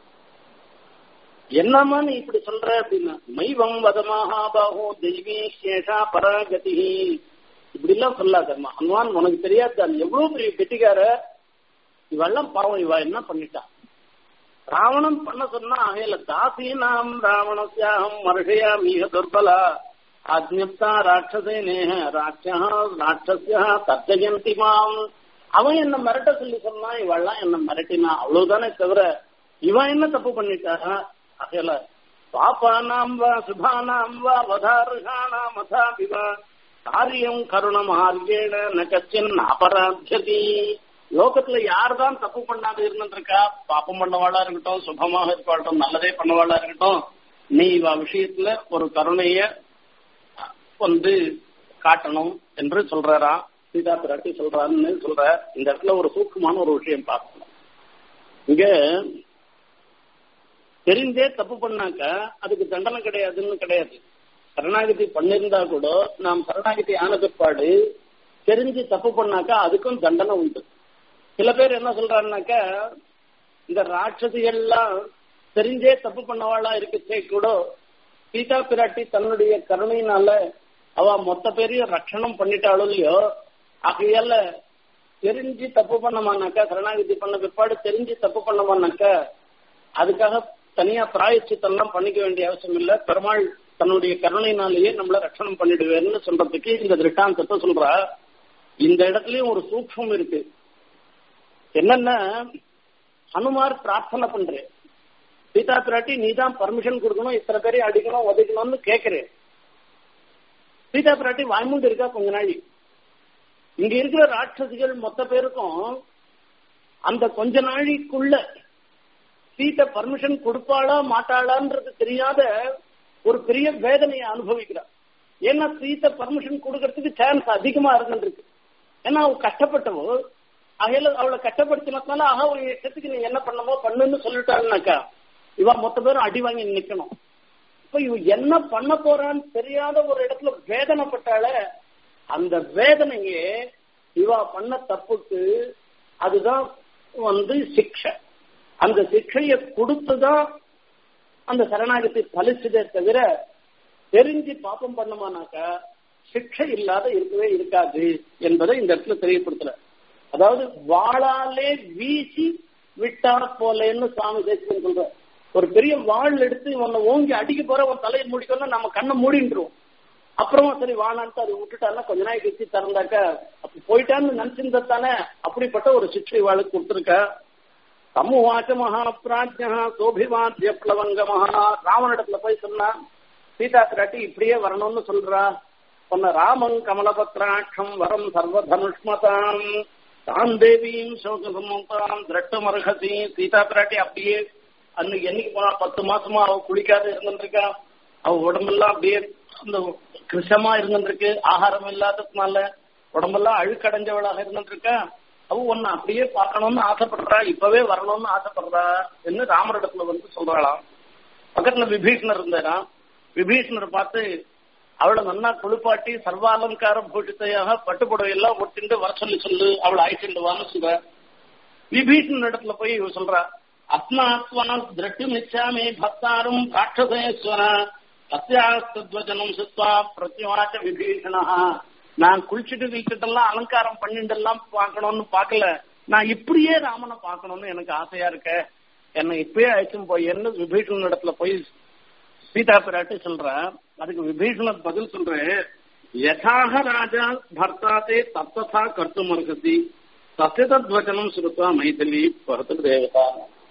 என்னம்மா நீ இப்படி சொல்ற அப்படின்னா மைவம் வதமாகாபாகோ தெய்வீ சேஷா பராகதி இப்படி எல்லாம் சொல்லாதம்மா ஹனுமான் உனக்கு தெரியாது அது எவ்வளவு பெரிய கெட்டிக்கார இவெல்லாம் பாவம் இவ என்ன பண்ணிட்டா ராவணன் பண்ண சொன்னா அகையில தாசீனாம் ராவணசியாகம் மருஷயா மிக துர்பலா அஜ்ஞப்தா ராட்சசே நேக ராட்சா ராட்சசியா தர்ஜயந்தி மாம் அவன் என்ன மிரட்ட சொல்லி சொன்னா இவெல்லாம் என்ன மிரட்டினா அவ்வளவுதானே தவிர இவன் என்ன தப்பு பண்ணிட்டா அகையில பாப்பானாம் வா சுபானாம் வா வதாருகானாம் அதாபிவா காரியம் கருணம் ஆர்கேண நகச்சின் அபராத்தியதி லோகத்துல யார் தான் தப்பு பண்ணாத இருந்திருக்கா பாப்பம் பண்ணவாளா இருக்கட்டும் சுபமாக இருக்கட்டும் நல்லதே பண்ணவாளா இருக்கட்டும் நீ இவ விஷயத்துல ஒரு கருணைய வந்து காட்டணும் என்று சொல்றாரா சீதா பிராட்டி சொல்றாருன்னு சொல்ற இந்த இடத்துல ஒரு சூக்கமான ஒரு விஷயம் பார்க்கணும் இங்க தெரிந்தே தப்பு பண்ணாக்க அதுக்கு தண்டனை கிடையாதுன்னு கிடையாது சரணாகதி பண்ணிருந்தா கூட நாம் சரணாகதி ஆன பிற்பாடு தெரிஞ்சு தப்பு பண்ணாக்கா அதுக்கும் தண்டனை உண்டு சில பேர் என்ன சொல்றாருனாக்கா இந்த ராட்சசிகள்லாம் தெரிஞ்சே தப்பு பண்ணவாளா இருக்கச்சே கூட சீதா பிராட்டி தன்னுடைய கருணையினால அவ மொத்த பேரையும் ரட்சணம் பண்ணிட்டாலும் இல்லையோ ஆகையால தெரிஞ்சு தப்பு பண்ணமானாக்கா சரணாகதி பண்ண பிற்பாடு தெரிஞ்சு தப்பு பண்ணமானாக்கா அதுக்காக தனியா பிராயச்சித்தெல்லாம் பண்ணிக்க வேண்டிய அவசியம் இல்ல பெருமாள் தன்னுடைய கருணையினாலேயே நம்மள ரட்சணம் பண்ணிடுவேன்னு சொல்றதுக்கு இந்த திருஷ்டாந்தத்தை சொல்றா இந்த இடத்துலயும் ஒரு சூக்ஷம் இருக்கு என்னன்னா ஹனுமார் பிரார்த்தனை பண்றேன் சீதா பிராட்டி நீ தான் பர்மிஷன் கொடுக்கணும் இத்தனை பேரையும் அடிக்கணும் உதைக்கணும்னு கேட்கிறேன் சீதா பிராட்டி வாய்மூண்டு இருக்கா கொஞ்ச நாள் இங்க இருக்கிற ராட்சசிகள் மொத்த பேருக்கும் அந்த கொஞ்ச நாளைக்குள்ள சீத்தை பர்மிஷன் கொடுப்பாளா மாட்டாளான்றது தெரியாத ஒரு பெரிய வேதனையை அனுபவிக்கிறார் ஏன்னா சீத்தை பர்மிஷன் கொடுக்கறதுக்கு சான்ஸ் அதிகமா இருந்துருக்கு ஏன்னா அவ கஷ்டப்பட்டவோ அகையில அவளை கஷ்டப்படுத்தினதுனால ஆஹா ஒரு இஷ்டத்துக்கு நீ என்ன பண்ணமோ பண்ணுன்னு சொல்லிட்டாருனாக்கா இவ மொத்த பேரும் அடி வாங்கி நிக்கணும் இப்ப இவ என்ன பண்ண போறான்னு தெரியாத ஒரு இடத்துல வேதனைப்பட்டால அந்த வேதனையே இவ பண்ண தப்புக்கு அதுதான் வந்து சிக்ஷை அந்த சிக்ஷையை கொடுத்துதான் அந்த சரணாகதி பலிச்சதே தவிர தெரிஞ்சு பாப்பம் பண்ணமானாக்கா சிக்ஷை இல்லாத இருக்கவே இருக்காது என்பதை இந்த இடத்துல தெரியப்படுத்தல அதாவது வாளாலே வீசி விட்டா போலேன்னு சுவாமி தேசிகன் சொல்ற ஒரு பெரிய வாழ் எடுத்து உன்னை ஓங்கி அடிக்க போற உன் தலையை முடிக்கணும் நம்ம கண்ணை மூடிட்டுருவோம் அப்புறமா சரி வானான்ட்டு அதை விட்டுட்டான்னா கொஞ்ச நாளைக்கு வச்சு திறந்தாக்க அப்ப போயிட்டான்னு நினைச்சிருந்தா தானே அப்படிப்பட்ட ஒரு சிக்ஷை வாளுக்கு கொடுத்துருக்க சமூவாச்ச மகாபிராஜ்யா சோபிவாத்திய பிளவங்க மகா ராவனிடத்துல போய் சொன்னா சீதா பிராட்டி இப்படியே வரணும்னு சொல்றா சொன்ன ராமன் கமலபத்ராட்சம் வரம் சர்வதனுஷ்மதாம் தான் தேவியும் சோகசமுதாம் திரட்டுமர்ஹசி சீதா பிராட்டி அப்படியே அன்னைக்கு என்னைக்கு போனா பத்து மாசமா அவ குளிக்காத இருந்துருக்கா அவ உடம்பெல்லாம் அப்படியே அந்த கிருஷமா இருந்துருக்கு ஆகாரம் இல்லாததுனால உடம்பெல்லாம் அழுக்கடைஞ்சவளாக இருந்துருக்கா அவ ஒன்னு அப்படியே பார்க்கணும்னு ஆசைப்படுறா இப்பவே வரணும்னு ஆசைப்படுறா என்று ராமரிடத்துல வந்து சொல்றாளாம் பக்கத்துல விபீஷணர் இருந்தாரா விபீஷணர் பார்த்து அவளை நன்னா குளிப்பாட்டி சர்வாலங்கார பூஷித்தையாக பட்டுப்புடவை எல்லாம் ஒட்டிண்டு வர சொல்லி சொல்லு அவளை அழைச்சிட்டு வான்னு சொல்ற விபீஷணன் இடத்துல போய் இவ சொல்றா அஸ்மாத்வா திரட்டு நிச்சாமி பக்தாரும் ராட்சசேஸ்வர சத்யாஸ்தத்வஜனம் சுத்வா பிரத்யவாச்ச விபீஷணா நான் குளிச்சுட்டு வீட்டுட்டெல்லாம் அலங்காரம் பண்ணிட்டு எல்லாம் பார்க்கணும்னு பார்க்கல நான் இப்படியே ராமனை பார்க்கணும்னு எனக்கு ஆசையா இருக்க என்னை இப்பயே அழைச்சும் போய் என்ன விபீஷணன் இடத்துல போய் சீதா பிராட்டி சொல்ற அதுக்கு விபீஷணர் பதில் சொல்றேன் யதாக ராஜா பர்த்தாத்தே தத்ததா கர்த்தும் அர்ஹசி தஸ்ய தத்வச்சனம் சுருத்தா மைதிலி பரத்து தேவதா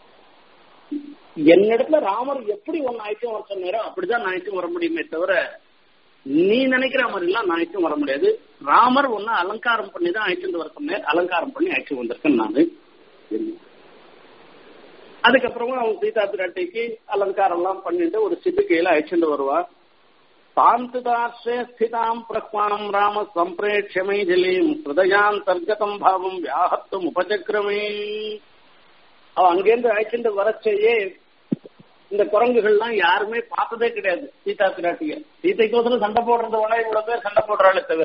என்னிடத்துல ராமர் எப்படி ஒன்னு ஆயிட்டும் வர சொன்னாரோ அப்படிதான் நான் வர முடியுமே தவிர நீ நினைக்கிற மாதிரி எல்லாம் நான் ஆயிட்டும் வர முடியாது ராமர் ஒன்னு அலங்காரம் பண்ணி தான் ஆயிட்டு வர சொன்னேன் அலங்காரம் பண்ணி ஆயிட்டு வந்திருக்கேன் நானு அதுக்கப்புறமா அவங்க சீதா பிராட்டிக்கு அலங்காரம் எல்லாம் பண்ணிட்டு ஒரு சிபிக்கையில அழைச்சிட்டு வருவா சாந்துதாஸ்ரே ஸ்திதாம் பிரக்மாணம் ராம சம்பிரேட்ச மைதிலீம் ஹிருதயாந்தர்கதம் பாவம் வியாகத்தும் உபசக்கிரமே அவ அங்கேருந்து அழைச்சிட்டு வரச்சேயே இந்த குரங்குகள்லாம் யாருமே பார்த்ததே கிடையாது சீதா பிராட்டிய சீதைக்கோசரம் சண்டை போடுறதோட இவ்வளவு பேர் சண்டை போடுறாளே தவிர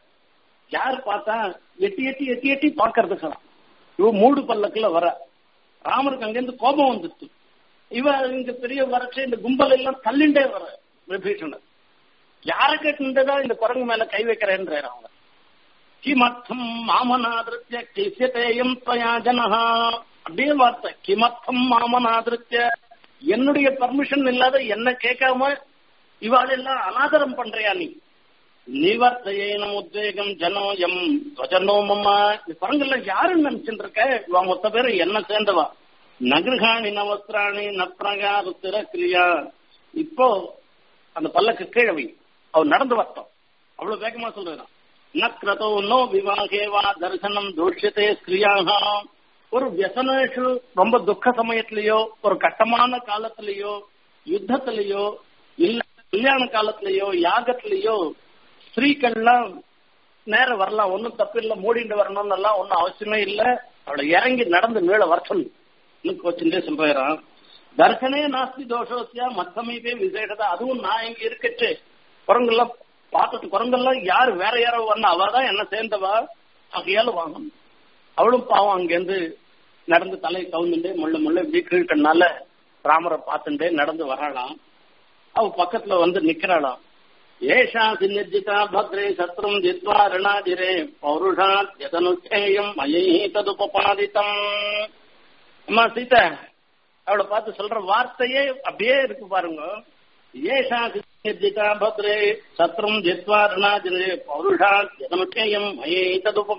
யார் பார்த்தா எட்டி எட்டி எட்டி எட்டி பாக்குறதுக்கலாம் இவ மூடு பல்லக்குல வர ராமருக்கு அங்கிருந்து கோபம் வந்துச்சு இவ இங்க பெரிய வரச்சு இந்த கும்பல் எல்லாம் தள்ளிண்டே வர விபீஷணர் யார கேட்டுதான் இந்த குரங்கு மேல கை வைக்கிறேன்றாரு அவங்க கிமர்த்தம் மாமனாதிருத்திய கிசியதேயம் துவயா ஜனஹா அப்படியே வார்த்தை கிமர்த்தம் மாமனாதிருத்திய என்னுடைய பர்மிஷன் இல்லாத என்ன கேட்காம இவாளெல்லாம் அனாதரம் பண்றியா நீ நிவர்த்தையேனம் உத்வேகம் ஜனோயம் துவஜனோமம்மா இந்த குரங்கெல்லாம் யாருன்னு நினைச்சுட்டு இருக்க இவ மொத்த பேரும் என்ன சேர்ந்தவா நகிருகாணி நவஸ்திராணி நப்ரகாரு கிரியா இப்போ அந்த பல்லக்கு கீழே வை அவர் நடந்து வரட்டும் அவ்வளவு வேகமா சொல்றான் நக்ரதோ நோ விவாகேவா தரிசனம் தூஷ்யத்தே ஸ்திரியாக ஒரு வியசனேஷு ரொம்ப துக்க சமயத்திலேயோ ஒரு கட்டமான காலத்திலேயோ யுத்தத்திலேயோ இல்ல கல்யாண காலத்திலேயோ யாகத்திலேயோ ஸ்திரீக்கள்லாம் நேரம் வரலாம் ஒன்னும் தப்பு இல்ல மூடிட்டு வரணும்னு எல்லாம் ஒன்னும் அவசியமே இல்ல அவளை இறங்கி நடந்து மேல வர சொல்லு இன்னும் கோச்சுட்டே சொல்றான் தர்சனே நாஸ்தி தோஷோசியா மத்தமைப்பே விசேஷதா அதுவும் நான் இங்க இருக்கச்சு குரங்கெல்லாம் பார்த்துட்டு குரங்கெல்லாம் யாரு வேற யாரோ வரணும் அவதான் என்ன சேர்ந்தவா ஆகையால வாங்கணும் அவளும் பாவம் அங்கேருந்து நடந்து தலை கவுந்துட்டு முள்ள முள்ள இப்படி கீழ்கண்ணால ராமரை பார்த்துட்டே நடந்து வராளாம் அவ பக்கத்துல வந்து நிக்கிறாளாம் ஏஷா சின்னிஜிதா பத்ரே சத்ரும் ஜித்வா ரணாதிரே பௌருஷா எதனுச்சேயம் மயை ததுபாதித்தம் அம்மா சீதா அவளை பார்த்து சொல்ற வார்த்தையே அப்படியே இருக்கு பாருங்க ஏஷா சின்னிஜிதா பத்ரே சத்ரும் ஜித்வா ரணாதிரே பௌருஷா எதனுச்சேயம் மயை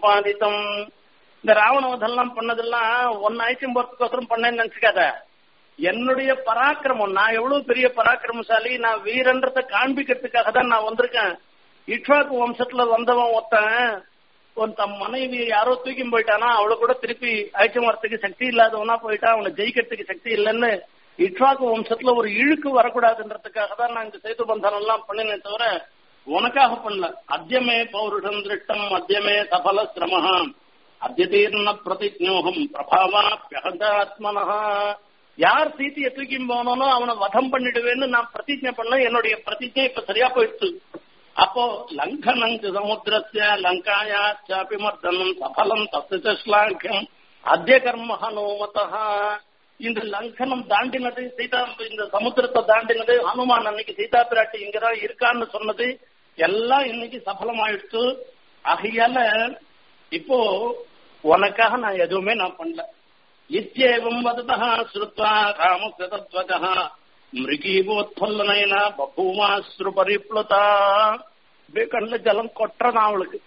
ததுபாதித்தம் இந்த ராவணவதெல்லாம் பண்ணதெல்லாம் ஒன்னு ஐட்டம் போறதுக்கோசரம் பண்ணேன்னு நினைச்சுக்காத என்னுடைய பராக்கிரமம் நான் எவ்வளவு பெரிய பராக்கிரமசாலி நான் வீரன்றத காண்பிக்கிறதுக்காக தான் நான் வந்திருக்கேன் இட்வாக்கு வம்சத்துல வந்தவன் ஒருத்தன் ஒரு தம் மனைவி யாரோ தூக்கி போயிட்டானா அவளை கூட திருப்பி அழைச்சு வரத்துக்கு சக்தி இல்லாதவனா போயிட்டா அவனை ஜெயிக்கிறதுக்கு சக்தி இல்லைன்னு இட்வாக்கு வம்சத்துல ஒரு இழுக்கு வரக்கூடாதுன்றதுக்காக தான் நான் இந்த சேது பந்தனம் எல்லாம் பண்ணினே தவிர உனக்காக பண்ணல அத்தியமே பௌருஷம் திருஷ்டம் அத்தியமே சபல சிரமஹாம் அத்தியதீர்ண பிரதிஜோகம் பிரபாவாத்மனஹா யார் சீத்தையை தூக்கி போனானோ அவனை வதம் பண்ணிடுவேன்னு நான் பிரதிஜை பண்ண என்னுடைய பிரதிஜை இப்ப சரியா போயிடுச்சு அப்போ லங்கனஞ்சு சமுத்திரஸ்ய லங்காயா சாப்பி மர்தனம் சபலம் தத்து ஸ்லாங்கியம் அத்திய கர்ம ஹனுமதா இந்த லங்கனம் தாண்டினது சீதா இந்த சமுத்திரத்தை தாண்டினது ஹனுமான் அன்னைக்கு சீதா பிராட்டி இங்கதான் இருக்கான்னு சொன்னது எல்லாம் இன்னைக்கு சபலமாயிடுச்சு ஆகையால இப்போ உனக்காக நான் எதுவுமே நான் பண்ணல இத்தியேவம் வததா ஸ்ருத்வா ராமகிருதத்வஜः மிருகீவோத்பல்லனைனா பபூமாஸ்ரு பரிப்ளுதா அப்படியே கண்ணுல ஜலம் கொட்டுறதான் அவளுக்கு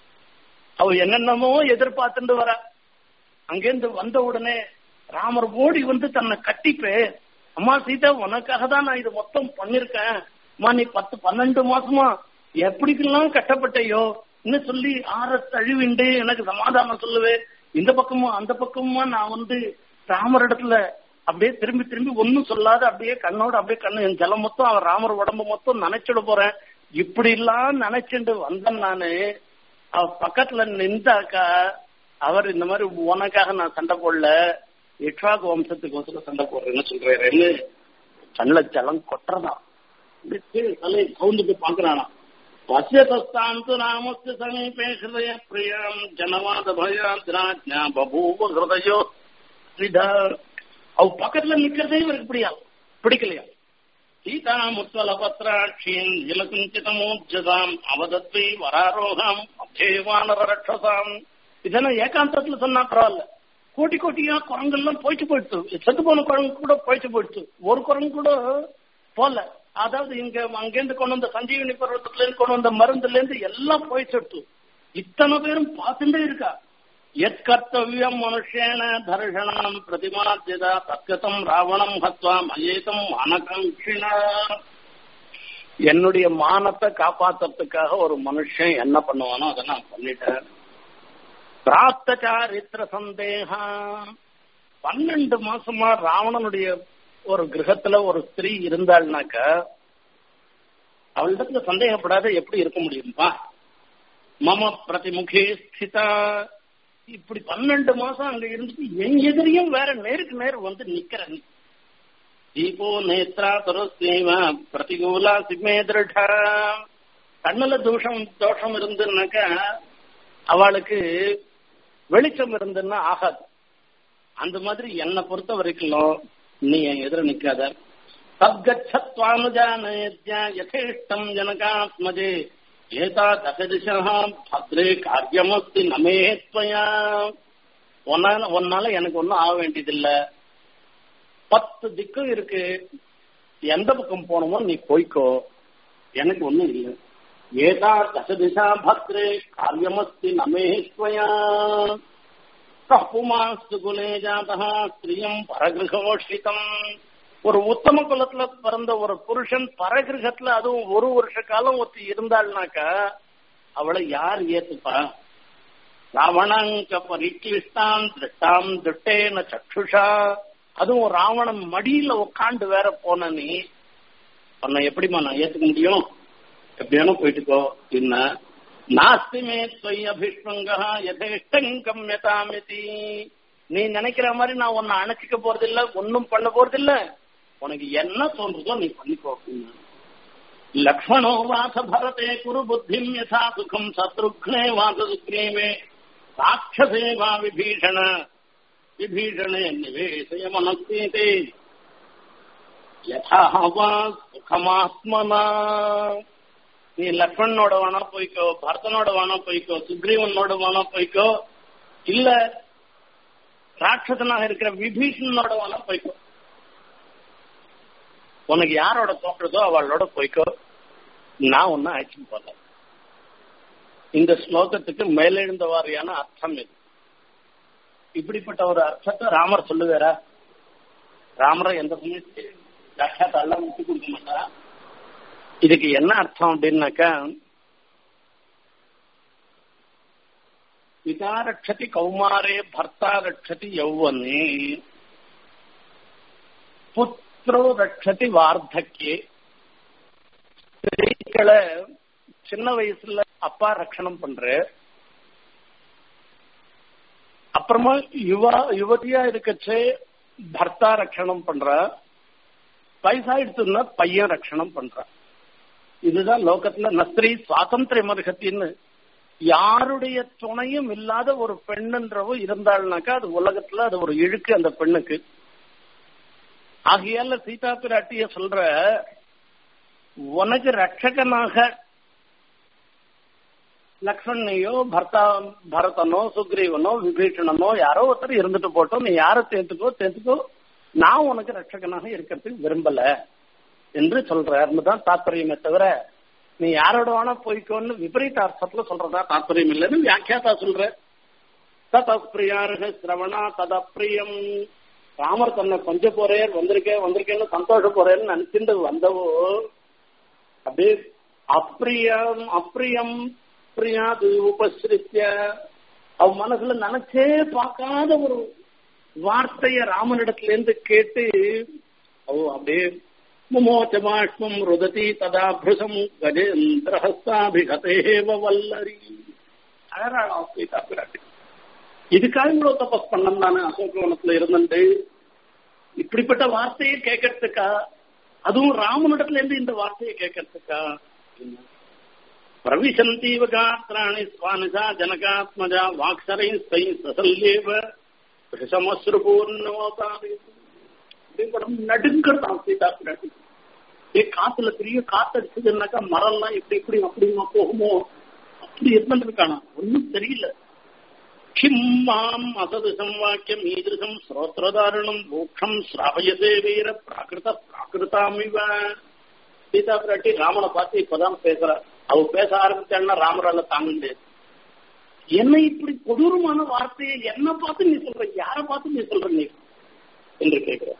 அவ என்னென்னமோ எதிர்பார்த்துட்டு வர அங்கேருந்து வந்த உடனே ராமர் ஓடி வந்து தன்னை கட்டிப்பே அம்மா சீதா உனக்காக தான் நான் இது மொத்தம் பண்ணிருக்கேன் அம்மா நீ பத்து பன்னெண்டு மாசமா எப்படிக்கெல்லாம் கட்டப்பட்டையோ இன்னும் சொல்லி ஆற தழுவிண்டு எனக்கு சமாதானம் சொல்லுவே இந்த பக்கமும் அந்த பக்கமுமா நான் வந்து ராமர் இடத்துல அப்படியே திரும்பி திரும்பி ஒன்னும் சொல்லாத அப்படியே கண்ணோட அப்படியே கண்ணு என் ஜலம் மொத்தம் அவன் ராமர் உடம்பு மொத்தம் நினைச்சிட போறேன் இப்படி எல்லாம் நினைச்சுட்டு வந்தேன் நானு அவ பக்கத்துல நின்றாக்கா அவர் இந்த மாதிரி உனக்காக நான் சண்டை போடல இட்வாக் வம்சத்துக்கு ஒசர சண்டை போடுறேன்னு சொல்றாருன்னு கண்ணுல ஜலம் கொட்டுறதான் தலை கவுந்துட்டு பாக்குறானா பசியதஸ்தாந்து ராமஸ்ய சமீபே ஹிருதய பிரியம் ஜனவாத பயாத்ராஜ்ஞா பபூவ ஹிருதயோ ஸ்ரிதா அவ பக்கத்துல நிக்கிறதே இவருக்கு பிடியா பிடிக்கலையா சீதா முத்வல பத்ராட்சியின் இலகுஞ்சிதமோஜதாம் அவதத்வை வராரோகாம் அபேவானர ரட்சசாம் இதெல்லாம் ஏகாந்தத்துல சொன்னா பரவாயில்ல கோட்டி கோட்டியா குரங்கெல்லாம் போயிட்டு போயிடுச்சு செத்து போன குரங்கு கூட போயிட்டு போயிடுச்சு ஒரு குரங்கு கூட போல அதாவது இங்க அங்கேருந்து கொண்டு வந்த சஞ்சீவனி பர்வத்தத்துல இருந்து கொண்டு வந்த மருந்துல இருந்து எல்லாம் போயிட்டு இத்தனை பேரும் பார்த்துட்டே இருக்கா எத் கர்த்தவியம் மனுஷேன தர்ஷனம் பிரதிமாத்தியதா தத்கதம் ராவணம் ஹத்வா மயேதம் அனகாங்கினா என்னுடைய மானத்தை காப்பாத்துறதுக்காக ஒரு மனுஷன் என்ன பண்ணுவானோ அதை நான் பண்ணிட்டேன் பிராப்த சாரித்திர சந்தேகா பன்னெண்டு மாசமா ராவணனுடைய ஒரு கிரகத்துல ஒரு ஸ்திரீ இருந்தாள்னாக்க அவளிடத்துல சந்தேகப்படாத எப்படி இருக்க முடியுமா மம பிரதிமுகே ஸ்திதா இப்படி பன்னெண்டு மாசம் அங்க இருந்துட்டு என் எதிரியும் வேற நேருக்கு நேர் வந்து நிக்கிறேன் தீபோ நேத்ரா துரஸ்தேவ பிரதிகூலா சிம்மே திருடா கண்ணுல தோஷம் தோஷம் இருந்துன்னாக்கா அவளுக்கு வெளிச்சம் இருந்துன்னா ஆகாது அந்த மாதிரி என்னை பொறுத்த வரைக்கும் நீ என் எதிர நிக்காத சத்கச்சத்வானுஜானயத்யா யதேஷ்டம் ஜனகாத்மஜே ஏதா தசதிசா பத்ரே காரியமஸ்தி நமே துவயா உன்னால உன்னால எனக்கு ஒன்னும் ஆக வேண்டியதில்ல பத்து திக்கும் இருக்கு எந்த பக்கம் போனோமோ நீ போய்க்கோ எனக்கு ஒண்ணும் இல்லை ஏதா தசதிசா பத்ரே காரியமஸ்தி நமே துவயா கப்புமாஸ்து குலே ஜாதா ஸ்திரியம் பரகிரகோஷிதம் ஒரு உத்தம குலத்துல பிறந்த ஒரு புருஷன் பரகிரகத்துல அதுவும் ஒரு வருஷ காலம் ஒருத்தி இருந்தாள்னாக்கா அவளை யார் ஏத்துப்பா ராவணங்க பரிக்லிஷ்டாம் திருட்டாம் திருட்டேன சக்ஷுஷா அதுவும் ராவணன் மடியில உட்காந்து வேற போன நீ உன்னை எப்படிமா நான் ஏத்துக்க முடியும் எப்படியானோ போயிட்டுக்கோ என்ன நாஸ்தி மே அபிஷ்மங்கா யதேஷ்டங்கம் யதாமிதி நீ நினைக்கிற மாதிரி நான் உன்னை அணைச்சிக்க போறதில்ல ஒன்னும் பண்ண போறதில்ல உனக்கு என்ன தோன்றதோ நீ பண்ணிக்கோ அப்படின்னு லக்ஷ்மணோ வாச பரதே குரு புத்திம் யதா சுகம் சத்ருக்னே வாச சுக்ரீமே ராட்சசே வா விபீஷண விபீஷணே நிவேசய மனஸ்தீதே யதா வா சுகமாத்மனா நீ லக்ஷ்மணனோட வேணா போய்க்கோ பரதனோட வேணா போய்க்கோ சுக்ரீவனோட வேணா போய்க்கோ இல்ல ராட்சசனாக இருக்கிற விபீஷணனோட வேணா போய்க்கோ உனக்கு யாரோட தோன்றதோ அவளோட போய்க்கோ நான் ஒன்னும் அழைச்சிட்டு போல இந்த ஸ்லோகத்துக்கு மேலெழுந்த வாரியான அர்த்தம் இது இப்படிப்பட்ட ஒரு அர்த்தத்தை ராமர் சொல்லுவாரா ராமரை எந்த சமயத்தையும் வியாக்கியாத்தாலாம் விட்டு கொடுக்க மாட்டா இதுக்கு என்ன அர்த்தம் அப்படின்னாக்கா பிதா ரட்சதி கௌமாரே பர்த்தா ரட்சதி யௌவனே புத்திரோ ரட்சதி வார்த்தக்கே ஸ்திரீகளை சின்ன வயசுல அப்பா ரட்சணம் பண்ற அப்புறமா யுவா யுவதியா இருக்கச்சே பர்த்தா ரட்சணம் பண்ற வயசாயிடுச்சுன்னா பையன் ரட்சணம் பண்ற இதுதான் லோகத்துல நஸ்திரி சுவாதந்திர மருகத்தின்னு யாருடைய துணையும் இல்லாத ஒரு பெண்ணுன்றவோ இருந்தாள்னாக்கா அது உலகத்துல அது ஒரு இழுக்கு அந்த பெண்ணுக்கு ஆகையால சீதா பிராட்டிய சொல்ற உனக்கு ரட்சகனாக லக்ஷ்மணையோ பர்த்தா பரதனோ சுக்ரீவனோ விபீஷணனோ யாரோ ஒருத்தர் இருந்துட்டு போட்டோம் நீ யாரை தேர்த்துக்கோ தேர்த்துக்கோ நான் உனக்கு ரட்சகனாக இருக்கிறதுக்கு விரும்பல என்று சொல்றாருன்னு தான் தாத்பரியமே தவிர நீ யாரோட வேணா போய்க்கோன்னு விபரீத அர்த்தத்துல சொல்றதா தாத்பரியம் இல்லைன்னு வியாக்கியாத்தா சொல்ற ததப்பிரியாருக சிரவணா ததப்பிரியம் ராமர் தன்னை கொஞ்ச போறேன் வந்திருக்கேன் வந்திருக்கேன்னு சந்தோஷ போறேன்னு நினைச்சிட்டு வந்தவோ அப்படியே அப்பிரியம் அப்பிரியம் பிரியாது உபசிரித்திய அவ மனசுல நினைச்சே பார்க்காத ஒரு வார்த்தைய ராமனிடத்துல இருந்து கேட்டு அவ அப்படியே முமோச்சமாஷ்மம் ருததி ததா பிருசம் கஜேந்திரஹஸ்தாபிகதேவ வல்லரி அழறாளாம் சீதா பிராட்டி இதுக்காக இவ்வளவு தபஸ் பண்ணம் தானே அசோகவனத்துல இருந்துட்டு இப்படிப்பட்ட வார்த்தையை கேட்கறதுக்கா அதுவும் ராமனிடத்துல இருந்து இந்த வார்த்தையை கேட்கறதுக்கா பிரவிசந்தீவ காத்திராணி சுவானிசா ஜனகாத்மஜா வாக்சரை ஸ்தை சசல்யேவ விஷமஸ்ருபூர்ணமோதாரி நடுங்கிறதான் சீதா பிராட்டி ஏ காத்துல பெரிய காத்தடிச்சதுன்னாக்கா மரம்லாம் இப்படி இப்படி அப்படிமா போகுமோ அப்படி இருந்துருக்கானா ஒன்னும் தெரியல கிம் மாம் அசதுசம் வாக்கியம் ஈதிருஷம் ஸ்ரோத்ரதாரணம் மோட்சம் ஸ்ராவயதே வீர பிராகிருத பிராகிருதாமிவ சீதா பிராட்டி ராமனை பார்த்து இப்பதான் பேசுறா அவ பேச ஆரம்பிச்சான்னா ராமரால தாங்க முடியாது என்ன இப்படி கொடூரமான வார்த்தையை என்ன பார்த்து நீ சொல்ற யார பார்த்து நீ சொல்ற நீ என்று கேட்கிற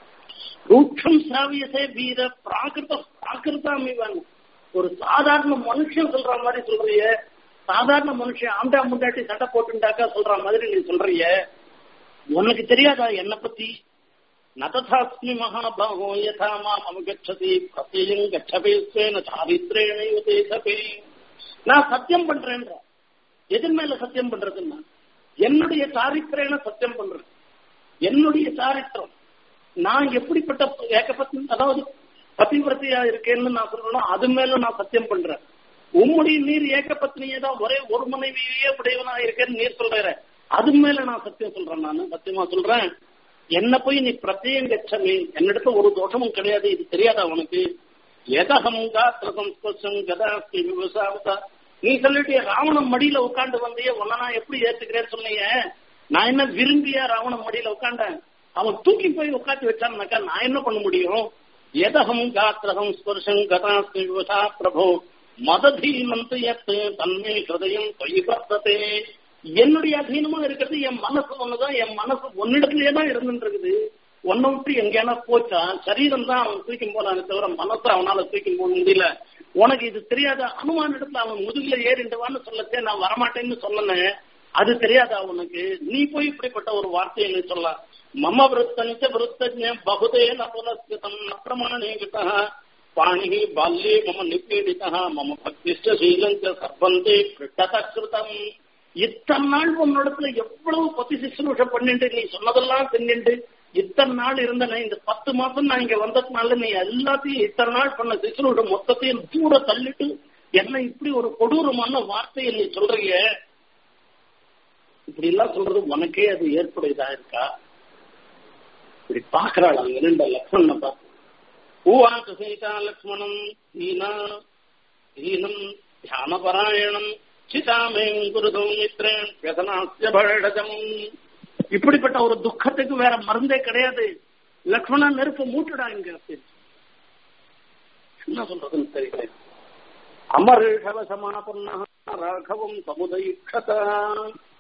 ரூட்சம் சாவியசே வீர பிராகிருத பிராகிருதாமிவன் ஒரு சாதாரண மனுஷன் சொல்ற மாதிரி சொல்றிய சாதாரண மனுஷன் ஆண்டா முண்டாட்டி சட்டை போட்டுண்டாக்கா சொல்ற மாதிரி நீ சொல்றிய உனக்கு தெரியாதா என்ன பத்தி நததாஸ்மி மகாபாகோ யதா மாம் அனுகச்சதி பிரத்யம் கச்சபேஸ்வேன சாரித்ரேண தேசபே நான் சத்தியம் பண்றேன்ற எதன் மேல சத்தியம் பண்றதுன்னா என்னுடைய சாரித்திரேன சத்தியம் பண்றேன் என்னுடைய சாரித்திரம் நான் எப்படிப்பட்ட ஏகபத்னி அதாவது பதிவிரத்தையா இருக்கேன்னு நான் சொல்லணும் அது மேல நான் சத்தியம் பண்றேன் உம்முடைய நீர் ஏகபத்னியே தான் ஒரே ஒரு மனைவியே உடையவனா இருக்கேன்னு நீர் சொல்ற அது மேல நான் சத்தியம் சொல்றேன் நான் சத்தியமா சொல்றேன் என்ன போய் நீ பிரத்யம் கச்சமே என்னிடத்துல ஒரு தோஷமும் கிடையாது இது தெரியாதா உனக்கு எதகம் காத்திரசம் ஸ்பர்ஷம் கதாஸ்தி விவசாயத்தா நீ சொல்லிட்டு ராவணன் மடியில உட்காந்து வந்தியே உன்ன நான் எப்படி ஏத்துக்கிறேன்னு சொன்னீங்க நான் என்ன விரும்பியா ராவணன் மடியில உட்காண்டேன் அவன் தூக்கி போய் உட்காந்து வச்சான்னாக்கா நான் என்ன பண்ண முடியும் எதகம் காத்திரகம் ஸ்பர்ஷம் கதாஸ்தி விவசா பிரபோ மததி மந்தையத்து தன்மை ஹிருதயம் தொய் வர்த்ததே என்னுடைய அதீனமா இருக்கிறது என் மனசு ஒண்ணுதான் என் மனசு ஒன்னிடத்திலேயே தான் இருந்துட்டு இருக்குது ஒன்ன விட்டு எங்கேனா போச்சா சரீரம் தான் அவன் தூக்கி போனானே தவிர மனசை அவனால தூக்கி போக முடியல உனக்கு இது தெரியாத அனுமான இடத்துல அவன் முதுகுல ஏறிண்டுவான்னு சொல்லச்சே நான் வரமாட்டேன்னு சொன்னேன் அது தெரியாதா உனக்கு நீ போய் இப்படிப்பட்ட ஒரு வார்த்தையை நீ சொல்லலாம் மம விருத்தஞ்ச விருத்தஜ பகுதே ந புனஸ்கிருதம் ந பிரமாணீகிதா பாணி பால்யே மம நிப்பீடிதா மம பக்திஷ்ட சீலஞ்ச சர்வந்தே கிருத்தகிருதம் இத்தனை நாள் உன்னோடத்துல எவ்வளவு பத்தி சிசுரூஷ பண்ணிட்டு நீ சொன்னதெல்லாம் தின்னுண்டு இத்தனை நாள் இருந்தன இந்த பத்து மாசம் நான் இங்க வந்ததுனால நீ எல்லாத்தையும் இத்தனை நாள் பண்ண சிசுரூஷ மொத்தத்தையும் தூர தள்ளிட்டு என்ன இப்படி ஒரு கொடூரமான வார்த்தையை நீ சொல்றீங்க இப்படி எல்லாம் சொல்றது உனக்கே அது ஏற்புடையதா இருக்கா இப்படி பாக்குறாள் அங்க இரண்ட லக்ஷ்மணனை பார்த்து ஊவாக்கு சீதா லக்ஷ்மணம் ஈனா ஈனம் தியானபராயணம் சிதாமேம் குருதம் மித்ரேன் व्यसनास्य பழடம் இப்படிப்பட்ட ஒரு துக்கத்துக்கு வேற மருந்தே கிடையாது லக்ஷ்மணன் நெருப்பு மூட்டுடா இங்க என்ன சொல்றதுன்னு தெரியல அமர்ஷவ சமாபன்னா ராഘவம் சமுதயிக்ஷத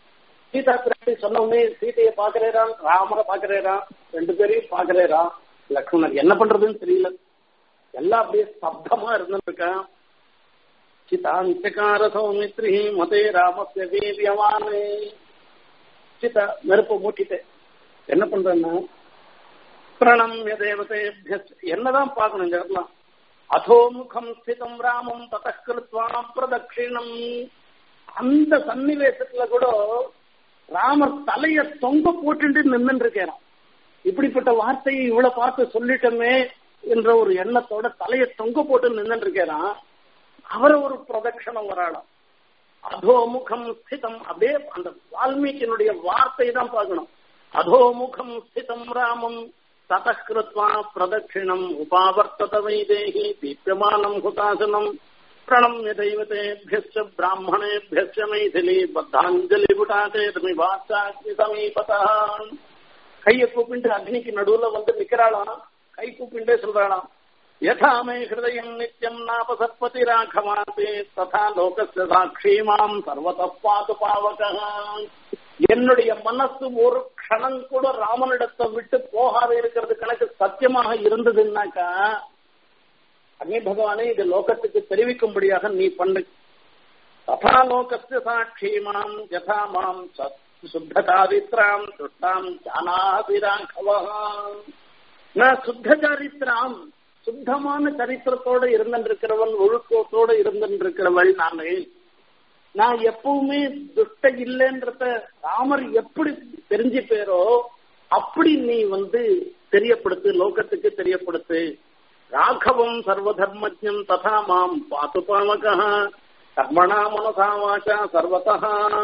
சீதா பிராட்டி சொன்ன உடனே சீதையை பாக்குறேரான் ராமரை பாக்குறேரான் ரெண்டு பேரையும் பாக்குறேரான் லக்ஷ்மணர் என்ன பண்றதுன்னு தெரியல எல்லாம் அப்படியே சப்தமா இருந்துருக்கான் சிதாந்தகார சௌமித்ரி மதே ராமஸ்ய வீரியவானே சிதா நெருப்பை மூட்டிட்டேன் என்ன பண்றேன்னா பிரணம்ய தேவதேபிய என்னதான் பார்க்கணும் இந்த இடத்துல அதோமுகம் ஸ்திதம் ராமம் ததக்கிருத்வா பிரதட்சிணம் அந்த சன்னிவேசத்துல கூட ராமர் தலைய தொங்க போட்டுட்டு நின்று இருக்கிறான் இப்படிப்பட்ட வார்த்தையை இவ்வளவு பார்த்து சொல்லிட்டோமே என்ற ஒரு எண்ணத்தோட தலைய தொங்க போட்டு நின்று இருக்கிறான் அவரை ஒரு பிரதட்சணம் வராளாம் அதோமுகம் ஸ்திதம் அப்படியே அந்த வால்மீகியினுடைய வார்த்தை தான் பார்க்கணும் அதோமுகம் ஸ்திதம் ராமம் ததக்கிருத்வா பிரதட்சிணம் உபாவர்த்தத வைதேகி தீப்யமானம் ஹுதாசனம் பிரணம்ய தெய்வதேபியஸ்ச பிராமணேபியஸ்ச மைதிலி பத்தாஞ்சலி புட்டாதேதமி வாசாக்னி சமீபதா கையை கூப்பிட்டு அக்னிக்கு நடுவுல வந்து நிக்கிறாளாம் கை கூப்பிண்டே சொல்றாளாம் யதா மே ஹிருதயம் நித்யம் நாபசத்பதி ராഘவாதே ததா லோகஸ்ய சாட்சி மாம் சர்வத பாது பாவக என்னுடைய மனசு ஒரு க்ஷணம் கூட ராமனிடத்தை விட்டு போகாத இருக்கிறது கணக்கு சத்தியமாக இருந்ததுன்னாக்கா அக்னி பகவானே இது லோகத்துக்கு தெரிவிக்கும்படியாக நீ பண்ணு ததா லோகஸ்ய சாட்சி மாம் யதா மாம் சுத்த சாரித்ராம் சுட்டாம் ஜானாதி ராഘவா நான் சுத்த சாரித்ராம் சுத்தமான சரித்திரத்தோட இருந்திருக்கிறவன் ஒழுக்கத்தோட இருந்திருக்கிறவள் நானு நான் எப்பவுமே துஷ்ட இல்லைன்றத ராமர் எப்படி தெரிஞ்சு பேரோ அப்படி நீ வந்து தெரியப்படுத்து லோகத்துக்கு தெரியப்படுத்து ராഘவம் சர்வதர்மஜம் ததா மாம் பாத்து பாவக கர்மணா மனசா வாச்சா சர்வதா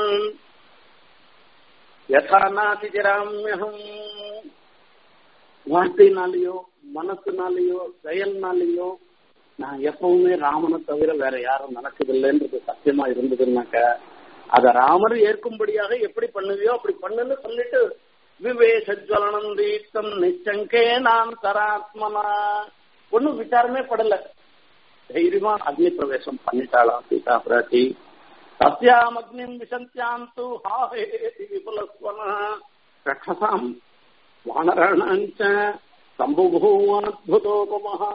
யதா நாதிஜராமியகம் வார்த்தைனாலேயோ மனசுனாலேயோ செயல்னாலேயோ நான் எப்பவுமே ராமனை தவிர வேற யாரும் நடக்குதில்லைன்றது சத்தியமா இருந்ததுன்னாக்க அத ராமர் ஏற்கும்படியாக எப்படி பண்ணுவியோ அப்படி பண்ணுன்னு சொல்லிட்டு விவேசஜ்வலனம் தீப்தம் நிச்சங்கே நான் தராத்மனா ஒன்னும் விசாரமே படல தைரியமா அக்னி பிரவேசம் பண்ணிட்டாளாம் சீதா பிராட்டி சத்யாம் அக்னிம் விசந்தியாம் தூ ஹாஹேதி விபுலஸ்வன ரக்ஷசாம் வானராணாஞ்ச சம்புபூவாத்புதோபமஹா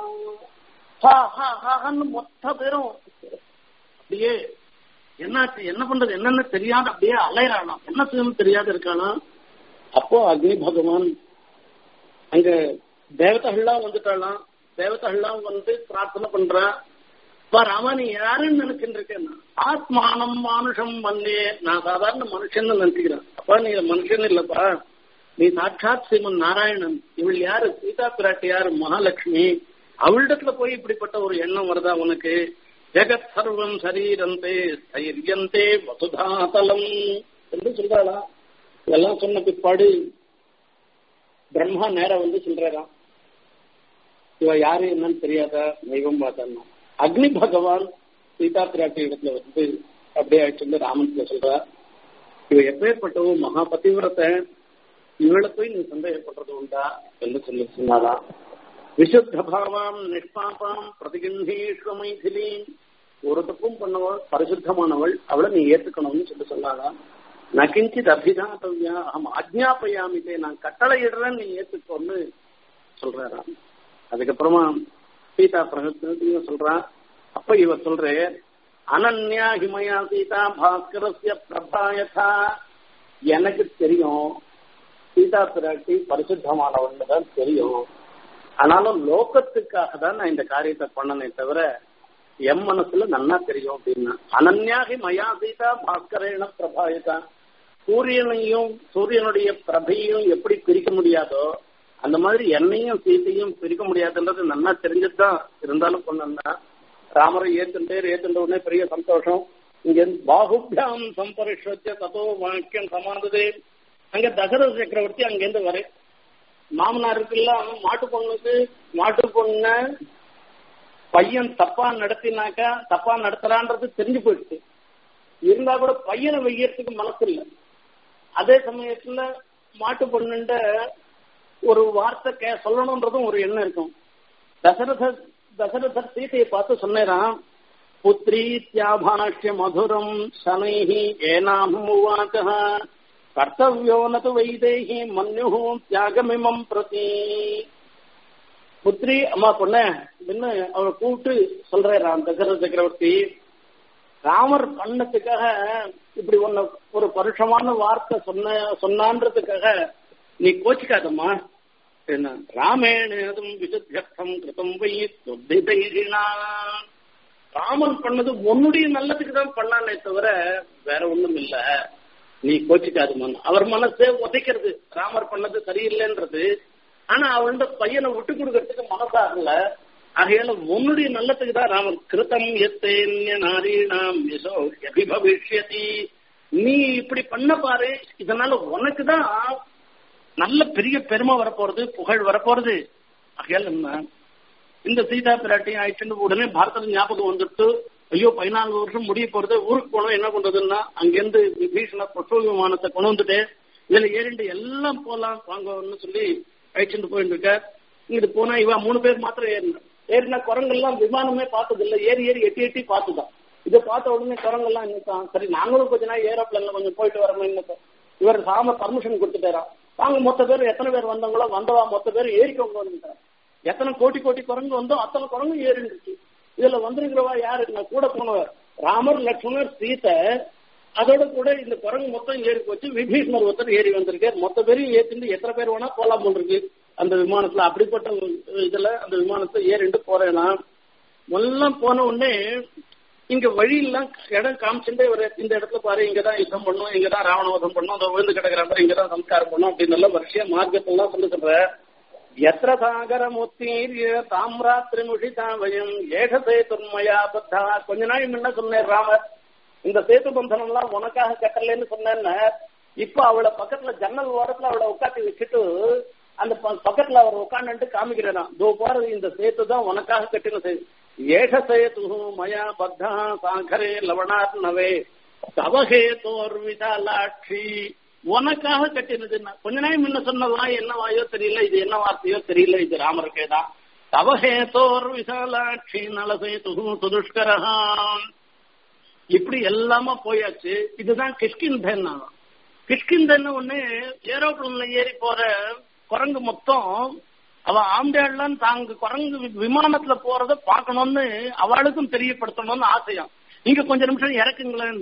மொத்த பேரும் அப்படியே என்னாச்சு என்ன பண்றது என்னன்னு தெரியாத அப்படியே அலையறானாம் என்ன செய்யணும் தெரியாத இருக்கானா அப்போ அக்னி பகவான் அங்க தேவதைகள்லாம் வந்துட்டாலாம் தேவதைகள்லாம் வந்து பிரார்த்தனை பண்றா அப்பா ராமா நீ யாருன்னு நினைச்சுட்டு இருக்கேன் ஆத்மானம் மானுஷம் வந்தே நான் சாதாரண மனுஷன் நினைச்சுக்கிறேன் அப்பா நீ மனுஷன் இல்லப்பா நீ சாட்சாத் ஸ்ரீமன் நாராயணன் இவள் யாரு சீதா பிராட்டி யாரு மகாலட்சுமி அவளிடத்துல போய் இப்படிப்பட்ட ஒரு எண்ணம் வருதா உனக்கு ஜெகத் சர்வம் சரீரந்தே ஸ்தைரியந்தே வசுதாதலம் என்று சொல்றாளா இதெல்லாம் சொன்ன பிற்பாடு பிரம்மா நேரம் வந்து சொல்றாராம் இவ யாரு என்னன்னு தெரியாதா தெய்வம் பார்த்தான்னா அக்னி பகவான் சீதா பிராட்டி இடத்துல வந்து அப்படியே ஆயிடுச்சு ராமன்ல சொல்றா இவ எப்பேற்பட்டவோ மகா பதிவிரத்தை இவளை போய் நீ சந்தேகப்படுறது உண்டா என்று சொல்லி சொன்னாலாம் விசுத்த பாவாம் நிஷ்பாபாம் பிரதிகிந்தீஸ்வ மைதிலி ஒரு தப்பும் பண்ணவள் பரிசுத்தமானவள் அவளை நீ ஏத்துக்கணும்னு சொல்லி சொன்னாலாம் நகிஞ்சித் அபிதாத்தவ்யா அகம் ஆஜ்ஞாபயாமிதே நான் கட்டளை இடுறேன் நீ ஏத்துக்கோன்னு சொல்றாராம் அதுக்கப்புறமா சீதா பிரகத்தையும் சொல்றான் அப்ப இவ சொல்றே அனன்யா ஹிமயா சீதா பாஸ்கரஸ்ய பிரபாயதா எனக்கு தெரியும் சீதா பிராட்டி பரிசுத்தமானவன்னு தான் தெரியும் ஆனாலும் லோகத்துக்காக தான் நான் இந்த காரியத்தை பண்ணனே தவிர என் மனசுல நன்னா தெரியும் அப்படின்னா அனன்யாகி மயா சீதா பாஸ்கரேன பிரபாயதா சூரியனையும் சூரியனுடைய பிரபையும் எப்படி பிரிக்க முடியாதோ அந்த மாதிரி என்னையும் சீத்தையும் பிரிக்க முடியாதுன்றது நன்னா தெரிஞ்சுதான் இருந்தாலும் பொண்ணா ராமரை ஏத்துட்டே ஏத்துட்ட உடனே பெரிய சந்தோஷம் இங்க பாகுபியாம் சம்பரிஷத்திய ததோ வாக்கியம் சமாந்ததே அங்க தசரத சக்கரவர்த்தி அங்கிருந்து வர மாமனாருக்கெல்லாம் மாட்டு பொண்ணுக்கு மாட்டு பொண்ண பையன் தப்பா நடத்தினாக்கா தப்பா நடத்துறான்றது தெரிஞ்சு போயிடுச்சு இருந்தா கூட பையனை வையறதுக்கு மனசு இல்லை அதே சமயத்துல மாட்டு பொண்ணுண்ட ஒரு வார்த்தை கே சொல்லணும்ன்றதும் ஒரு எண்ணம் இருக்கும் தசரத தசரதர் சீதையை பார்த்து சொன்னேராம் புத்ரி தியாபாஷ்ய மதுரம் சனைஹி ஏனாம் உவாச்ச கர்த்தவியோனது வைதேகி மன்யு தியாகமிமம் பிரதி புத்திரி அம்மா பொண்ண அப்படின்னு அவரை கூப்பிட்டு சொல்றாராம் தசரத சக்கரவர்த்தி ராமர் பண்ணத்துக்காக இப்படி ஒன்னு ஒரு பருஷமான வார்த்தை சொன்ன சொன்னான்றதுக்காக நீ கோச்சிக்காதம்மா என்ன ராமேணதும் விசுத்தியர்த்தம் கிருதம் வை துத்திதைரினா ராமன் பண்ணது உன்னுடைய நல்லதுக்கு தான் பண்ணானே தவிர வேற ஒண்ணும் இல்ல நீ கோச்சிக்காதுமான் அவர் மனசே உதைக்கிறது ராமர் பண்ணது சரியில்லைன்றது ஆனா அவனோட பையனை விட்டு கொடுக்கறதுக்கு மனசாகல ஆகையால உன்னுடைய நல்லத்துக்கு தான் ராமன் கிருத்தம் எத்தேன்ய நாரீணாம் யசோ அபிபவிஷ்யதி நீ இப்படி பண்ண பாரு இதனால உனக்கு தான் நல்ல பெரிய பெருமை வரப்போறது புகழ் வரப்போறது ஆகையால் என்ன இந்த சீதா பிராட்டியும் ஆயிடுச்சுன்னு உடனே பாரதத்துல ஞாபகம் வந்துட்டு ஐயோ பதினாலு வருஷம் முடிய போறது ஊருக்கு போனோம் என்ன பண்றதுன்னா அங்கிருந்து விபீஷண பசு விமானத்தை கொண்டு வந்துட்டு இதுல ஏறிண்டு எல்லாம் போலாம் வாங்கன்னு சொல்லி அழைச்சிட்டு போயிட்டு இருக்க இங்கிட்டு போனா இவ மூணு பேர் மாத்திரம் ஏறின ஏறினா குரங்கெல்லாம் விமானமே பார்த்தது இல்ல ஏறி ஏறி எட்டி எட்டி பார்த்துதான் இதை பார்த்த உடனே குரங்கெல்லாம் இன்னும் சரி நாங்களும் கொஞ்ச நாள் ஏரோப்ளேன்ல கொஞ்சம் போயிட்டு வரணும் இன்னும் இவர் சாம பர்மிஷன் கொடுத்துட்டாரா வாங்க மொத்த பேர் எத்தனை பேர் வந்தவங்களோ வந்தவா மொத்த பேர் ஏறிக்கவங்க வந்துட்டாங்க எத்தனை கோடி கோடி குரங்கு வந்தோ அத்தனை குரங்கு ஏறிடுச்சு இதுல வந்திருக்கிறவா யாரு நான் கூட போனவர் ராமர் லட்சுமணர் சீத்தை அதோட கூட இந்த குரங்கு மொத்தம் ஏறி போச்சு விபீஷ்ணர் ஒருத்தர் ஏறி வந்திருக்காரு மொத்த பேரையும் ஏற்றிட்டு எத்தனை பேர் வேணா போலாம் போன்றிருக்கு அந்த விமானத்துல அப்படிப்பட்ட இதுல அந்த விமானத்தை ஏறிண்டு போறேன்னா எல்லாம் போன உடனே இங்க வழியெல்லாம் இடம் காமிச்சுட்டே ஒரு இந்த இடத்துல பாரு இங்கதான் யுத்தம் பண்ணும் இங்கதான் ராவணவதம் பண்ணும் அதை விழுந்து கிடக்கிற மாதிரி இங்கதான் சம்ஸ்காரம் பண்ணும் அப்படின்னு எல்லாம் வரிசையா மார்க்கத்தெல்லாம் சொல்லி சொல்ற எத்திர சாகரமுத்தீரிய தாமிராத்திரி முஷிதாவயம் ஏக சேதுர்மயா பத்தா கொஞ்ச நாள் முன்ன சொன்னேன் ராமர் இந்த சேது பந்தனம் எல்லாம் உனக்காக கட்டலன்னு சொன்னேன்னு இப்ப அவளை பக்கத்துல ஜன்னல் ஓரத்துல அவளை உட்காந்து வச்சுட்டு அந்த பக்கத்துல அவர் உட்காந்துட்டு காமிக்கிறேன் தோ போறது இந்த சேத்து தான் உனக்காக கட்டின சேது ஏக சேது மயா பத்தா சாகரே லவணார்ணவே தவஹேதோர் விசாலாட்சி உனக்காக கட்டினது கொஞ்ச நாள் முன்ன சொன்ன வாய் என்ன வாயோ தெரியல இது என்ன வார்த்தையோ தெரியல இது ராமருக்கே தான் தவஹேதோர் விசாலாட்சி நலசேது சுதுஷ்கரஹான் இப்படி எல்லாமா போயாச்சு இதுதான் கிஷ்கிந்தன் கிஷ்கிந்தன் ஒண்ணு ஏரோப்ளேன்ல ஏறி போற குரங்கு மொத்தம் அவ ஆம்டேலாம் தாங்க குரங்கு விமானத்துல போறத பாக்கணும்னு அவளுக்கும் தெரியப்படுத்தணும்னு ஆசையம் இங்க கொஞ்ச நிமிஷம் இறக்குங்களேன்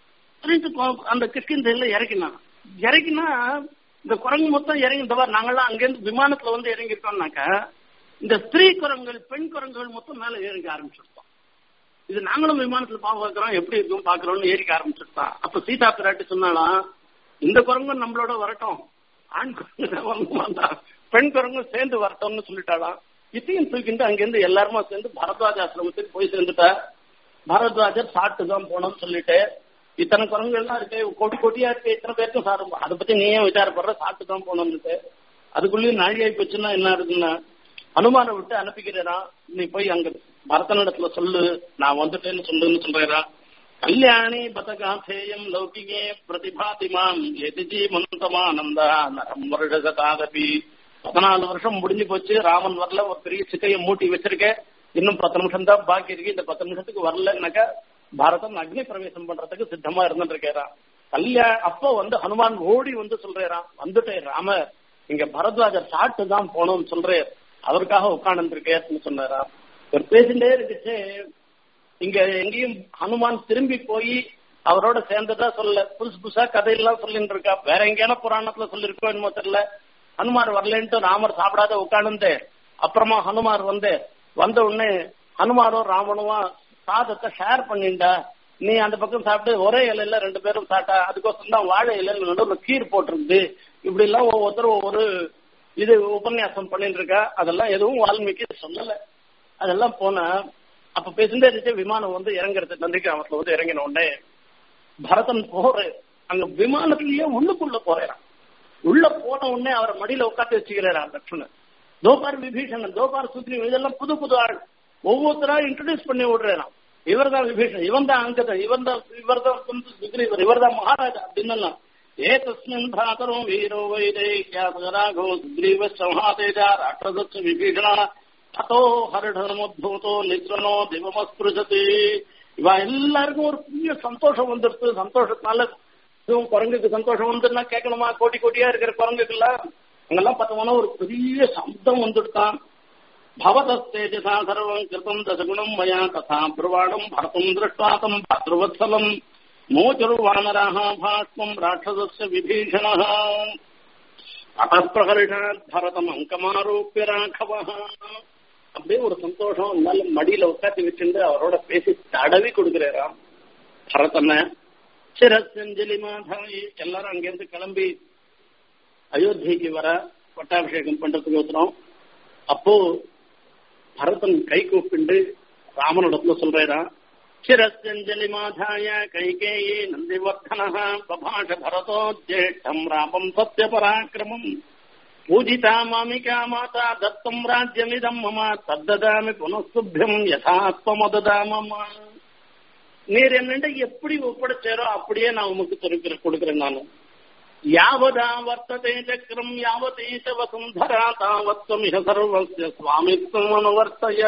அந்த கிஷ்கிந்தையில இறக்கினான் இறக்கினா இந்த குரங்கு மொத்தம் இறங்கி இந்த நாங்கெல்லாம் அங்கிருந்து விமானத்துல வந்து இறங்கிருக்கோம்னாக்க இந்த ஸ்திரீ குரங்குகள் பெண் குரங்குகள் மொத்தம் மேல ஏறிக்க ஆரம்பிச்சிருப்போம் இது நாங்களும் விமானத்துல பாக்கிறோம் எப்படி இருக்கும் பாக்குறோம்னு ஏறிக்க ஆரம்பிச்சிருப்பான் அப்ப சீதா பிராட்டி சொன்னாலாம் இந்த குரங்கும் நம்மளோட வரட்டும் ஆண் குரங்கு வந்தான் பெண் குரங்கும் சேர்ந்து வரட்டும்னு சொல்லிட்டாலாம் இத்தையும் தூக்கிட்டு அங்கிருந்து எல்லாருமா சேர்ந்து பரத்வாஜ ஆசிரமத்துக்கு போய் சேர்ந்துட்டா பரத்வாஜர் சாப்பிட்டு தான் போனோம்னு சொல்லிட்டு இத்தனை குரங்குகள்லாம் இருக்கு கொடி கொடியா இருக்கு இத்தனை பேருக்கும் சாப்பிடும் அதை பத்தி நீ ஏன் விசாரப்படுற சாப்பிட்டு தான் போனோம்னுட்டு அதுக்குள்ளேயும் நாழியாய் போச்சுன்னா என்ன இருக்குன்னா அனுமானம் விட்டு அனுப்பிக்கிறா நீ போய் அங்க பரதனிடத்துல சொல்லு நான் வந்துட்டேன்னு சொல்லுன்னு சொல்றா கல்யாணி பதகாசேயம் லௌகிகே பிரதிபாதி மாம் எதி ஜீவந்தமானந்தா நரம் வருடகதாதபி பதினாலு வருஷம் முடிஞ்சு போச்சு ராமன் வரல ஒரு பெரிய சிக்கையை மூட்டி வச்சிருக்கேன் இன்னும் பத்து நிமிஷம் தான் பாக்கி இருக்கு இந்த பத்து நிமிஷத்துக்கு வரலன்னாக்கா பாரதம் அக்னி பிரவேசம் பண்றதுக்கு சித்தமா இருந்துட்டு இருக்கேறான் கல்யாண அப்போ வந்து ஹனுமான் ஓடி வந்து சொல்றான் வந்துட்டேன் ராம இங்க பரத்வாஜர் சாட்டு தான் போனோம்னு சொல்றேன் அவருக்காக உட்கார்ந்து இருக்கேன்னு சொன்னாரா ஒரு பேசிட்டே இருந்துச்சு இங்க எங்கேயும் ஹனுமான் திரும்பி போய் அவரோட சேர்ந்ததா சொல்ல புதுசு புதுசா கதையெல்லாம் சொல்லிட்டு இருக்கா வேற எங்கேயான புராணத்துல சொல்லிருக்கோம் என்னமோ தெரியல ஹனுமார் வரலன்ட்டு ராமர் சாப்பிடாத உட்காந்து அப்புறமா ஹனுமார் வந்து வந்த உடனே ஹனுமாரும் ராமனும் சாதத்தை ஷேர் பண்ணிண்டா நீ அந்த பக்கம் சாப்பிட்டு ஒரே இலையில ரெண்டு பேரும் சாப்பிட்டா அதுக்கோசம் தான் வாழை இலையில நடுவில் கீர் போட்டிருந்து இப்படி எல்லாம் ஒவ்வொருத்தரும் ஒவ்வொரு இது உபன்யாசம் பண்ணிட்டு இருக்கா அதெல்லாம் எதுவும் வால்மீகி சொல்லல அதெல்லாம் போனா அப்ப பேசிட்டே இருந்துச்சு விமானம் வந்து இறங்குறது நந்திக்கு அவத்துல வந்து இறங்கின உடனே பரதன் போற அங்க விமானத்திலேயே உள்ளுக்குள்ள போறான் உள்ள போன உடனே அவரை மடியில உட்காந்து வச்சுக்கிறாரா லட்சுமணன் தோபார் விபீஷணன் தோபார் சுத்ரி இதெல்லாம் புது புது ஆள் ஒவ்வொருத்தரா இன்ட்ரடியூஸ் பண்ணி விடுறான் இவர் தான் விபீஷன் இவன் தான் அங்கதன் இவன் தான் இவர் தான் சுக்ரீவர் இவர் தான் மகாராஜா அப்படின்னு ஏதஸ்மின் பிராதரும் வீரோ வைதேயாசராகோ சுக்ரீவ சமாதேஜா ராட்சச விபீஷண அதோ ஹரிடமுத்பூதோ நிஸ்வனோ திவமஸ்பிருஷதி இவ எல்லாருக்கும் ஒரு பெரிய சந்தோஷம் வந்துருச்சு சந்தோஷத்தினால இதுவும் குரங்குக்கு சந்தோஷம் வந்துன்னா கேட்கணுமா கோட்டி கோட்டியா இருக்கிற குரங்குக்கெல்லாம் அங்கெல்லாம் பார்த்தோம்னா ஒரு பெரிய சப்தம் வந்துட்டான் பவதஸ்தேஜசா சர்வம் கிருதம் தசகுணம் மயா ததா பிரவாணம் பரதம் திருஷ்டாத்தம் பாத்ருவத்சலம் மோச்சருவானராக பாஷ்மம் ராட்சசஸ்ய விபீஷணः அतः பிரகர்ஷாத் பரதம் அங்கமாரோப்பிய ராഘவः அப்படியே ஒரு சந்தோஷம் நல்ல மடியில உட்காந்து வச்சுட்டு அவரோட பேசி தடவி கொடுக்கிறாராம் பரதனை சிரசஞ்சலி மாதாயி எல்லாரும் அங்கிருந்து கிளம்பி அயோத்திக்கு வர பட்டாபிஷேகம் பண்றதுக்கு ஒருத்தரும் அப்போ பரதன் கை கூப்பிண்டு ராமனிடத்துல சொல்றாராம் சிரசஞ்சலி மாதாய கைகேயி நந்திவர்தன பபாஷ பரதோ ஜேஷ்டம் ராமம் சத்ய பராக்கிரமம் பூஜிதா மாமிகா மாதா தத்தம் ராஜ்யமிதம் மம தத்ததாமி புனஸ்துபியம் யதாத்மததா மம நீர் என்னண்ட எப்படி ஒப்படைச்சாரோ அப்படியே நான் உமக்கு திருக்கிற கொடுக்கிறேன் நானு யாவதா வர்த்ததே சக்கரம் யாவதீச வசுந்தரா தாவத்வம் இக சர்வஸ்ய சுவாமித்வம் அனுவர்த்தய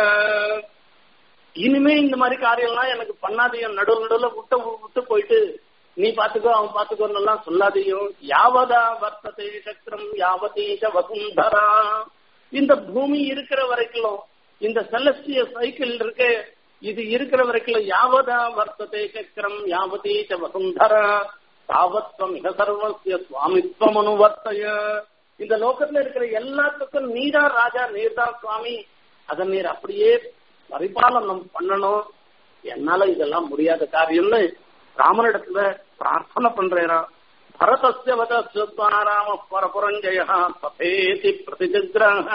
இனிமே இந்த மாதிரி காரியம்லாம் எனக்கு பண்ணாதீங்க நடுவு நடுவுல விட்டு விட்டு போயிட்டு நீ பாத்துக்கோ அவன் பாத்துக்கோன்னு எல்லாம் சொல்லாதையும் யாவதா வர்த்ததே சக்கரம் யாவதீச வசுந்தரா இந்த பூமி இருக்கிற வரைக்கும் இந்த செலஸ்டிய சைக்கிள் இருக்கு இது இருக்கிற வரைக்கும் யாவதா வர்த்ததே சக்கரம் யாவதீச வசுந்தரா தாவத்வம் இக சர்வசிய சுவாமித்வம் அனுவர்த்தய இந்த லோகத்துல இருக்கிற எல்லாத்துக்கும் நீதான் ராஜா நீர்தான் சுவாமி அதை நீர் அப்படியே பரிபாலனம் பண்ணணும் என்னால இதெல்லாம் முடியாத காரியம்னு ராமனிடத்துல பிரார்த்தனை பண்றேரா பரதஸ்ய வதஸ்வராம பரபுரஞ்சய தபேதி பிரதிஜிகிரக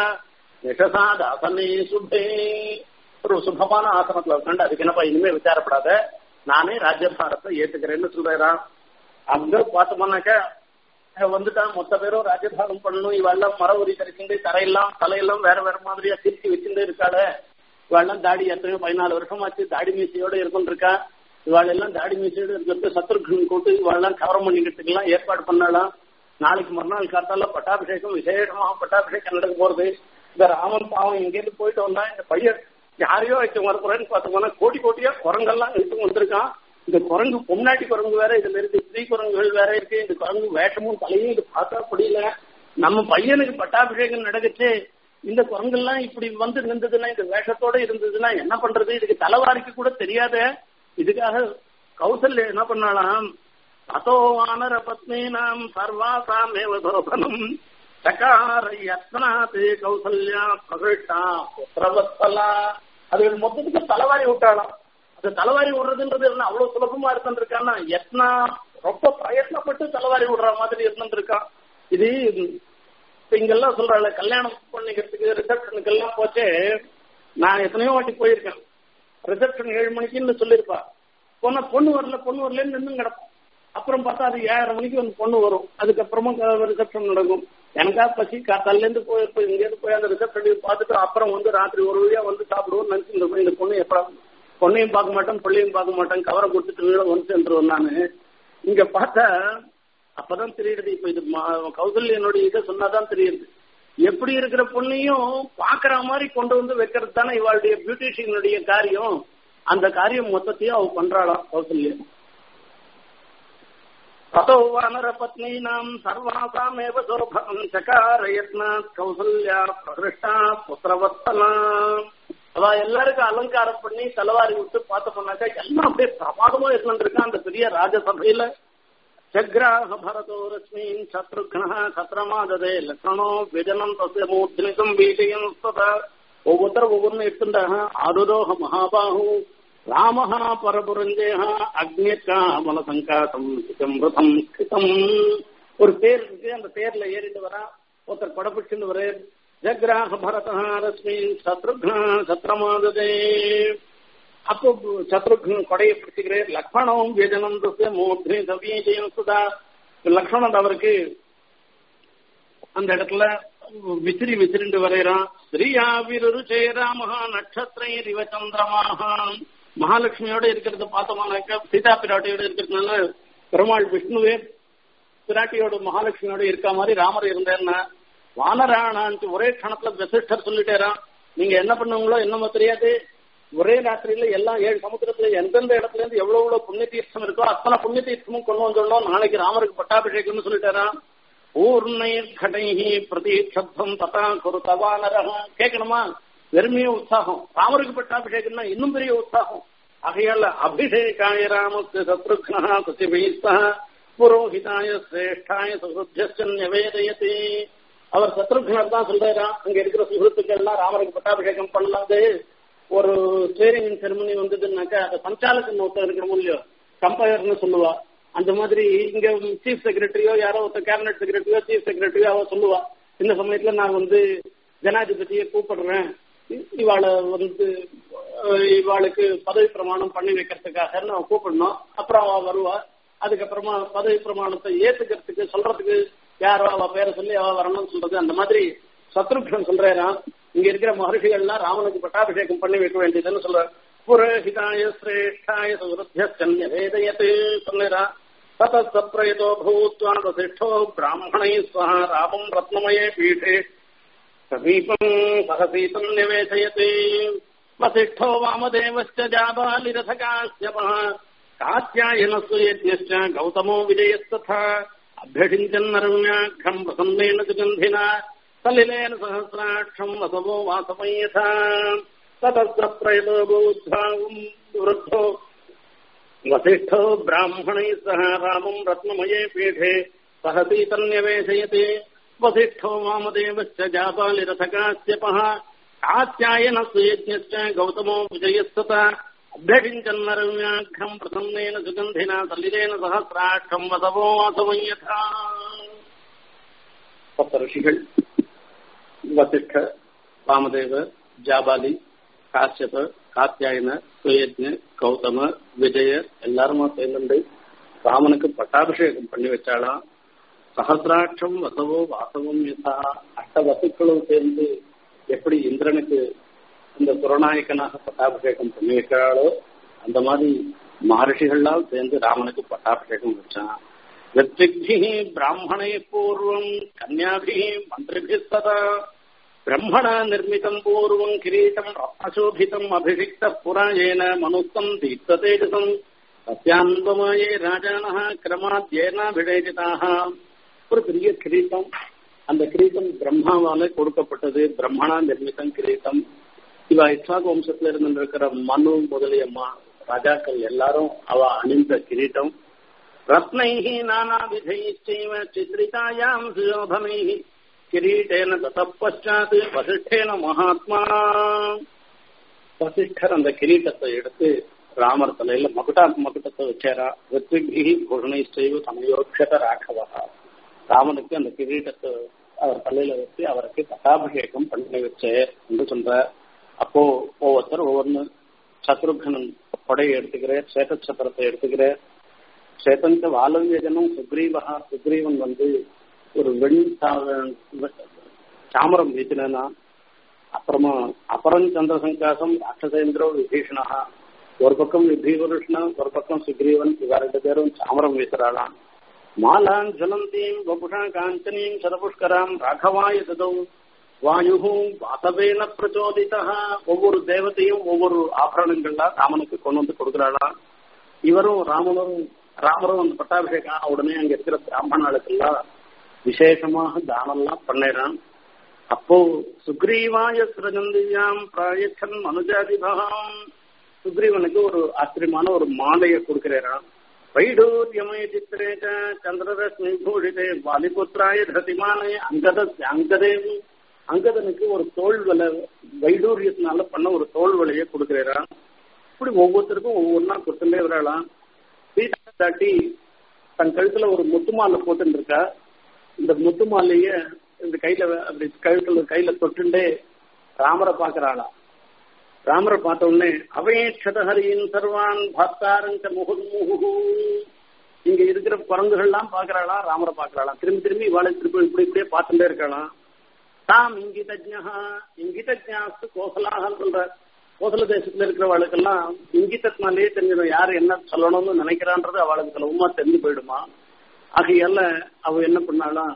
நிஷசாதாசனே சுபே ஒரு சுபமான ஆசனத்துல உட்காந்து அதுக்கு என்னப்பா இனிமே விசாரப்படாத நானே ராஜ்யபாரத்தை ஏத்துக்கிறேன்னு சொல்றேன் அங்க பார்த்தோம்னாக்க வந்துட்டான் மொத்த பேரும் ராஜ்யபாரம் பண்ணணும் இவெல்லாம் மர உரி கிடைக்கிண்டு தரையெல்லாம் தலையெல்லாம் வேற வேற மாதிரியா திருச்சி வச்சுட்டு இருக்காள இவெல்லாம் தாடி எத்தனையோ பதினாலு வருஷமாச்சு தாடி மீசையோட இருக்கும் இருக்கா இவாள் எல்லாம் தாடி மீசையோட இருக்கிறது சத்ருகன் கூட்டு இவாளெல்லாம் கவரம் பண்ணிக்கிறதுக்கெல்லாம் ஏற்பாடு பண்ணலாம் நாளைக்கு மறுநாள் காத்தால பட்டாபிஷேகம் விசேஷமாக பட்டாபிஷேகம் நடக்க போறது இந்த ராமன் பாவம் இங்கேருந்து போயிட்டு வந்தா இந்த பையன் யாரையோ வச்சு வரப்போறேன்னு பார்த்தோம்னா கோடி கோட்டியா குரங்கெல்லாம் இழுத்து வந்திருக்கான் இந்த குரங்கு பொம்நாட்டி குரங்கு வேற இதுல இருக்கு ஸ்ரீ குரங்குகள் வேற இருக்கு இந்த குரங்கு வேஷமும் தலையும் இது பார்த்தா புரியல நம்ம பையனுக்கு பட்டாபிஷேகம் நடக்குச்சு இந்த குரங்கெல்லாம் இப்படி வந்து நின்றதுன்னா இந்த வேஷத்தோட இருந்ததுன்னா என்ன பண்றது இதுக்கு தலைவாரிக்கு கூட தெரியாத இதுக்காக கௌசல்யா என்ன பண்ணலாம் அதோ வானர பத்னீனாம் சர்வாசாம் ஏவதோபனம் சகார யத்னாத் கௌசல்யா பிரகிருஷ்டா புத்திரவத்சலா அது மொத்தத்துக்கு தலைவாரி விட்டாலாம் அது தலைவாரி விடுறதுன்றது என்ன அவ்வளவு சுலபமா இருந்திருக்கான்னா எத்னா ரொம்ப பிரயத்னப்பட்டு தலைவாரி விடுற மாதிரி இருந்திருக்கான் இது இப்ப இங்கெல்லாம் சொல்றாள் கல்யாணம் பண்ணிக்கிறதுக்கு ரிசப்ஷனுக்கு எல்லாம் போச்சு நான் எத்தனையோ வாட்டி போயிருக்கேன் ரிசப்ஷன் ஏழு மணிக்குன்னு சொல்லியிருப்பா பொண்ணு பொண்ணு வரல பொண்ணு வரலன்னு நின்று கிடப்போம் அப்புறம் பார்த்தா அது ஏழரை மணிக்கு வந்து பொண்ணு வரும் அதுக்கப்புறமா ரிசப்ஷன் நடக்கும் எனக்கா பசி காத்தால இருந்து போய் இங்க இருந்து போய் அந்த ரிசப்ஷன் பார்த்துட்டு அப்புறம் வந்து ராத்திரி ஒரு வழியா வந்து சாப்பிடுவோம் நினைச்சு இந்த பொண்ணு எப்படா பொண்ணையும் பார்க்க மாட்டேன் பிள்ளையும் பார்க்க மாட்டேன் கவரை கொடுத்துட்டு வீட வந்து சென்றுவேன் நானு இங்க பார்த்தா அப்பதான் தெரியுது இப்ப இது கௌசல்யனுடைய இதை சொன்னாதான் தெரியுது எப்படி இருக்கிற பொண்ணையும் பாக்குற மாதிரி கொண்டு வந்து வைக்கிறது தானே இவாளுடைய பியூட்டிஷியனுடைய காரியம் அந்த காரியம் மொத்தத்தையும் அவ பண்றாளாம் கௌசல்யம் ततो वानरपत्नीनाम् सर्वासामेव सौभगम् चकारयत्नात् கௌசல்யா பிரகிருஷ்டா புத்திரவத்சலா அவ எல்லாருக்கும் அலங்காரம் பண்ணி தலைவாரி விட்டு பார்த்த போனாக்கா எல்லாம் அப்படியே பிரமாதமா இருந்திருக்கான் அந்த பெரிய ராஜசபையில ஜக்ராஹ பரதோ ரஸ்மீன் சத்ருக்னா சத்ரமாததே லக்ஷணோ விஜனம் தசிய மூர்த்தினிகம் வீஜயம் சதா ஒவ்வொருத்தரும் ஒவ்வொன்னு எடுத்துட்டாங்க ஆருரோக மகாபாகு ராமஹ பரபுரஞ்சேஹ அக்னியக்காமல சங்காசம் சிதம்பரம் கிருதம் ஒரு தேர் இருக்கு அந்த தேர்ல ஏறிட்டு வரா ஒருத்தர் படப்பிடிச்சுட்டு வரே ஜக்ராஹ பரதா ரஸ்மின் சத்ருக்னா சத்ரமாததே அப்போ சத்ருக்ன கொடையை பிடிச்சுக்கிறேன் லக்ஷ்மணம் வேதனம் தசிய மூர்த்தி சவீஜயம் சுதா லக்ஷ்மணன் அவருக்கு அந்த இடத்துல விசிறி விசிறிண்டு வரைகிறான் ஸ்ரீயா விருச்சே ராமஹா நட்சத்திரை ரிவ சந்திரமாக மகாலட்சுமியோட இருக்கிறத பார்த்தோம்னாக்க சீதா பிராட்டியோட இருக்கிறதுனால பெருமாள் விஷ்ணுவே பிராட்டியோட மகாலட்சுமியோட இருக்க மாதிரி ராமர் இருந்தேன்னா வானராணான்ட்டு ஒரே கணத்துல வசிஷ்டர் சொல்லிட்டேரான் நீங்க என்ன பண்ணுவீங்களோ என்னமோ தெரியாது ஒரே ராத்திரியில எல்லாம் ஏழு சமுத்திரத்துல எந்தெந்த இடத்துல இருந்து எவ்வளவு எவ்வளவு புண்ணிய தீர்த்தம் இருக்கோ அத்தனை புண்ணிய தீர்த்தமும் கொண்டு வந்துடணும் நாளைக்கு ராமருக்கு பட்டாபிஷேகம்னு சொல்லிட்டாராம் பூர்ணைர் கடைஹி பிரதீட்சப்தம் ததா குரு தவானரக கேட்கணுமா வெறுமைய உற்சாகம் ராமருக்கு பட்டாபிஷேகம்னா இன்னும் பெரிய உற்சாகம் ஆகையால அபிஷேகாய ராமஸ்ய சத்ருக்னா சசிபைஸ்தா புரோஹிதாய சிரேஷ்டாய சுஹൃத்யஸ்ய நிவேதயதி அவர் சத்ருக்னர் தான் சொல்றாரா அங்க இருக்கிற சுஹൃத்துக்கள் எல்லாம் ராமருக்கு பட்டாபிஷேகம் பண்ணலாது ஒரு ஸ்டேரிங் செரமனி வந்ததுன்னாக்கா அந்த சஞ்சாலகன் ஒருத்தர் இருக்கிற இல்லையோ கம்பையர்னு சொல்லுவா அந்த மாதிரி இங்க சீஃப் செக்ரட்டரியோ யாரோ ஒருத்தர் கேபினட் செக்ரட்டரியோ சீஃப் செக்ரட்டரியோ அவ சொல்லுவா இந்த சமயத்துல நான் வந்து ஜனாதிபதியை கூப்பிடுறேன் இவாளை வந்து இவாளுக்கு பதவி பிரமாணம் பண்ணி வைக்கிறதுக்காக நான் கூப்பிடணும் அப்புறம் அவ வருவா அதுக்கப்புறமா பதவி பிரமாணத்தை ஏத்துக்கிறதுக்கு சொல்றதுக்கு யாரோ அவ பேரை சொல்லி அவ வரணும்னு சொல்றது அந்த மாதிரி சத்ருக்ஷன் சொல்றாராம் இங்க இருக்கிற மகர்ஷிகள்லாம் ராமனுக்கு பட்டாபிஷேகம் பண்ணி வைக்க வேண்டியதுன்னு சொல்ற புரோஹிதாய சிரேஷ்டாய சுருத்தியஸ்கன்ய வேதயத்து சொல்லுறா தத சப்ரயதோ பூத்வா வசிஷ்டோ பிராமணை ஸ்வஹ ராமம் ரத்னமயே பீठे समीपम् सहसीतम् निवेशयति वसिष्ठो वामदेवश्च जाबालिरथकाश्यपः कात्यायनस्तु यज्ञश्च गौतमो विजयस्तथा अभ्यषिञ्चन्नरम्याघ्रम् प्रसन्नेन सुगन्धिना सलिलेन सहस्राक्षम् वसवो वासमयथा ततः प्रयतो बोद्धा वृद्धो वसिष्ठो ब्राह्मणैः सह रामम् रत्नमये पीठे सहसीतन्यवेशयति वसिष्ठो वामदेवश्च जापालिरथकास्यपः कात्यायनस्तु यज्ञश्च गौतमो विजयस्तथा अभ्यषिञ्चन्नरव्याघ्रम् प्रसन्नेन सुगन्धिना सलिलेन सहस्राक्षम् वसवो वासवयथा பத்து ரிஷிகள் வசிஷ்ட வாமதேவ ஜாபாலி காசியப காத்தியாயன சுயஜ்ன கௌதம விஜய எல்லாருமா சேர்ந்து ராமனுக்கு பட்டாபிஷேகம் பண்ணி வச்சாலாம் சகசிராட்சம் வசவோ வாசவம் யதா அஷ்ட வசுக்களும் சேர்ந்து எப்படி இந்திரனுக்கு இந்த புறநாயக்கனாக பட்டாபிஷேகம் பண்ணி வைக்கிறாளோ அந்த மாதிரி மகர்ஷிகள்லாம் சேர்ந்து ராமனுக்கு பட்டாபிஷேகம் வச்சான் ऋत्विग्भिः ब्राह्मणे पूर्वम् कन्याभिः मन्त्रिभिः सदा ब्रह्मणा निर्मितम् पूर्वम् किरीटम् रत्नशोभितम् अभिषिक्तः पुरा येन मनुस्तम् दीप्ततेजसम् तस्यान्वमाये राजानः क्रमाद्येनाभिषेचिताः ஒரு பெரிய கிரீட்டம் அந்த கிரீட்டம் பிரம்மாவால கொடுக்கப்பட்டது பிரம்மணா நிர்மித்தம் கிரீட்டம் இவ இஸ்லாக் வம்சத்துல இருந்திருக்கிற மனு முதலிய ராஜாக்கள் எல்லாரும் அவ அணிந்த கிரீட்டம் रत्नैः नानाविधैश्चैव चित्रितायाम् सुयोधनैः किरीटेन ततः पश्चात् वसिष्ठेन महात्मा வசிஷ்டர் அந்த கிரீட்டத்தை எடுத்து ராமர் தலையில மகுடா மகுடத்தை வச்சாரா ரித்விகி பூஷணை செய்வு சமயோட்சத ராഘவா ராமனுக்கு அந்த கிரீட்டத்தை அவர் தலையில வச்சு அவருக்கு பட்டாபிஷேகம் பண்ணி வச்சே என்று சொல்ற அப்போ ஒவ்வொருத்தர் ஒவ்வொன்னு சத்ருகனன் கொடையை எடுத்துக்கிறேன் சேத சத்திரத்தை எடுத்துக்கிறேன் சேத்தந்த வாலவியஜனும் சுக்ரீவகா சுக்ரீவன் வந்து ஒரு வெண் சாமரம் வீசினா அப்புறமா அபரம் சந்திரசங்காசம் ராட்சசேந்திரோ விபீஷணா ஒரு பக்கம் விபீபருஷ்ணா ஒரு பக்கம் சுக்ரீவன் இவ ரெண்டு பேரும் சாமரம் வீசுறாளாம் மாலான் ஜலந்தீம் வபுஷா காஞ்சனீம் சதபுஷ்கராம் ராகவாய ததௌ வாயு வாசவேன பிரச்சோதிதா ஒவ்வொரு தேவத்தையும் ஒவ்வொரு ஆபரணங்கள்லாம் ராமனுக்கு கொண்டு வந்து கொடுக்குறாளாம் இவரும் ராமனும் ராமரும் அந்த பட்டாபிஷேகம் ஆன உடனே அங்க இருக்கிற பிராமணர்களுக்கெல்லாம் விசேஷமாக தானம்லாம் பண்ணிடுறான் அப்போ சுக்ரீவாய சிரஜந்தியாம் பிராயச்சன் மனுஜாதிபகம் சுக்ரீவனுக்கு ஒரு ஆச்சரியமான ஒரு மாலையை கொடுக்கிறாராம் வைடூரியமய சித்திரேக சந்திரரஸ்மி பூஷிதே வாலிபுத்திராய ததிமானே அங்கத அங்கதேவி அங்கதனுக்கு ஒரு தோல் வலை வைடூரியத்தினால பண்ண ஒரு தோல் வலையை கொடுக்கிறாராம் இப்படி ஒவ்வொருத்தருக்கும் ஒவ்வொன்றா கொடுத்துட்டே வரலாம் சீதா தாட்டி தன் கழுத்துல ஒரு முத்து மாலை போட்டு இருக்கா இந்த முத்து மாலைய இந்த கையில அப்படி கழுத்துல கையில தொட்டுண்டே ராமரை பாக்குறாளா ராமரை பார்த்த உடனே அவையேட்சதஹரியின் சர்வான் பக்தாரங்க முகுர்முகு இங்க இருக்கிற குரங்குகள்லாம் பாக்குறாளா ராமரை பாக்குறாளாம் திரும்பி திரும்பி இவாளை திருப்பி இப்படி இப்படியே பார்த்துட்டே இருக்கலாம் தாம் இங்கிதஜா இங்கிதஜாஸ்து கோசலாக சொல்ற கோசல தேசத்துல இருக்கிறவளுக்கெல்லாம் இங்கிதத்தினாலேயே தெரிஞ்சிடும் யாரு என்ன சொல்லணும்னு நினைக்கிறான்றது அவளுக்கு சில உமா தெரிஞ்சு போயிடுமா ஆகையால அவ என்ன பண்ணாலும்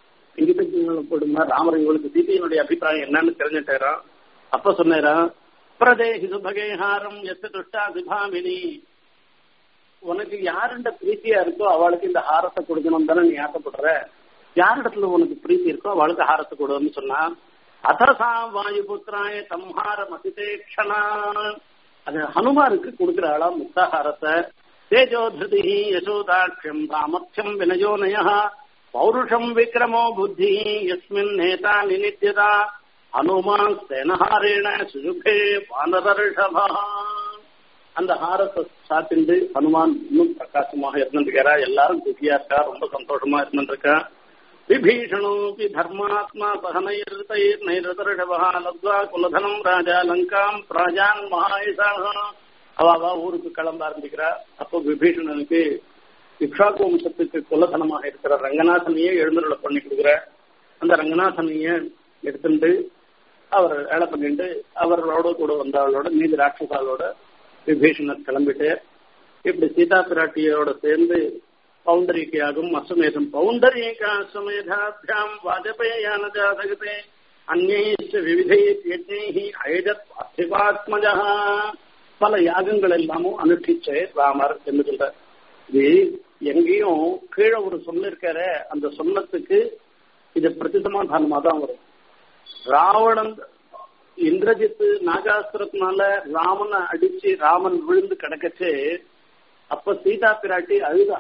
இங்கிதத்தினால போயிடுமா ராமர் இவளுக்கு சீதையினுடைய அபிப்பிராயம் என்னன்னு தெரிஞ்சுட்டாரா அப்ப சொன்னாரா பிரதேகி சுபகேஹாரம் எஸ் துஷ்டா சிபாமினி உனக்கு யாருண்ட பிரீத்தியா இருக்கோ அவளுக்கு இந்த ஹாரத்தை கொடுக்கணும் தானே நீ ஆசைப்படுற யாரிடத்துல உனக்கு பிரீத்தி இருக்கோ அவளுக்கு ஹாரத்தை கொடுன்னு சொன்னா அதசா வாயுபுத்திராய தம்ஹார மசிதேக்ஷனா அது ஹனுமாருக்கு கொடுக்கிற ஆளா முக்தாஹாரத்தை தேஜோதிருதி யசோதாட்சியம் சாமர்த்தியம் வினயோனய பௌருஷம் விக்ரமோ புத்தி எஸ்மின் நேதா நினித்யதா ஹனுமான் சேனஹாரேண சுஜுகே வானதர்ஷபா அந்த ஹாரத்தை சாத்திண்டு ஹனுமான் இன்னும் பிரகாசமாக இருந்துருக்கிறா எல்லாரும் குஷியா இருக்கா ரொம்ப சந்தோஷமா இருந்துருக்கா விபீஷணோபி தர்மாத்மா சகனைர் நைரதர்ஷபா லப்வா குலதனம் ராஜா லங்காம் பிராஜான் மகாயசாக அவ அவ ஊருக்கு கிளம்ப ஆரம்பிக்கிறா அப்போ விபீஷணனுக்கு இக்ஷாக்கு வம்சத்துக்கு குலதனமாக இருக்கிற ரங்கநாதனையே எழுந்தருளை பண்ணி கொடுக்குற அந்த ரங்கநாதனையே எடுத்துட்டு அவர் வேலை பண்ணிட்டு அவர்களோட கூட வந்தவளோட மீதி ராட்சசாலோட விபீஷணர் கிளம்பிட்டு இப்படி சீதா பிராட்டியோட சேர்ந்து பௌண்டரீகியாகும் அஸ்வமேதம் பௌண்டரீகா அஸ்வமேதாபியாம் வாஜபேயான ஜாதகத்தே அந்நேஷ விவிதை யஜ்ஞை அயஜத் பார்த்திபாத்மஜா பல யாகங்கள் எல்லாமும் அனுஷ்டிச்சே ராமர் என்று சொல்ற இது எங்கேயும் கீழே ஒரு சொல் இருக்கார அந்த சொன்னத்துக்கு இது பிரசித்தமாதானமா தான் வரும் ராவணன் இந்திரஜித்து நாகாஸ்திரத்தினால ராமனை அடிச்சு ராமன் விழுந்து கிடக்கச்சு அப்ப சீதா பிராட்டி அழுதா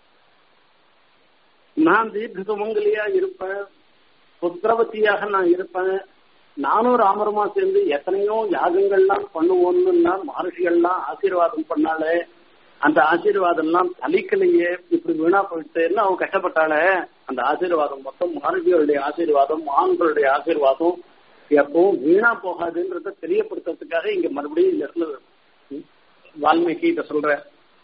நான் தீர்க்க சுமங்கலியா இருப்பேன் புத்திரவத்தியாக நான் இருப்பேன் நானும் ராமருமா சேர்ந்து எத்தனையோ யாகங்கள்லாம் பண்ணுவோம்னு மகர்ஷிகள்லாம் ஆசீர்வாதம் பண்ணாலே அந்த ஆசீர்வாதம் எல்லாம் தலிக்கலையே இப்படி வீணா போயிட்டேன்னு அவங்க கஷ்டப்பட்டாலே அந்த ஆசீர்வாதம் மொத்தம் மகர்ஷிகளுடைய ஆசீர்வாதம் மகான்களுடைய ஆசீர்வாதம் எப்பவும் வீணா போகாதுன்றத தெரியப்படுத்துறதுக்காக இங்க மறுபடியும் இந்த இடத்துல வால்மீகி இத சொல்ற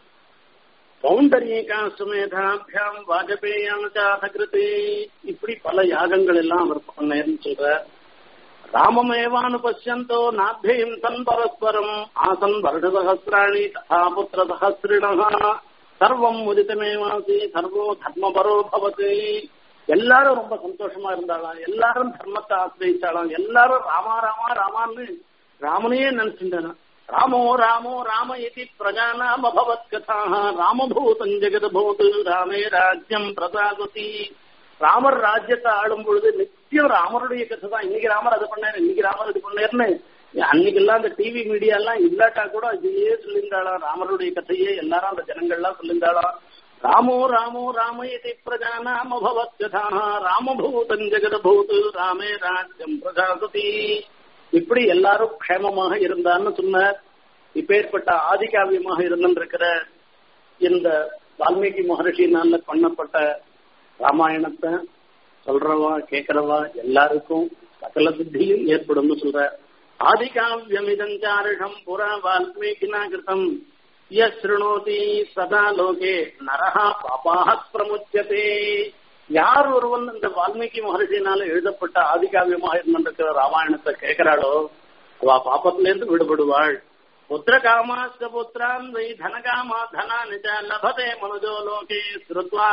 சௌந்தரியகா சுமேதாபியாம் வாஜபேயான சாதகிருதி இப்படி பல யாகங்கள் எல்லாம் அவர் பண்ணேன்னு சொல்ற ராமமேவானு பசியந்தோ நாபியம் தன் பரஸ்பரம் ஆசன் வருஷசகசிராணி ததா புத்திர சகசிரிணா சர்வம் உதிதமேவாசி சர்வோ தர்மபரோ பவதி எல்லாரும் ரொம்ப சந்தோஷமா இருந்தாலாம் எல்லாரும் தர்மத்தை ஆசிரியிச்சாலாம் எல்லாரும் ராமா ராமா ராமான்னு ராமனையே நினைச்சுட்டானா ராமோ ராமோ ராம இது பிரஜானாம் அபவத் கதா ராமபூதம் ஜெகதபூத் ராமே ராஜ்யம் பிரதாகுதி ராமர் ராஜ்யத்தை ஆளும் பொழுது நிச்சயம் ராமருடைய கதை தான் இன்னைக்கு ராமர் அது பண்ணாரு இன்னைக்கு ராமர் இது பண்ணாருன்னு அன்னைக்கு எல்லாம் அந்த டிவி மீடியா எல்லாம் இல்லாட்டா கூட அதையே சொல்லியிருந்தாளாம் ராமருடைய கதையே எல்லாரும் அந்த ஜனங்கள்லாம் சொல்லியிருந்தாளாம் ராமோ ராமோ ராம இது பிரஜானாம் அபவத் கதா ராமபூதம் ஜெகதபூத் ராமே ராஜ்யம் பிரஜாகுதி இப்படி எல்லாரும் க்ஷேமமாக இருந்தான்னு சொன்னார் இப்பேற்பட்ட ஆதிகாவியமாக இருந்திருக்கிற இந்த வால்மீகி மகர்ஷினால பண்ணப்பட்ட ராமாயணத்தை சொல்றவா கேட்கிறவா எல்லாருக்கும் சகல சித்தியும் ஏற்படும் சொல்ற ஆதிகாவியமிதஞ்சாரிஷம் புறா வால்மீகினா கிருதம் யஸ்ருணோதி சதா லோகே நரஹா பாபாக பிரமுச்சதே யார் ஒருவன் இந்த வால்மீகி மகர்ஷினால எழுதப்பட்ட ஆதிகாவியமாக இருந்திருக்கிற ராமாயணத்தை கேட்கிறாளோ அவ பாப்பத்தில இருந்து விடுபடுவாள் புத்திர காமாஸ்த புத்திரான் வை தனகாமா தனா நிஜ லபதே மனுஜோ லோகே ஸ்ருத்வா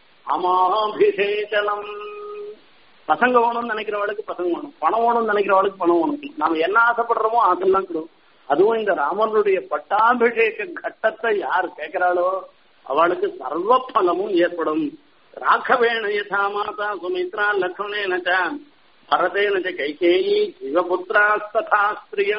அமாபிஷேகலம் பசங்க வேணும்னு நினைக்கிறவளுக்கு பசங்க வேணும் பணம் வேணும்னு நினைக்கிறவளுக்கு பணம் வேணும் நாம என்ன ஆசைப்படுறோமோ அதெல்லாம் கொடுக்கும் அதுவும் இந்த ராமனுடைய பட்டாபிஷேக கட்டத்தை யார் கேட்கிறாளோ அவளுக்கு சர்வ பலமும் ஏற்படும் ராഘவேண யதா மாதா சுமித்ரா லக்ஷ்மணேன ச பரதேன ச கைகேயி சிவபுத்திராஸ்ததா ஸ்திரியா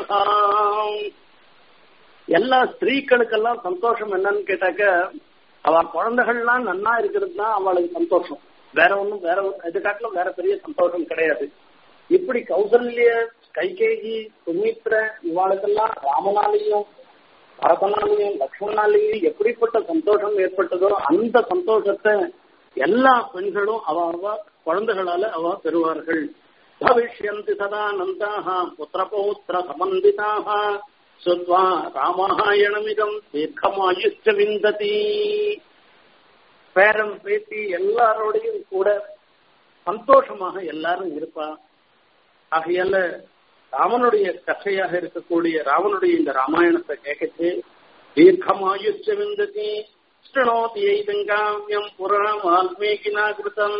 எல்லா ஸ்திரீக்களுக்கெல்லாம் சந்தோஷம் என்னன்னு கேட்டாக்க அவ குழந்தைகள்லாம் நன்னா இருக்கிறது தான் அவளுக்கு சந்தோஷம் வேற ஒண்ணும் வேற இது காட்டிலும் வேற பெரிய சந்தோஷம் கிடையாது இப்படி கௌசல்ய கைகேயி சுமித்ர இவாளுக்கெல்லாம் ராமனாலையும் பரதனாலையும் லக்ஷ்மணாலையும் எப்படிப்பட்ட சந்தோஷம் ஏற்பட்டதோ அந்த சந்தோஷத்தை எல்லா பெண்களும் அவ அவ குழந்தைகளால அவ பெறுவார்கள் பவிஷ்யந்தி சதா நந்தாக புத்திரபௌத்திர சமந்திதாக சுத்வா ராமாயணமிதம் தீர்க்கமாயுஷ்ட விந்ததி பேரம் பேசி எல்லாரோடையும் கூட சந்தோஷமாக எல்லாரும் இருப்பா ஆகையால ராமனுடைய கதையாக இருக்கக்கூடிய ராமனுடைய இந்த ராமாயணத்தை கேட்கச்சு தீர்க்கமாயுஷ்ட விந்ததி ஸ்ருணோதி ஐதங்காவியம் புராணம் வால்மீகினா கிருதம்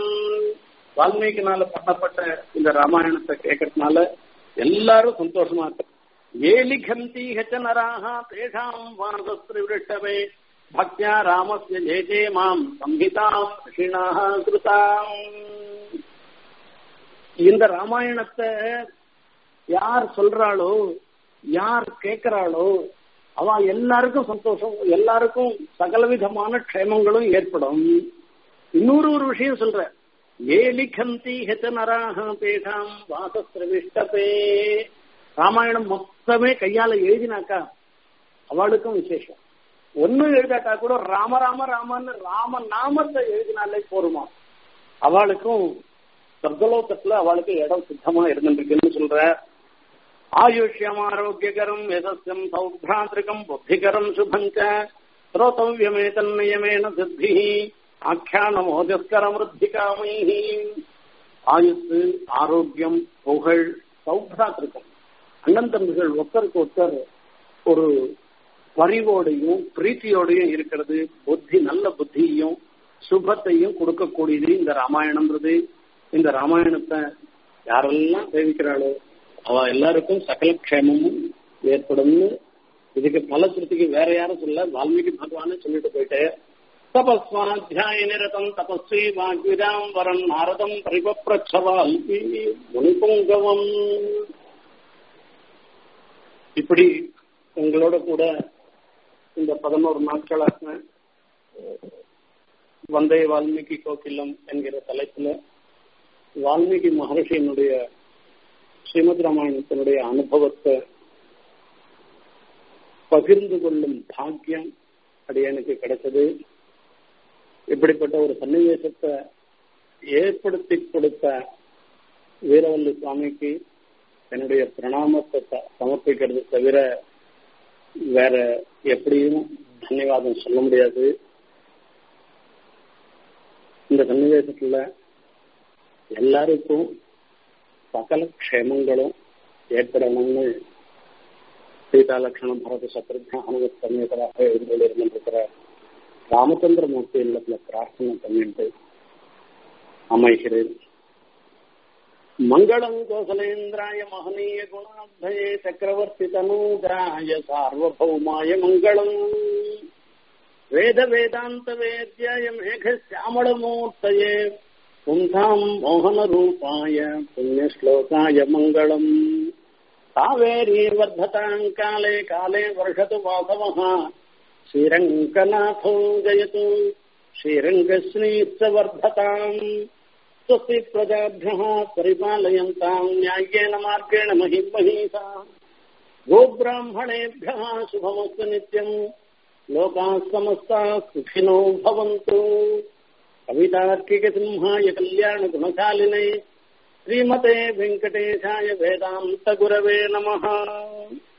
வால்மீகினால பண்ணப்பட்ட இந்த ராமாயணத்தை கேட்கறதுனால எல்லாரும் சந்தோஷமா இருக்கு ये लिखन्ति च नराः तेषाम् वासस्त्रिवृष्टवे भक्त्या रामस्य जेते माम् संहिताम् ऋषिणः कृताम् இந்த ராமாயணத்தை யார் சொல்றாளோ யார் கேட்கிறாளோ அவ எல்லாருக்கும் சந்தோஷம் எல்லாருக்கும் சகலவிதமான க்ஷேமங்களும் ஏற்படும் இன்னொரு ஒரு விஷயம் சொல்ற ஏ லிகந்தி ஹெச்ச நராக பேஷாம் வாசஸ்திரவிஷ்டபே ராமாயணம் மொத்தமே கையால எழுதினாக்கா அவளுக்கும் விசேஷம் ஒன்னும் எழுதாட்டா கூட ராம ராம ராமன்னு ராம நாமத்தை எழுதினாலே போருமா அவளுக்கும் சொர்க்கலோகத்துல அவளுக்கு இடம் சுத்தமா இருந்துருக்குன்னு சொல்ற ஆயுஷ்யம் ஆரோக்கியகரம் யசஸ்யம் சௌப்ராந்திரிகம் புத்திகரம் சுபஞ்ச ஸ்ரோதவியமே தன்னியமேன சித்தி ஆக்கியான மோஜஸ்கரம் ருத்திகாமை ஆயுத்து ஆரோக்கியம் புகழ் சௌப்ராத்திரிகம் அண்ணன் தம்பிகள் ஒருத்தருக்கு ஒருத்தர் ஒரு பரிவோடையும் பிரீத்தியோடையும் இருக்கிறது புத்தி நல்ல புத்தியையும் சுபத்தையும் கொடுக்கக்கூடியது இந்த ராமாயணம்ன்றது இந்த ராமாயணத்தை யாரெல்லாம் சேவிக்கிறாளோ அவ எல்லாருக்கும் சகல க்ஷேமமும் ஏற்படும்னு இதுக்கு பல திருத்திக்கு வேற யாரும் சொல்ல வால்மீகி பகவானே சொல்லிட்டு போயிட்டு தபஸ்வாத்தியாய நிரதம் தபஸ்வி வாக்விதாம் வரன் நாரதம் பரிபப்ரச்சவால்மி முனிபுங்கவம் இப்படி உங்களோட கூட இந்த பதினோரு நாட்களாக வந்தே வால்மீகி கோகிலம் என்கிற தலைப்புல வால்மீகி மகர்ஷியினுடைய ஸ்ரீமத் ராமாயணத்தினுடைய அனுபவத்தை பகிர்ந்து கொள்ளும் பாக்கியம் அது எனக்கு கிடைச்சது இப்படிப்பட்ட ஒரு சன்னிவேசத்தை ஏற்படுத்தி கொடுத்த வீரவல்லி சுவாமிக்கு என்னுடைய பிரணாமத்தை சமர்ப்பிக்கிறது தவிர வேற எப்படியும் தன்யவாதம் சொல்ல முடியாது இந்த சன்னிவேசத்துல எல்லாருக்கும் சகல க்ஷேமங்களும் ஏற்படணும்னு சீதா லட்சணம் பரத சத்ருக்ன அனுமதி சமேதராக எழுந்து இருந்திருக்கிற ராமச்சந்திர மூர்த்தி இல்லத்துல பிரார்த்தனை பண்ணிட்டு அமைகிறேன் மங்களம் கோசலேந்திராய மகனீய குணாத்மயே சக்கரவர்த்தி தனூஜாய சார்வபௌமாய மங்களம் வேத வேதாந்த வேத்யாய மேக சியாமளமூர்த்தயே பும்சாம் மோகன ரூபாய புண்ணியஸ்லோகாய மங்களம் காவேரி வர்धताम् काले काले वर्षतु वासवः श्रीरङ्गनाथो जयतु श्रीरङ्गश्रीश्च वर्धताम् स्वस्ति प्रजाभ्यः परिपालयन्ताम् न्याय्येन मार्गेण महिमहीसा गोब्राह्मणेभ्यः शुभमस्तु नित्यम् लोकाः समस्ताः सुखिनो भवन्तु कवितार्किकसिंहाय कल्याणगुणशालिने श्रीमते वेङ्कटेशाय वेदान्तगुरवे नमः